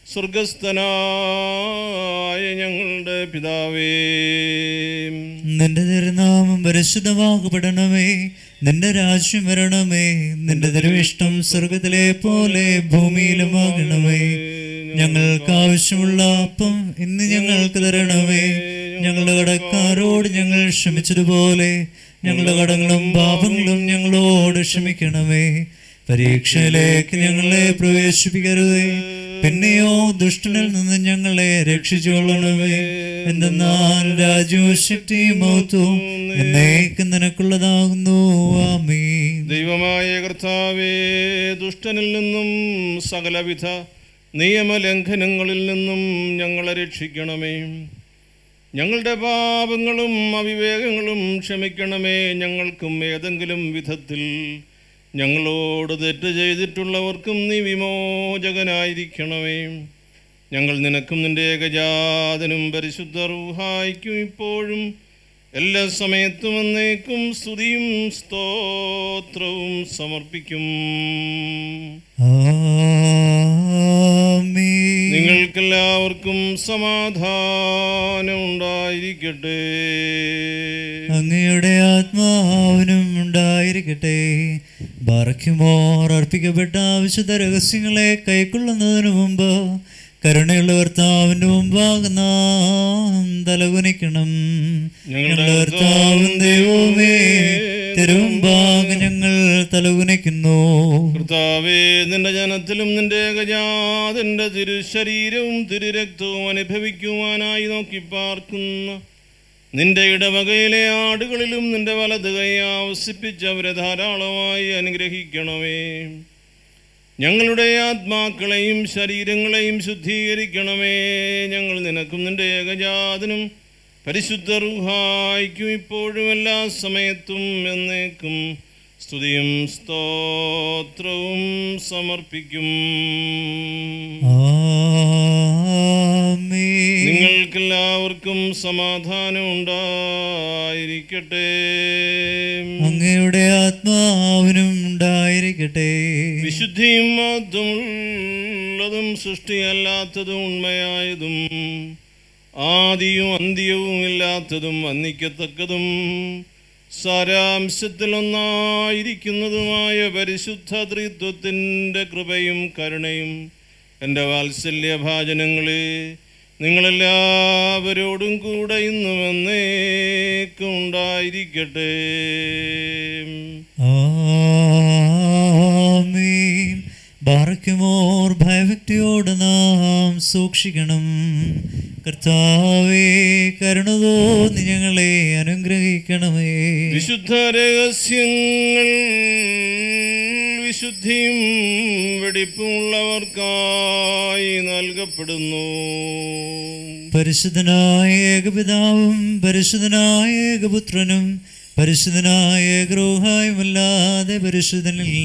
സ്വർഗസ്ഥനായ ഞങ്ങളുടെ പിതാവേ നിന്റെ തിരുനാമം പരിശുദ്ധമാകപ്പെടണമേ നിന്റെ രാജ്യം വരണമേ നിന്റെ തിരുവിഷ്ടം സ്വർഗത്തിലെ പോലെ ഭൂമിയിലുമാകണമേ ഞങ്ങൾക്ക് ആവശ്യമുള്ള അപ്പം ഇന്ന് ഞങ്ങൾക്ക് തരണമേ ഞങ്ങളുടെ കടക്കാരോട് ഞങ്ങൾ ക്ഷമിച്ചതുപോലെ ഞങ്ങളുടെ കടങ്ങളും പാപങ്ങളും ഞങ്ങളോട് ക്ഷമിക്കണമേ പരീക്ഷയിലേക്ക് ഞങ്ങളെ പ്രവേശിപ്പിക്കരുതേ പിന്നെയോ ദുഷ്ടനിൽ നിന്ന് ഞങ്ങളെ രക്ഷിച്ചുകൊള്ളണമേ എന്തെന്നാൽ രാജ്യവും ശക്തിയും മൗത്വവും എന്നേക്കും നിനക്കുള്ളതാകുന്നു ആമീ ദൈവമായ കർത്താവേ ദുഷ്ടനിൽ നിന്നും സകലവിധ നിയമലംഘനങ്ങളിൽ നിന്നും ഞങ്ങളെ രക്ഷിക്കണമേ ഞങ്ങളുടെ പാപങ്ങളും അവിവേകങ്ങളും ക്ഷമിക്കണമേ ഞങ്ങൾക്കും ഏതെങ്കിലും വിധത്തിൽ ഞങ്ങളോട് തെറ്റ് ചെയ്തിട്ടുള്ളവർക്കും നീ വിമോചകനായിരിക്കണമേ ഞങ്ങൾ നിനക്കും നിന്റെ ഏകജാതനും പരിശുദ്ധ റൂഹായിക്കും ഇപ്പോഴും എല്ലാ സമയത്തും എന്നേക്കും സ്തുതിയും സ്തോത്രവും സമർപ്പിക്കും ആമീൻ നിങ്ങൾക്കെല്ലാവർക്കും സമാധാനം ഉണ്ടായിരിക്കട്ടെ അങ്ങയുടെ ആത്മാവിനും ഉണ്ടായിരിക്കട്ടെ ബാറയ്ക്കുമോർ അർപ്പിക്കപ്പെട്ട വിശുദ്ധ രഹസ്യങ്ങളെ കൈക്കൊള്ളുന്നതിന് മുമ്പ് കരുണയുള്ള കർത്താവിൻ്റെ മുമ്പാകെ നാം തലകുനിക്കണം ഞങ്ങളുടെ കർത്താവും ദൈവമേ തിരുമുമ്പാകെ ഞങ്ങൾ തലകുനിക്കുന്നു കർത്താവേ നിന്റെ ജനത്തിലും നിന്റെ ഏകജാതന്റെ തിരുശരീരവും തിരുരക്തവും അനുഭവിക്കുവാനായി നോക്കി പാർക്കുന്ന നിന്റെ ഇടവകയിലെ ആടുകളിലും നിന്റെ വലത് കൈ ആവസിപ്പിച്ച് അവരെ ധാരാളമായി അനുഗ്രഹിക്കണമേ ഞങ്ങളുടെ ആത്മാക്കളെയും ശരീരങ്ങളെയും ശുദ്ധീകരിക്കണമേ ഞങ്ങൾ നിനക്കും നിന്റെ ഏകജാതനും പരിശുദ്ധ റുഹായിക്കും ഇപ്പോഴും എല്ലാ സമയത്തും എന്നേക്കും സ്തുതിയും സ്തോത്രവും സമർപ്പിക്കും ആമീൻ നിങ്ങൾക്കെല്ലാവർക്കും സമാധാനം ഉണ്ടായിരിക്കട്ടെ അങ്ങയുടെ ആത്മാവിനും ഉണ്ടായിരിക്കട്ടെ വിശുദ്ധിയും മാത്രമുള്ളതും സൃഷ്ടിയല്ലാത്തതും ഉണ്മയായതും ആദിയും അന്ത്യവും ഇല്ലാത്തതും വന്ദിക്കത്തക്കതും സാരാംശത്തിൽ ഒന്നായിരിക്കുന്നതുമായ പരിശുദ്ധ ത്രിത്വത്തിൻ്റെ കൃപയും കരുണയും എൻ്റെ വാത്സല്യഭാചനങ്ങളെ നിങ്ങളെല്ലാവരോടും കൂടെ ഇന്നും എന്നേക്കും ഉണ്ടായിരിക്കട്ടെ ആമീൻ ബാറയ്ക്കുമോർ ഭയഭക്തിയോട് നാം സൂക്ഷിക്കണം കർത്താവേ കരുണ തോന്നി ഞങ്ങളെ അനുഗ്രഹിക്കണമേ വിശുദ്ധ രഹസ്യങ്ങൾ വിശുദ്ധിയും വെടിപ്പുമുള്ളവർക്കായി നൽകപ്പെടുന്നു പരിശുദ്ധനായ ഏകപിതാവും പരിശുദ്ധനായ ഏകപുത്രനും പരിശുദ്ധനായ ഏകരോഹായുമല്ലാതെ പരിശുദ്ധനില്ല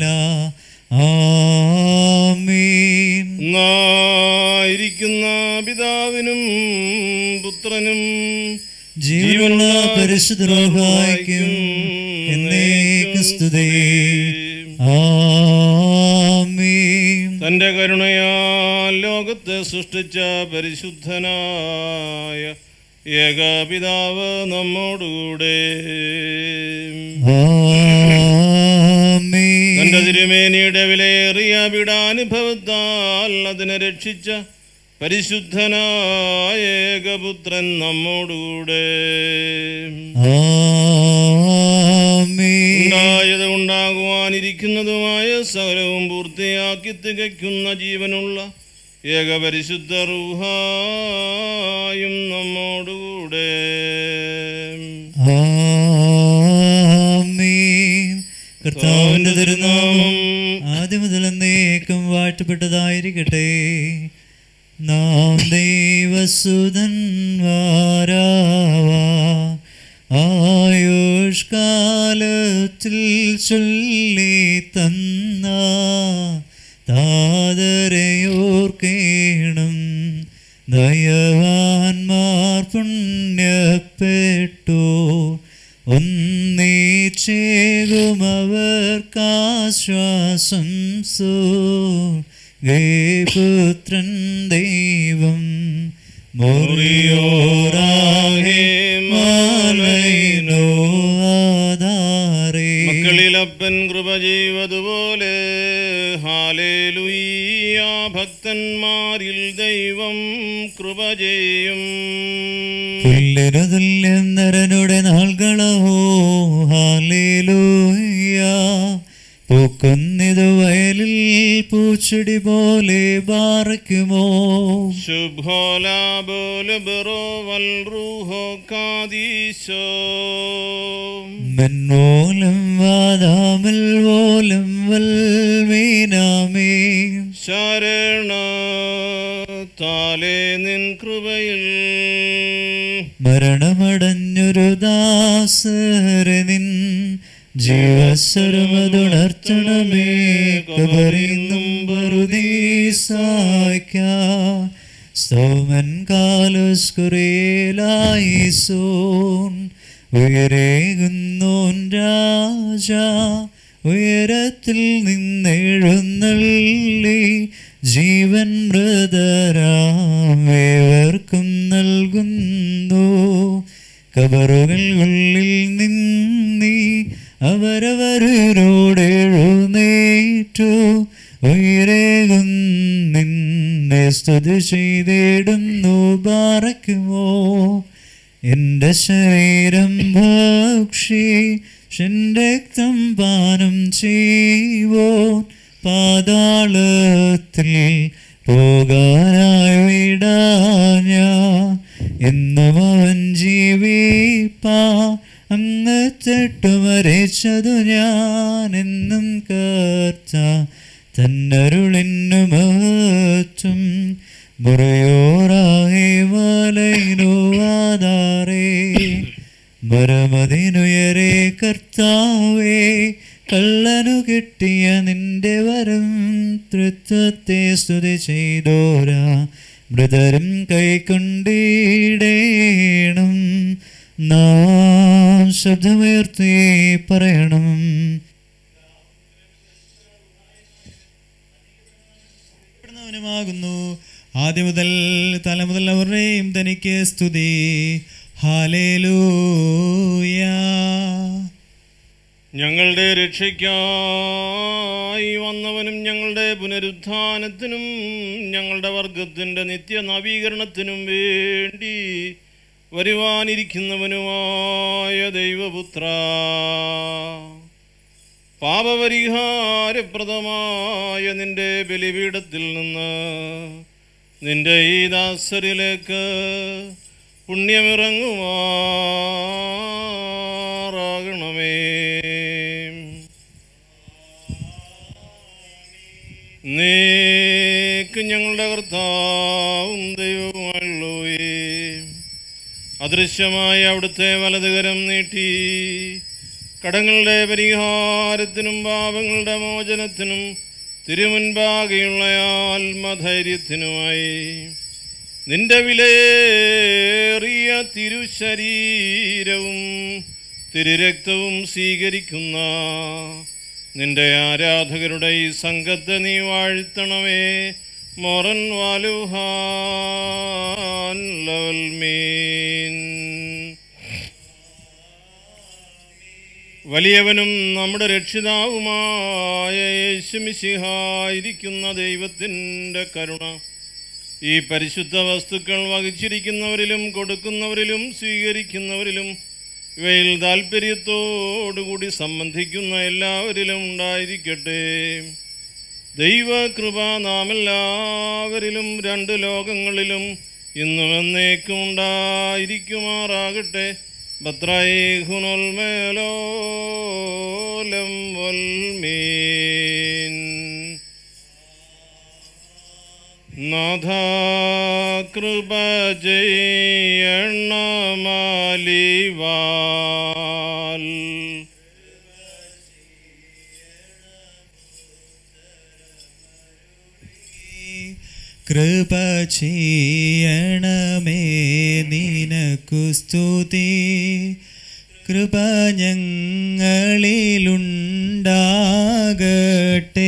ആമീൻ ഒന്നായിരിക്കുന്ന പിതാവിനും പുത്രനും ജീവനുള്ള പരിശുദ്ധരോഹായിക്കും എന്നേക്കും സ്തുതി ആമീൻ തൻ്റെ കരുണയാൽ ലോകത്തെ സൃഷ്ടിച്ച പരിശുദ്ധനായ ഏകപിതാവ് നമ്മോടുകൂടെ ആമീൻ തന്റെ തിരുമേനിയുടെ വിലയേറിയ പീഡാനുഭവത്താൽ അതിനെ രക്ഷിച്ച പരിശുദ്ധനായ ഏകപുത്രൻ നമ്മോടുകൂടെ ആമീൻ ഉണ്ടായത് ഉണ്ടാകുവാനിരിക്കുന്നതുമായ സകലവും പൂർത്തിയാക്കി തികയ്ക്കുന്ന ജീവനുള്ള ഏകപരിശുദ്ധ റൂഹായും നമ്മോടുകൂടെ ആമീൻ കർത്താവിന്റെ തിരുനാമം ആദ്യം മുതൽ എന്നേക്കും വാഴ്ത്തപ്പെട്ടതായിരിക്കട്ടെ നാം ദൈവസുതന്മാരാവാ ആയുഷ്കാലത്തിൽ ചൊല്ലി തന്ന താതരയോർക്കേണം ദയവാൻമാർ പുണ്യപ്പെട്ടു ഒന്നീച്ച ചേകുമവർക്കാശ്വാസം സോ പുത്രൻ ദൈവം മോറിയോറാഹേ മാലൈനോ ആധാരേ മക്കളിലപ്പൻ കൃപ ചെയ്വതുപോലെ ഹാലേലുയ്യ ഭക്തന്മാരിൽ ദൈവം കൃപ ചെയ്യും പുല്ലിനു തുല്യം നരനുടെ നാൾകളോ ഹാലേലൂയ പൂക്കുന്നിതു വയലിൽ പൂച്ചെടി പോലെ ബാറയ്ക്കുമോ ശുഭോലാബോലുബറോവൽ റൂഹോ കാദീശോ മെന്നോലം വാദാമൽ ഓലം വൽമീനാമേ ശരണ താലേ നിൻ കൃപയിൽ മരണമടഞ്ഞൊരു ദാസരെ നിൻ ജീവസ്വരമതുണർത്തണമേ കബറിന്നും ബറുദീസായ്ക്ക സൗമൻ കാലുസ്കുറേലായി സോൻ ഉയരേകുന്നോൻ രാജ ഉയരത്തിൽ നിന്നെഴുന്നള്ളി ജീവൻ മൃതരാമേവർക്കും നൽകുന്നു കബറുകൾ ഉള്ളിൽ നിന്നീ അവരവരോടെഴുന്നേറ്റു ഉയരേകും നിന്നെ സ്തുതി ചെയ്തിടുന്നു ബാറയ്ക്കുമോ എൻ്റെ ശരീരം ഭക്ഷി എൻ്റെ രക്തം പാനം ചെയ്വോ പാതാളത്തിൽ പോകാനായി വിടാഞ്ഞ എന്നും അവൻ ജീവിപ്പാ അങ്ങ് തെട്ടുമരച്ചതു ഞാൻ എന്നും കർത്ത തന്നരുളിന്നു മഹത്വം മുറയോറാഹേ വലൈനു ആധാരേ മരമതിനുയരേ കർത്താവേ കള്ളനു കിട്ടിയ നിന്റെ വരം തൃത്വത്തെ സ്തുതി ചെയ്തോരാ മൃതരും കൈക്കൊണ്ടിടേണം നാം ശബ്ദമുയർത്തി പറയണം പ്പെടുന്നവനുമാകുന്നു ആദ്യം മുതൽ തല മുതൽ അവരുടെയും തനിക്ക് സ്തുതി ഹാലേലൂയ ഞങ്ങളുടെ രക്ഷയ്ക്കായി വന്നവനും ഞങ്ങളുടെ പുനരുത്ഥാനത്തിനും ഞങ്ങളുടെ വർഗത്തിൻ്റെ നിത്യ നവീകരണത്തിനും വേണ്ടി വരുവാനിരിക്കുന്നവനുമായ ദൈവപുത്ര പാപപരിഹാരപ്രദമായ നിന്റെ ബലിപീഠത്തിൽ നിന്ന് നിന്റെ ഈ ദാസരിലേക്ക് പുണ്യമിറങ്ങുമാറാകണമേ നീക്ക് ഞങ്ങളുടെ കർത്താവും ദൈവവുമുള്ളൂയേ അദൃശ്യമായ അവിടുത്തെ വലതുകരം നീട്ടി കടങ്ങളുടെ പരിഹാരത്തിനും പാപങ്ങളുടെ മോചനത്തിനും തിരുമുൻപാകെയുള്ള ആത്മധൈര്യത്തിനുമായി നിന്റെ വിലയേറിയ തിരുശരീരവും തിരുരക്തവും സ്വീകരിക്കുന്ന നിന്റെ ആരാധകരുടെ ഈ സംഘത്തെ നീ വാഴ്ത്തണമേ മൊറൻ വാലുഹാൻ ലവൽ മീൻ വലിയവനും നമ്മുടെ രക്ഷിതാവുമായ യേശുമിശിഹായിരിക്കുന്ന ദൈവത്തിൻ്റെ കരുണ ഈ പരിശുദ്ധ വസ്തുക്കൾ വഹിച്ചിരിക്കുന്നവരിലും കൊടുക്കുന്നവരിലും സ്വീകരിക്കുന്നവരിലും ഇവയിൽ താല്പര്യത്തോടുകൂടി സംബന്ധിക്കുന്ന എല്ലാവരിലും ഉണ്ടായിരിക്കട്ടെ ദൈവകൃപ നാം എല്ലാവരിലും രണ്ട് ലോകങ്ങളിലും ഇന്നും എന്നേക്കും ഉണ്ടായിരിക്കുമാറാകട്ടെ ബത്രൈഹുനൊൽമേലോലം വൽമീൻ നാഥ കൃപ ചെയ്യണമാലിവാൽ കൃപ ചെയ്യണമേ നിനക്കു സ്തുതി കൃപ ഞങ്ങളിലുണ്ടാകട്ടെ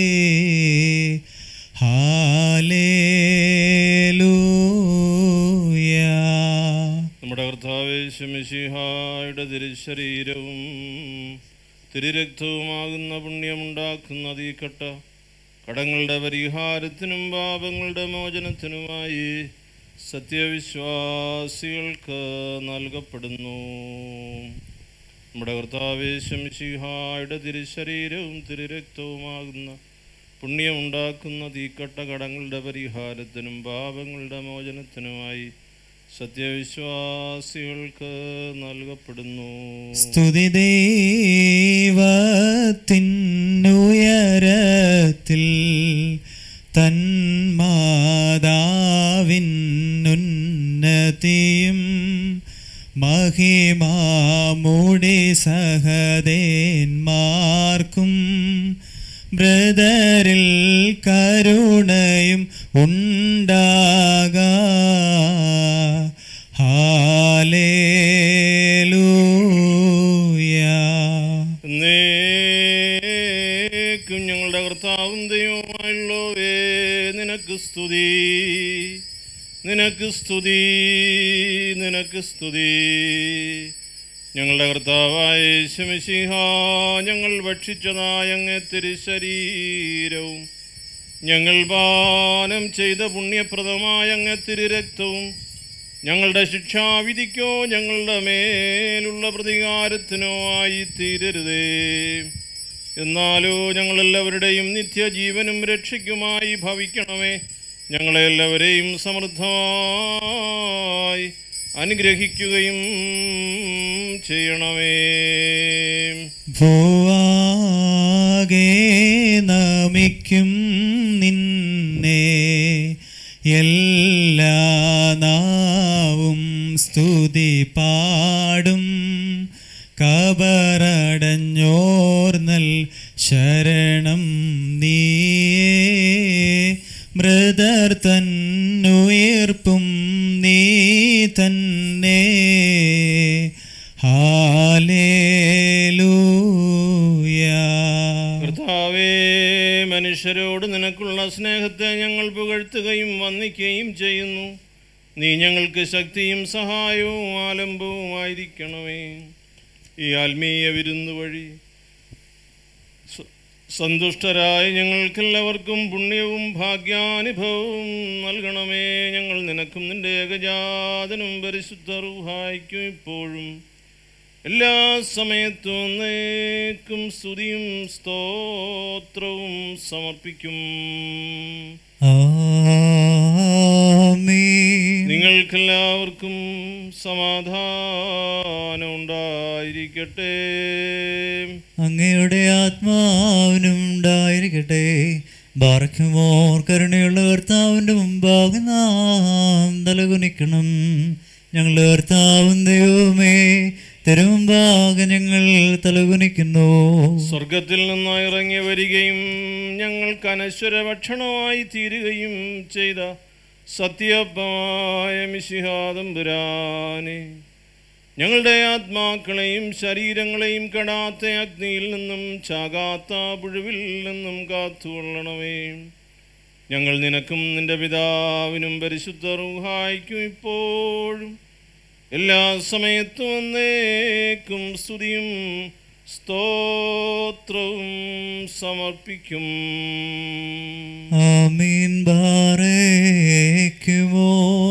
ഹാലേലൂയ നമ്മുടെ കർത്താവ് ശമിഷിഹായുടെ തിരുശരീരവും തിരുരക്തവുമാകുന്ന പുണ്യമുണ്ടാക്കുന്ന തീക്കട്ട കടങ്ങളുടെ പരിഹാരത്തിനും പാപങ്ങളുടെ മോചനത്തിനുമായി സത്യവിശ്വാസികൾക്ക് നൽകപ്പെടുന്നു നമ്മുടെ കർത്താവ് ശമിഷിഹായുടെ തിരുശരീരവും തിരുരക്തവുമാകുന്ന പുണ്യമുണ്ടാക്കുന്ന തീക്കട്ട കടങ്ങളുടെ പരിഹാരത്തിനും പാപങ്ങളുടെ മോചനത്തിനുമായി സത്യവിശ്വാസികൾക്ക് നൽകപ്പെടുന്നു സ്തുതി ദൈവത്തിനുയരത്തിൽ തന്മാതാവിന്നുന്നതിയും മഹിമാമുടി സഹദേന്മാർക്കും ബ്രദറിൽ കരുണയും ഉണ്ടാക ഹാലേലൂയ എന്നേക്കും ഞങ്ങളുടെ കർത്താവും ദൈവമായുള്ളവേ നിനക്ക് സ്തുതി നിനക്ക് സ്തുതി നിനക്ക് സ്തുതി ഞങ്ങളുടെ കർത്താവായ ശമിഷിഹ ഞങ്ങൾ ഭക്ഷിച്ചതായ അങ്ങേ തിരുശരീരവും ഞങ്ങൾ പാനം ചെയ്ത പുണ്യപ്രദമായ അങ്ങേ തിരുരക്തവും ഞങ്ങളുടെ ശിക്ഷാവിധിക്കോ ഞങ്ങളുടെ മേലുള്ള പ്രതികാരത്തിനോ ആയി തീരരുതേ എന്നാലോ ഞങ്ങളെല്ലാവരുടെയും നിത്യജീവനും രക്ഷയ്ക്കുമായി ഭവിക്കണമേ ഞങ്ങളെല്ലാവരെയും സമൃദ്ധമായി അനുഗ്രഹിക്കുകയും ചെയ്യണമേ ഭൂവാകെ നമിക്കും നിന്നെ എല്ലാ നാവും സ്തുതി പാടും കബറടഞ്ഞോർന്നൽ ശരണം നീയേ മൃദർ തന്നുയർപ്പും നീ തന്നെ ഹാലേലൂയ കർത്താവേ മനുഷ്യരോട് നിനക്കുള്ള സ്നേഹത്തെ ഞങ്ങൾ പുകഴ്ത്തുകയും വന്ദിക്കുകയും ചെയ്യുന്നു നീ ഞങ്ങൾക്ക് ശക്തിയും സഹായവും ആലംബവുമായിരിക്കണമേ ഈ ആത്മീയ വിരുന്ന് വഴി സ- സന്തുഷ്ടരായ ഞങ്ങൾക്കെല്ലാവർക്കും പുണ്യവും ഭാഗ്യാനുഭവവും നൽകണമേ ഞങ്ങൾ നിനക്കും നിന്റെ ഏകജാതനും പരിശുദ്ധ റുഹായിക്കും ഇപ്പോഴും എല്ലാ സമയത്തും എന്നേക്കും സ്തുതിയും സ്തോത്രവും സമർപ്പിക്കും ആമേൻ നിങ്ങൾക്കെല്ലാവർക്കും സമാധാനം ഉണ്ടായിരിക്കട്ടെ അങ്ങയുടെ ആത്മാവിനും ഉണ്ടായിരിക്കട്ടെ ബാർക്കുമോർ കരുണയുള്ള കർത്താവിൻ്റെ മുമ്പാകെ നാം തലകുനിക്കണം ഞങ്ങളുടെ കർത്താവും ദൈവമേ തിരുമുമ്പാകെ ഞങ്ങൾ തലകുനിക്കുന്നു സ്വർഗത്തിൽ നിന്ന് ഇറങ്ങി വരികയും ഞങ്ങൾക്ക് അനശ്വര ഭക്ഷണമായി തീരുകയും ചെയ്ത സത്യപ്പമായ മിശിഹാദംബുരാനെ ഞങ്ങളുടെ ആത്മാക്കളെയും ശരീരങ്ങളെയും കടാത്ത അഗ്നിയിൽ നിന്നും ചാകാത്ത പുഴുവിൽ നിന്നും കാത്തുകൊള്ളണമേ ഞങ്ങൾ നിനക്കും നിന്റെ പിതാവിനും പരിശുദ്ധ റൂഹായിക്കും ഇപ്പോഴും എല്ലാ സമയത്തും എന്നേക്കും സ്തുതിയും സ്തോത്രവും സമർപ്പിക്കും ആമീൻ ബാറേക്കുമോ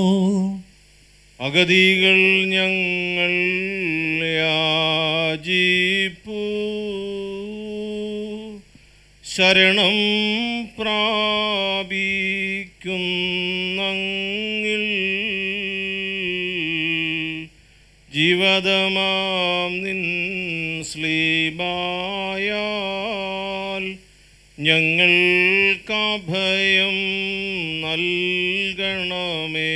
അഗതികൾ ഞങ്ങൾ യാചിപ്പൂ ശരണം പ്രാപിക്കുന്നങ്ങിൽ ജീവതമാം നിൻ സ്ലീബായാൽ ഞങ്ങൾക്കഭയം നൽകണമേ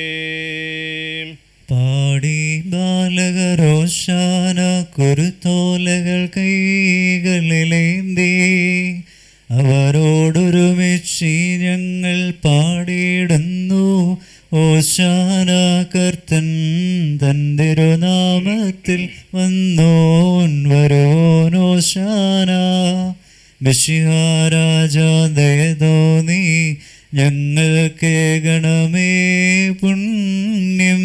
പാടി ബാലകരോശാന കുരുത്തോലകൾ കൈകളിലേന്തി അവരോടൊരുമിച്ച് ഞങ്ങൾ പാടിയിടുന്നു ഓശാന കർത്തൻ തന്തിരുനാമത്തിൽ വന്നോൻ വരോൻ ഓശാന ബഷിഹാരാജാ ദയതോന്നി ഞങ്ങൾക്ക് ഗണമേ പുണ്യം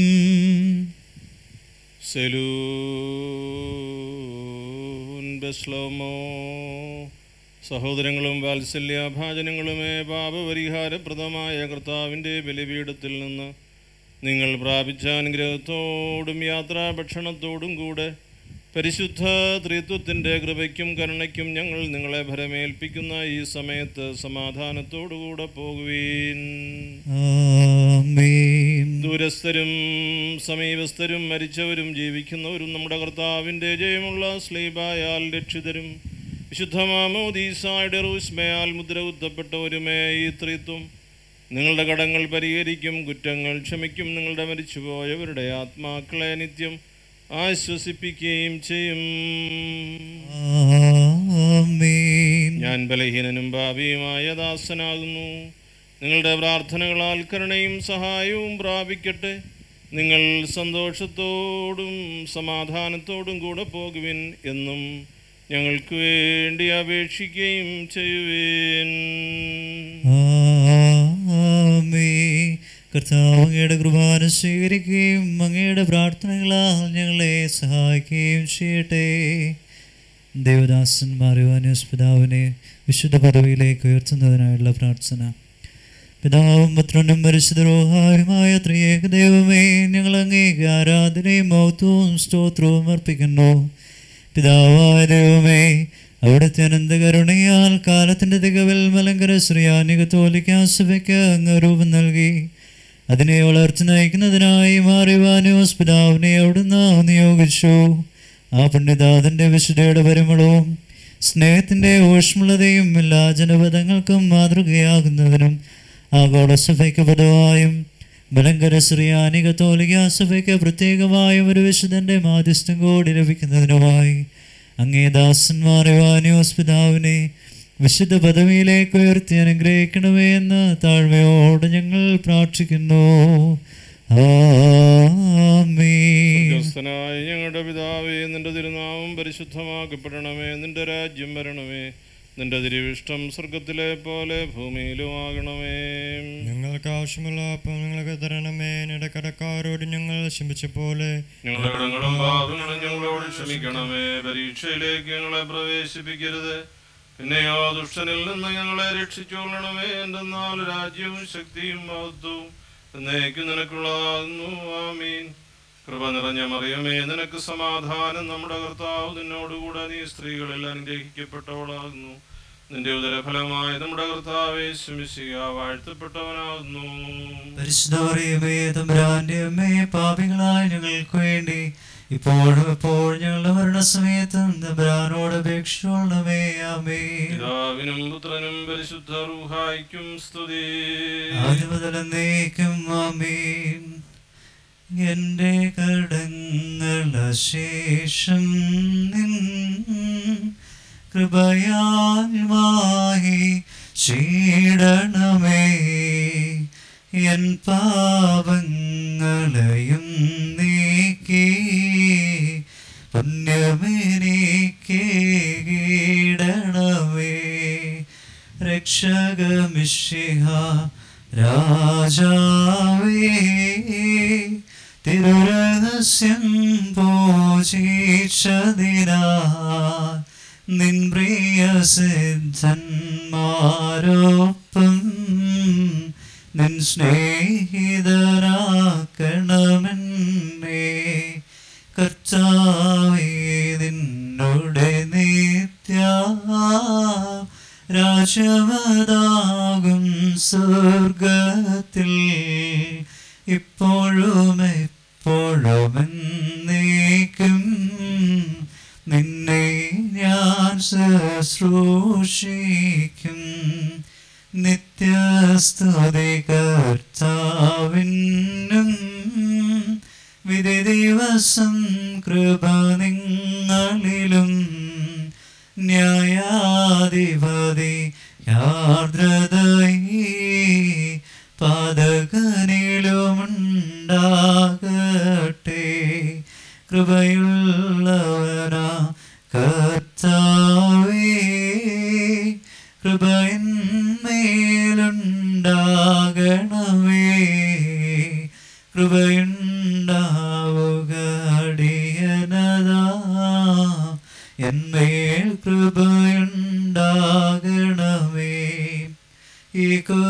സെലൂൻ ബസ്ലോമോ സഹോദരങ്ങളും വാത്സല്യഭാചനങ്ങളുമേ പാപപരിഹാരപ്രദമായ കർത്താവിൻ്റെ ബലിപീഠത്തിൽ നിന്ന് നിങ്ങൾ പ്രാപിച്ച അനുഗ്രഹത്തോടും യാത്രാഭക്ഷണത്തോടും കൂടെ പരിശുദ്ധ ത്രിത്വത്തിൻ്റെ കൃപയ്ക്കും കരുണയ്ക്കും ഞങ്ങൾ നിങ്ങളെ ഭരമേൽപ്പിക്കുന്ന ഈ സമയത്ത് സമാധാനത്തോടുകൂടെ പോകുവീൻ ആമേൻ ദൂരസ്ഥരും സമീപസ്ഥരും മരിച്ചവരും ജീവിക്കുന്നവരും നമ്മുടെ കർത്താവിൻ്റെ ജയമുള്ള സ്ലീബായാൽ രക്ഷിതരും വിശുദ്ധമാമോദീസായുടെ റൂസ്മയാൽ മുദ്ര കുത്തപ്പെട്ടവരുമേ ഈ ത്രിത്വം നിങ്ങളുടെ കടങ്ങൾ പരിഹരിക്കും കുറ്റങ്ങൾ ക്ഷമിക്കും നിങ്ങളുടെ മരിച്ചുപോയവരുടെ ആത്മാക്കളെ നിത്യം ആശ്വസിപ്പിക്കുകയും ചെയ്യും ആമേൻ ഞാൻ ബലഹീനനും ഭാവിയുമായ ദാസനാകുന്നു നിങ്ങളുടെ പ്രാർത്ഥനകളാൽ കരുണയും സഹായവും പ്രാപിക്കട്ടെ നിങ്ങൾ സന്തോഷത്തോടും സമാധാനത്തോടും കൂടെ പോകുവിൻ എന്നും ഞങ്ങൾക്ക് വേണ്ടി അപേക്ഷിക്കുകയും ചെയ്യുവിൻ ആമേ കർത്താവ് അങ്ങയുടെ കുർബാന സ്വീകരിക്കുകയും അങ്ങയുടെ പ്രാർത്ഥനകളാൽ ഞങ്ങളെ സഹായിക്കുകയും ചെയ്യട്ടെ ദേവദാസന്മാരെ പിതാവിനെ വിശുദ്ധ പദവിയിലേക്ക് ഉയർത്തുന്നതിനായുള്ള പ്രാർത്ഥന പിതാവും പുത്രനും പരിശുദ്ധരോഹായുമായ ത്രിയേക ദൈവമേ ഞങ്ങൾ അങ്ങേക്ക് ആരാധനയും മൗത്വവും സ്തോത്രവും അർപ്പിക്കുന്നു പിതാവായ ദൈവമേ അവിടുത്തെ അനന്തകരുണയാൽ കാലത്തിൻ്റെ തികവിൽ മലങ്കര ശ്രീയാനിക തോലിക്കാസഭയ്ക്ക് അങ്ങ് രൂപം നൽകി അതിനെ വളർച്ച നയിക്കുന്നതിനായി മാറിവാനോസ് പിതാവിനെ അവിടുന്ന് നിയോഗിച്ചു ആ പണ്ഡിതാതൻ്റെ വിശുദ്ധയുടെ പരിമളവും സ്നേഹത്തിൻ്റെ ഊഷ്മളതയും എല്ലാ ജനപദങ്ങൾക്കും മാതൃകയാകുന്നതിനും ആഗോളസഭയ്ക്ക് പൊതുവായും മലങ്കര ശ്രീയാനിക തോലിക സഭയ്ക്ക് പ്രത്യേകമായും ഒരു വിശുദ്ധന്റെ മാധ്യസ്ഥം കൂടി ലഭിക്കുന്നതിനുമായി അങ്ങേ ദാസന്മാരെ വാനിയോസ് പിതാവിനെ വിശുദ്ധ പദവിയിലേക്ക് ഉയർത്തി അനുഗ്രഹിക്കണമേ എന്ന് താഴ്മയോട് ഞങ്ങൾ പ്രാർത്ഥിക്കുന്നു ആമേൻ സ്വർഗസ്ഥനായ ഞങ്ങളുടെ പിതാവേ നിന്റെ തിരുനാമം പരിശുദ്ധമാക്കപ്പെടണമേ നിന്റെ രാജ്യം വരണമേ നിന്റെ തിരുവിഷ്ടം സ്വർഗത്തിലെ പോലെ ഭൂമിയിലും ആകണമേ ഞങ്ങൾക്ക് ആവശ്യമുള്ള അപ്പം ഞങ്ങൾക്ക് തരണമേ ഇടക്കടക്കാരോട് ഞങ്ങൾ ക്ഷമിച്ച പോലെ ഞങ്ങളുടെ കടങ്ങളും പാപങ്ങളും ഞങ്ങളോട് ക്ഷമിക്കണമേ പരീക്ഷയിലേക്ക് ഞങ്ങളെ പ്രവേശിപ്പിക്കരുത് പിന്നെയോ ദുഷ്ടനിൽ നിന്ന് ഞങ്ങളെ രക്ഷിച്ചുകൊള്ളണമേ എന്തെന്നാൽ രാജ്യവും ശക്തിയും മഹത്വവും എന്നേക്കും നിനക്കുള്ളതാകുന്നു ആമീൻ കൃപ നിറഞ്ഞ മറിയമേ നിനക്ക് സമാധാനം നമ്മുടെ കർത്താവ് നിന്നോടുകൂടെ നീ സ്ത്രീകളിൽ അനുഗ്രഹിക്കപ്പെട്ടവളാകുന്നു നിന്റെ ഉദരഫലമായി നമ്മുടെ കർത്താവെ ശമിശിക വാഴ്ത്തപ്പെട്ടവനാകുന്നു പരിശുദ്ധമറിയമേ തമ്പുരാന്റെ അമ്മയെ പാപികളായ ഞങ്ങൾക്ക് വേണ്ടി ഇപ്പോഴും എപ്പോഴും ഞങ്ങളുടെ മരണസമയത്തും തമ്പുരാനോട് അപേക്ഷിച്ചോളണമേ ആമേ പിതാവിനും പുത്രനും പരിശുദ്ധ റൂഹായിക്കും സ്തുതി ആദ്യം മുതൽ എന്നേക്കും ആമേൻ എന്റെ കടങ്ങൾ ശേഷം നിൻ കൃപയാൽമായി ചീടണമേ എൻ പാപങ്ങളെയും നീക്കി പുണ്യമെനിക്കേടണമേ രക്ഷകമിഷിഹ രാജാവേ തിരുരഹസ്യം പോചീക്ഷതിനാ നിൻ പ്രിയ സിദ്ധന്മാരൊപ്പം നിൻ സ്നേഹിതരാക്കണമെന്നേ കർത്താവേ നിന്നോടെ നിത്യ രാജമതാകും സ്വർഗത്തിൽ ഇപ്പോഴും എപ്പോഴും എന്നേക്കും നിന്നെ ഞാൻ ശുശ്രൂഷിക്കും നിത്യസ്തുതി കർത്താവിനും വിധി ദിവസം കൃപ നിങ്ങളിലും ന്യായാധിപതി യാർദ്രതയി പാതകനിലും മേലുണ്ടാകണമേ കൃപയുണ്ടാവുക അടിയനതാ എന്മേൽ കൃപയുണ്ടാകണമേ ഈ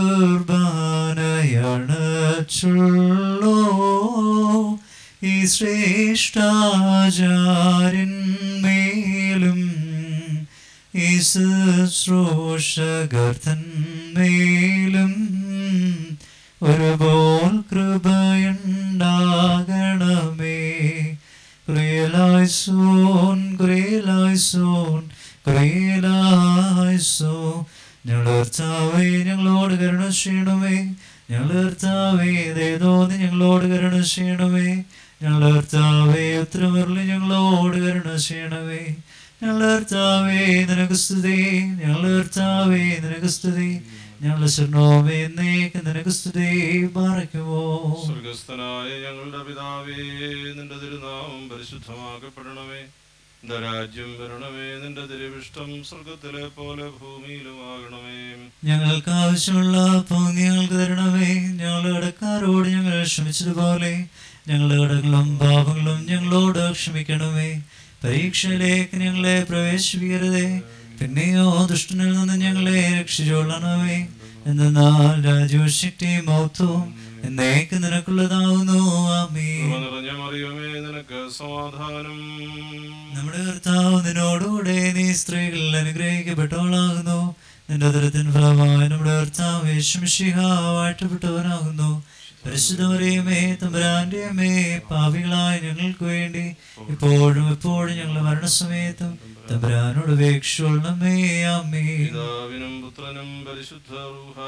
കുർബാനയണച്ചുള്ളോ ഈ ശ്രേഷ്ഠാചാര്യന്മേലും ഈ ശുശ്രൂഷകർത്തന്മേലും ഒരുപോൽ കൃപയുണ്ടാകണമേ ക്രിയലായ്സോൻ ക്രിയലായ്സോൻ ക്രിയലായ്സോ ഞങ്ങളർത്താവേ ഞങ്ങളോട് കരുണ ചെയ്യണമേ ഞങ്ങളർത്താവേ ദയതോന്നി ഞങ്ങളോട് കരുണ ചെയ്യണമേ ഞങ്ങളർത്താവേ ഉത്തരമരളി ഞങ്ങളോട് കരുണ ചെയ്യണമേ ഞങ്ങളർത്താവേ നിനക്ക് സ്തുതി ഞങ്ങളർത്താവേ നിനക്ക് സ്തുതി ഞങ്ങളുടെ ശരണോമേ എന്നേക്ക് നിനക്ക് സ്തുതി പാറയ്ക്കുമോ സ്വർഗസ്ഥനായ ഞങ്ങളുടെ പിതാവേ നിന്റെ തിരുനാമം പരിശുദ്ധമാക്കപ്പെടണമേ നിന്റെ രാജ്യം വരണമേ നിന്റെ തിരുവിഷ്ടം സ്വർഗത്തിലെ പോലെ ഭൂമിയിലുമാകണമേ ഞങ്ങൾക്ക് ആവശ്യമുള്ള അപ്പം ഞങ്ങൾക്ക് തരണമേ ഞങ്ങളുടെ കടക്കാരോട് ഞങ്ങൾ ക്ഷമിച്ചതുപോലെ ഞങ്ങളുടെ കടങ്ങളും പാപങ്ങളും ഞങ്ങളോട് ക്ഷമിക്കണമേ പരീക്ഷയിലേക്ക് ഞങ്ങളെ പ്രവേശിപ്പിക്കരുതേ പിന്നെയോ ദുഷ്ടനിൽ നിന്ന് ഞങ്ങളെ രക്ഷിച്ചോളണമേ എന്നാൽ രാജ്യവും ശക്തിയും മൗത്വവും എന്നേക്ക് നിനക്കുള്ളതാവുന്നു ആമേ കൃപ നിറഞ്ഞ മറിയമേ നിനക്ക് സമാധാനം നമ്മുടെ കർത്താവ് നിന്നോടുകൂടെ നീ സ്ത്രീകൾ അനുഗ്രഹിക്കപ്പെട്ടവളാകുന്നു നിന്റെ ദുരത്തിൻ ഫലമായി നമ്മുടെ കർത്താവ് യേശുമിശിഹ വാഴ്ത്തപ്പെട്ടവനാകുന്നു പരിശുദ്ധമറിയമേ തമ്പുരാന്റെ അമ്മേ പാപികളായ ഞങ്ങൾക്ക് വേണ്ടി ഇപ്പോഴും എപ്പോഴും ഞങ്ങളുടെ മരണസമയത്തും തമ്പുരാനോട് അപേക്ഷിച്ചുള്ളമേ അമ്മേ പിതാവിനും പുത്രനും പരിശുദ്ധ റൂഹ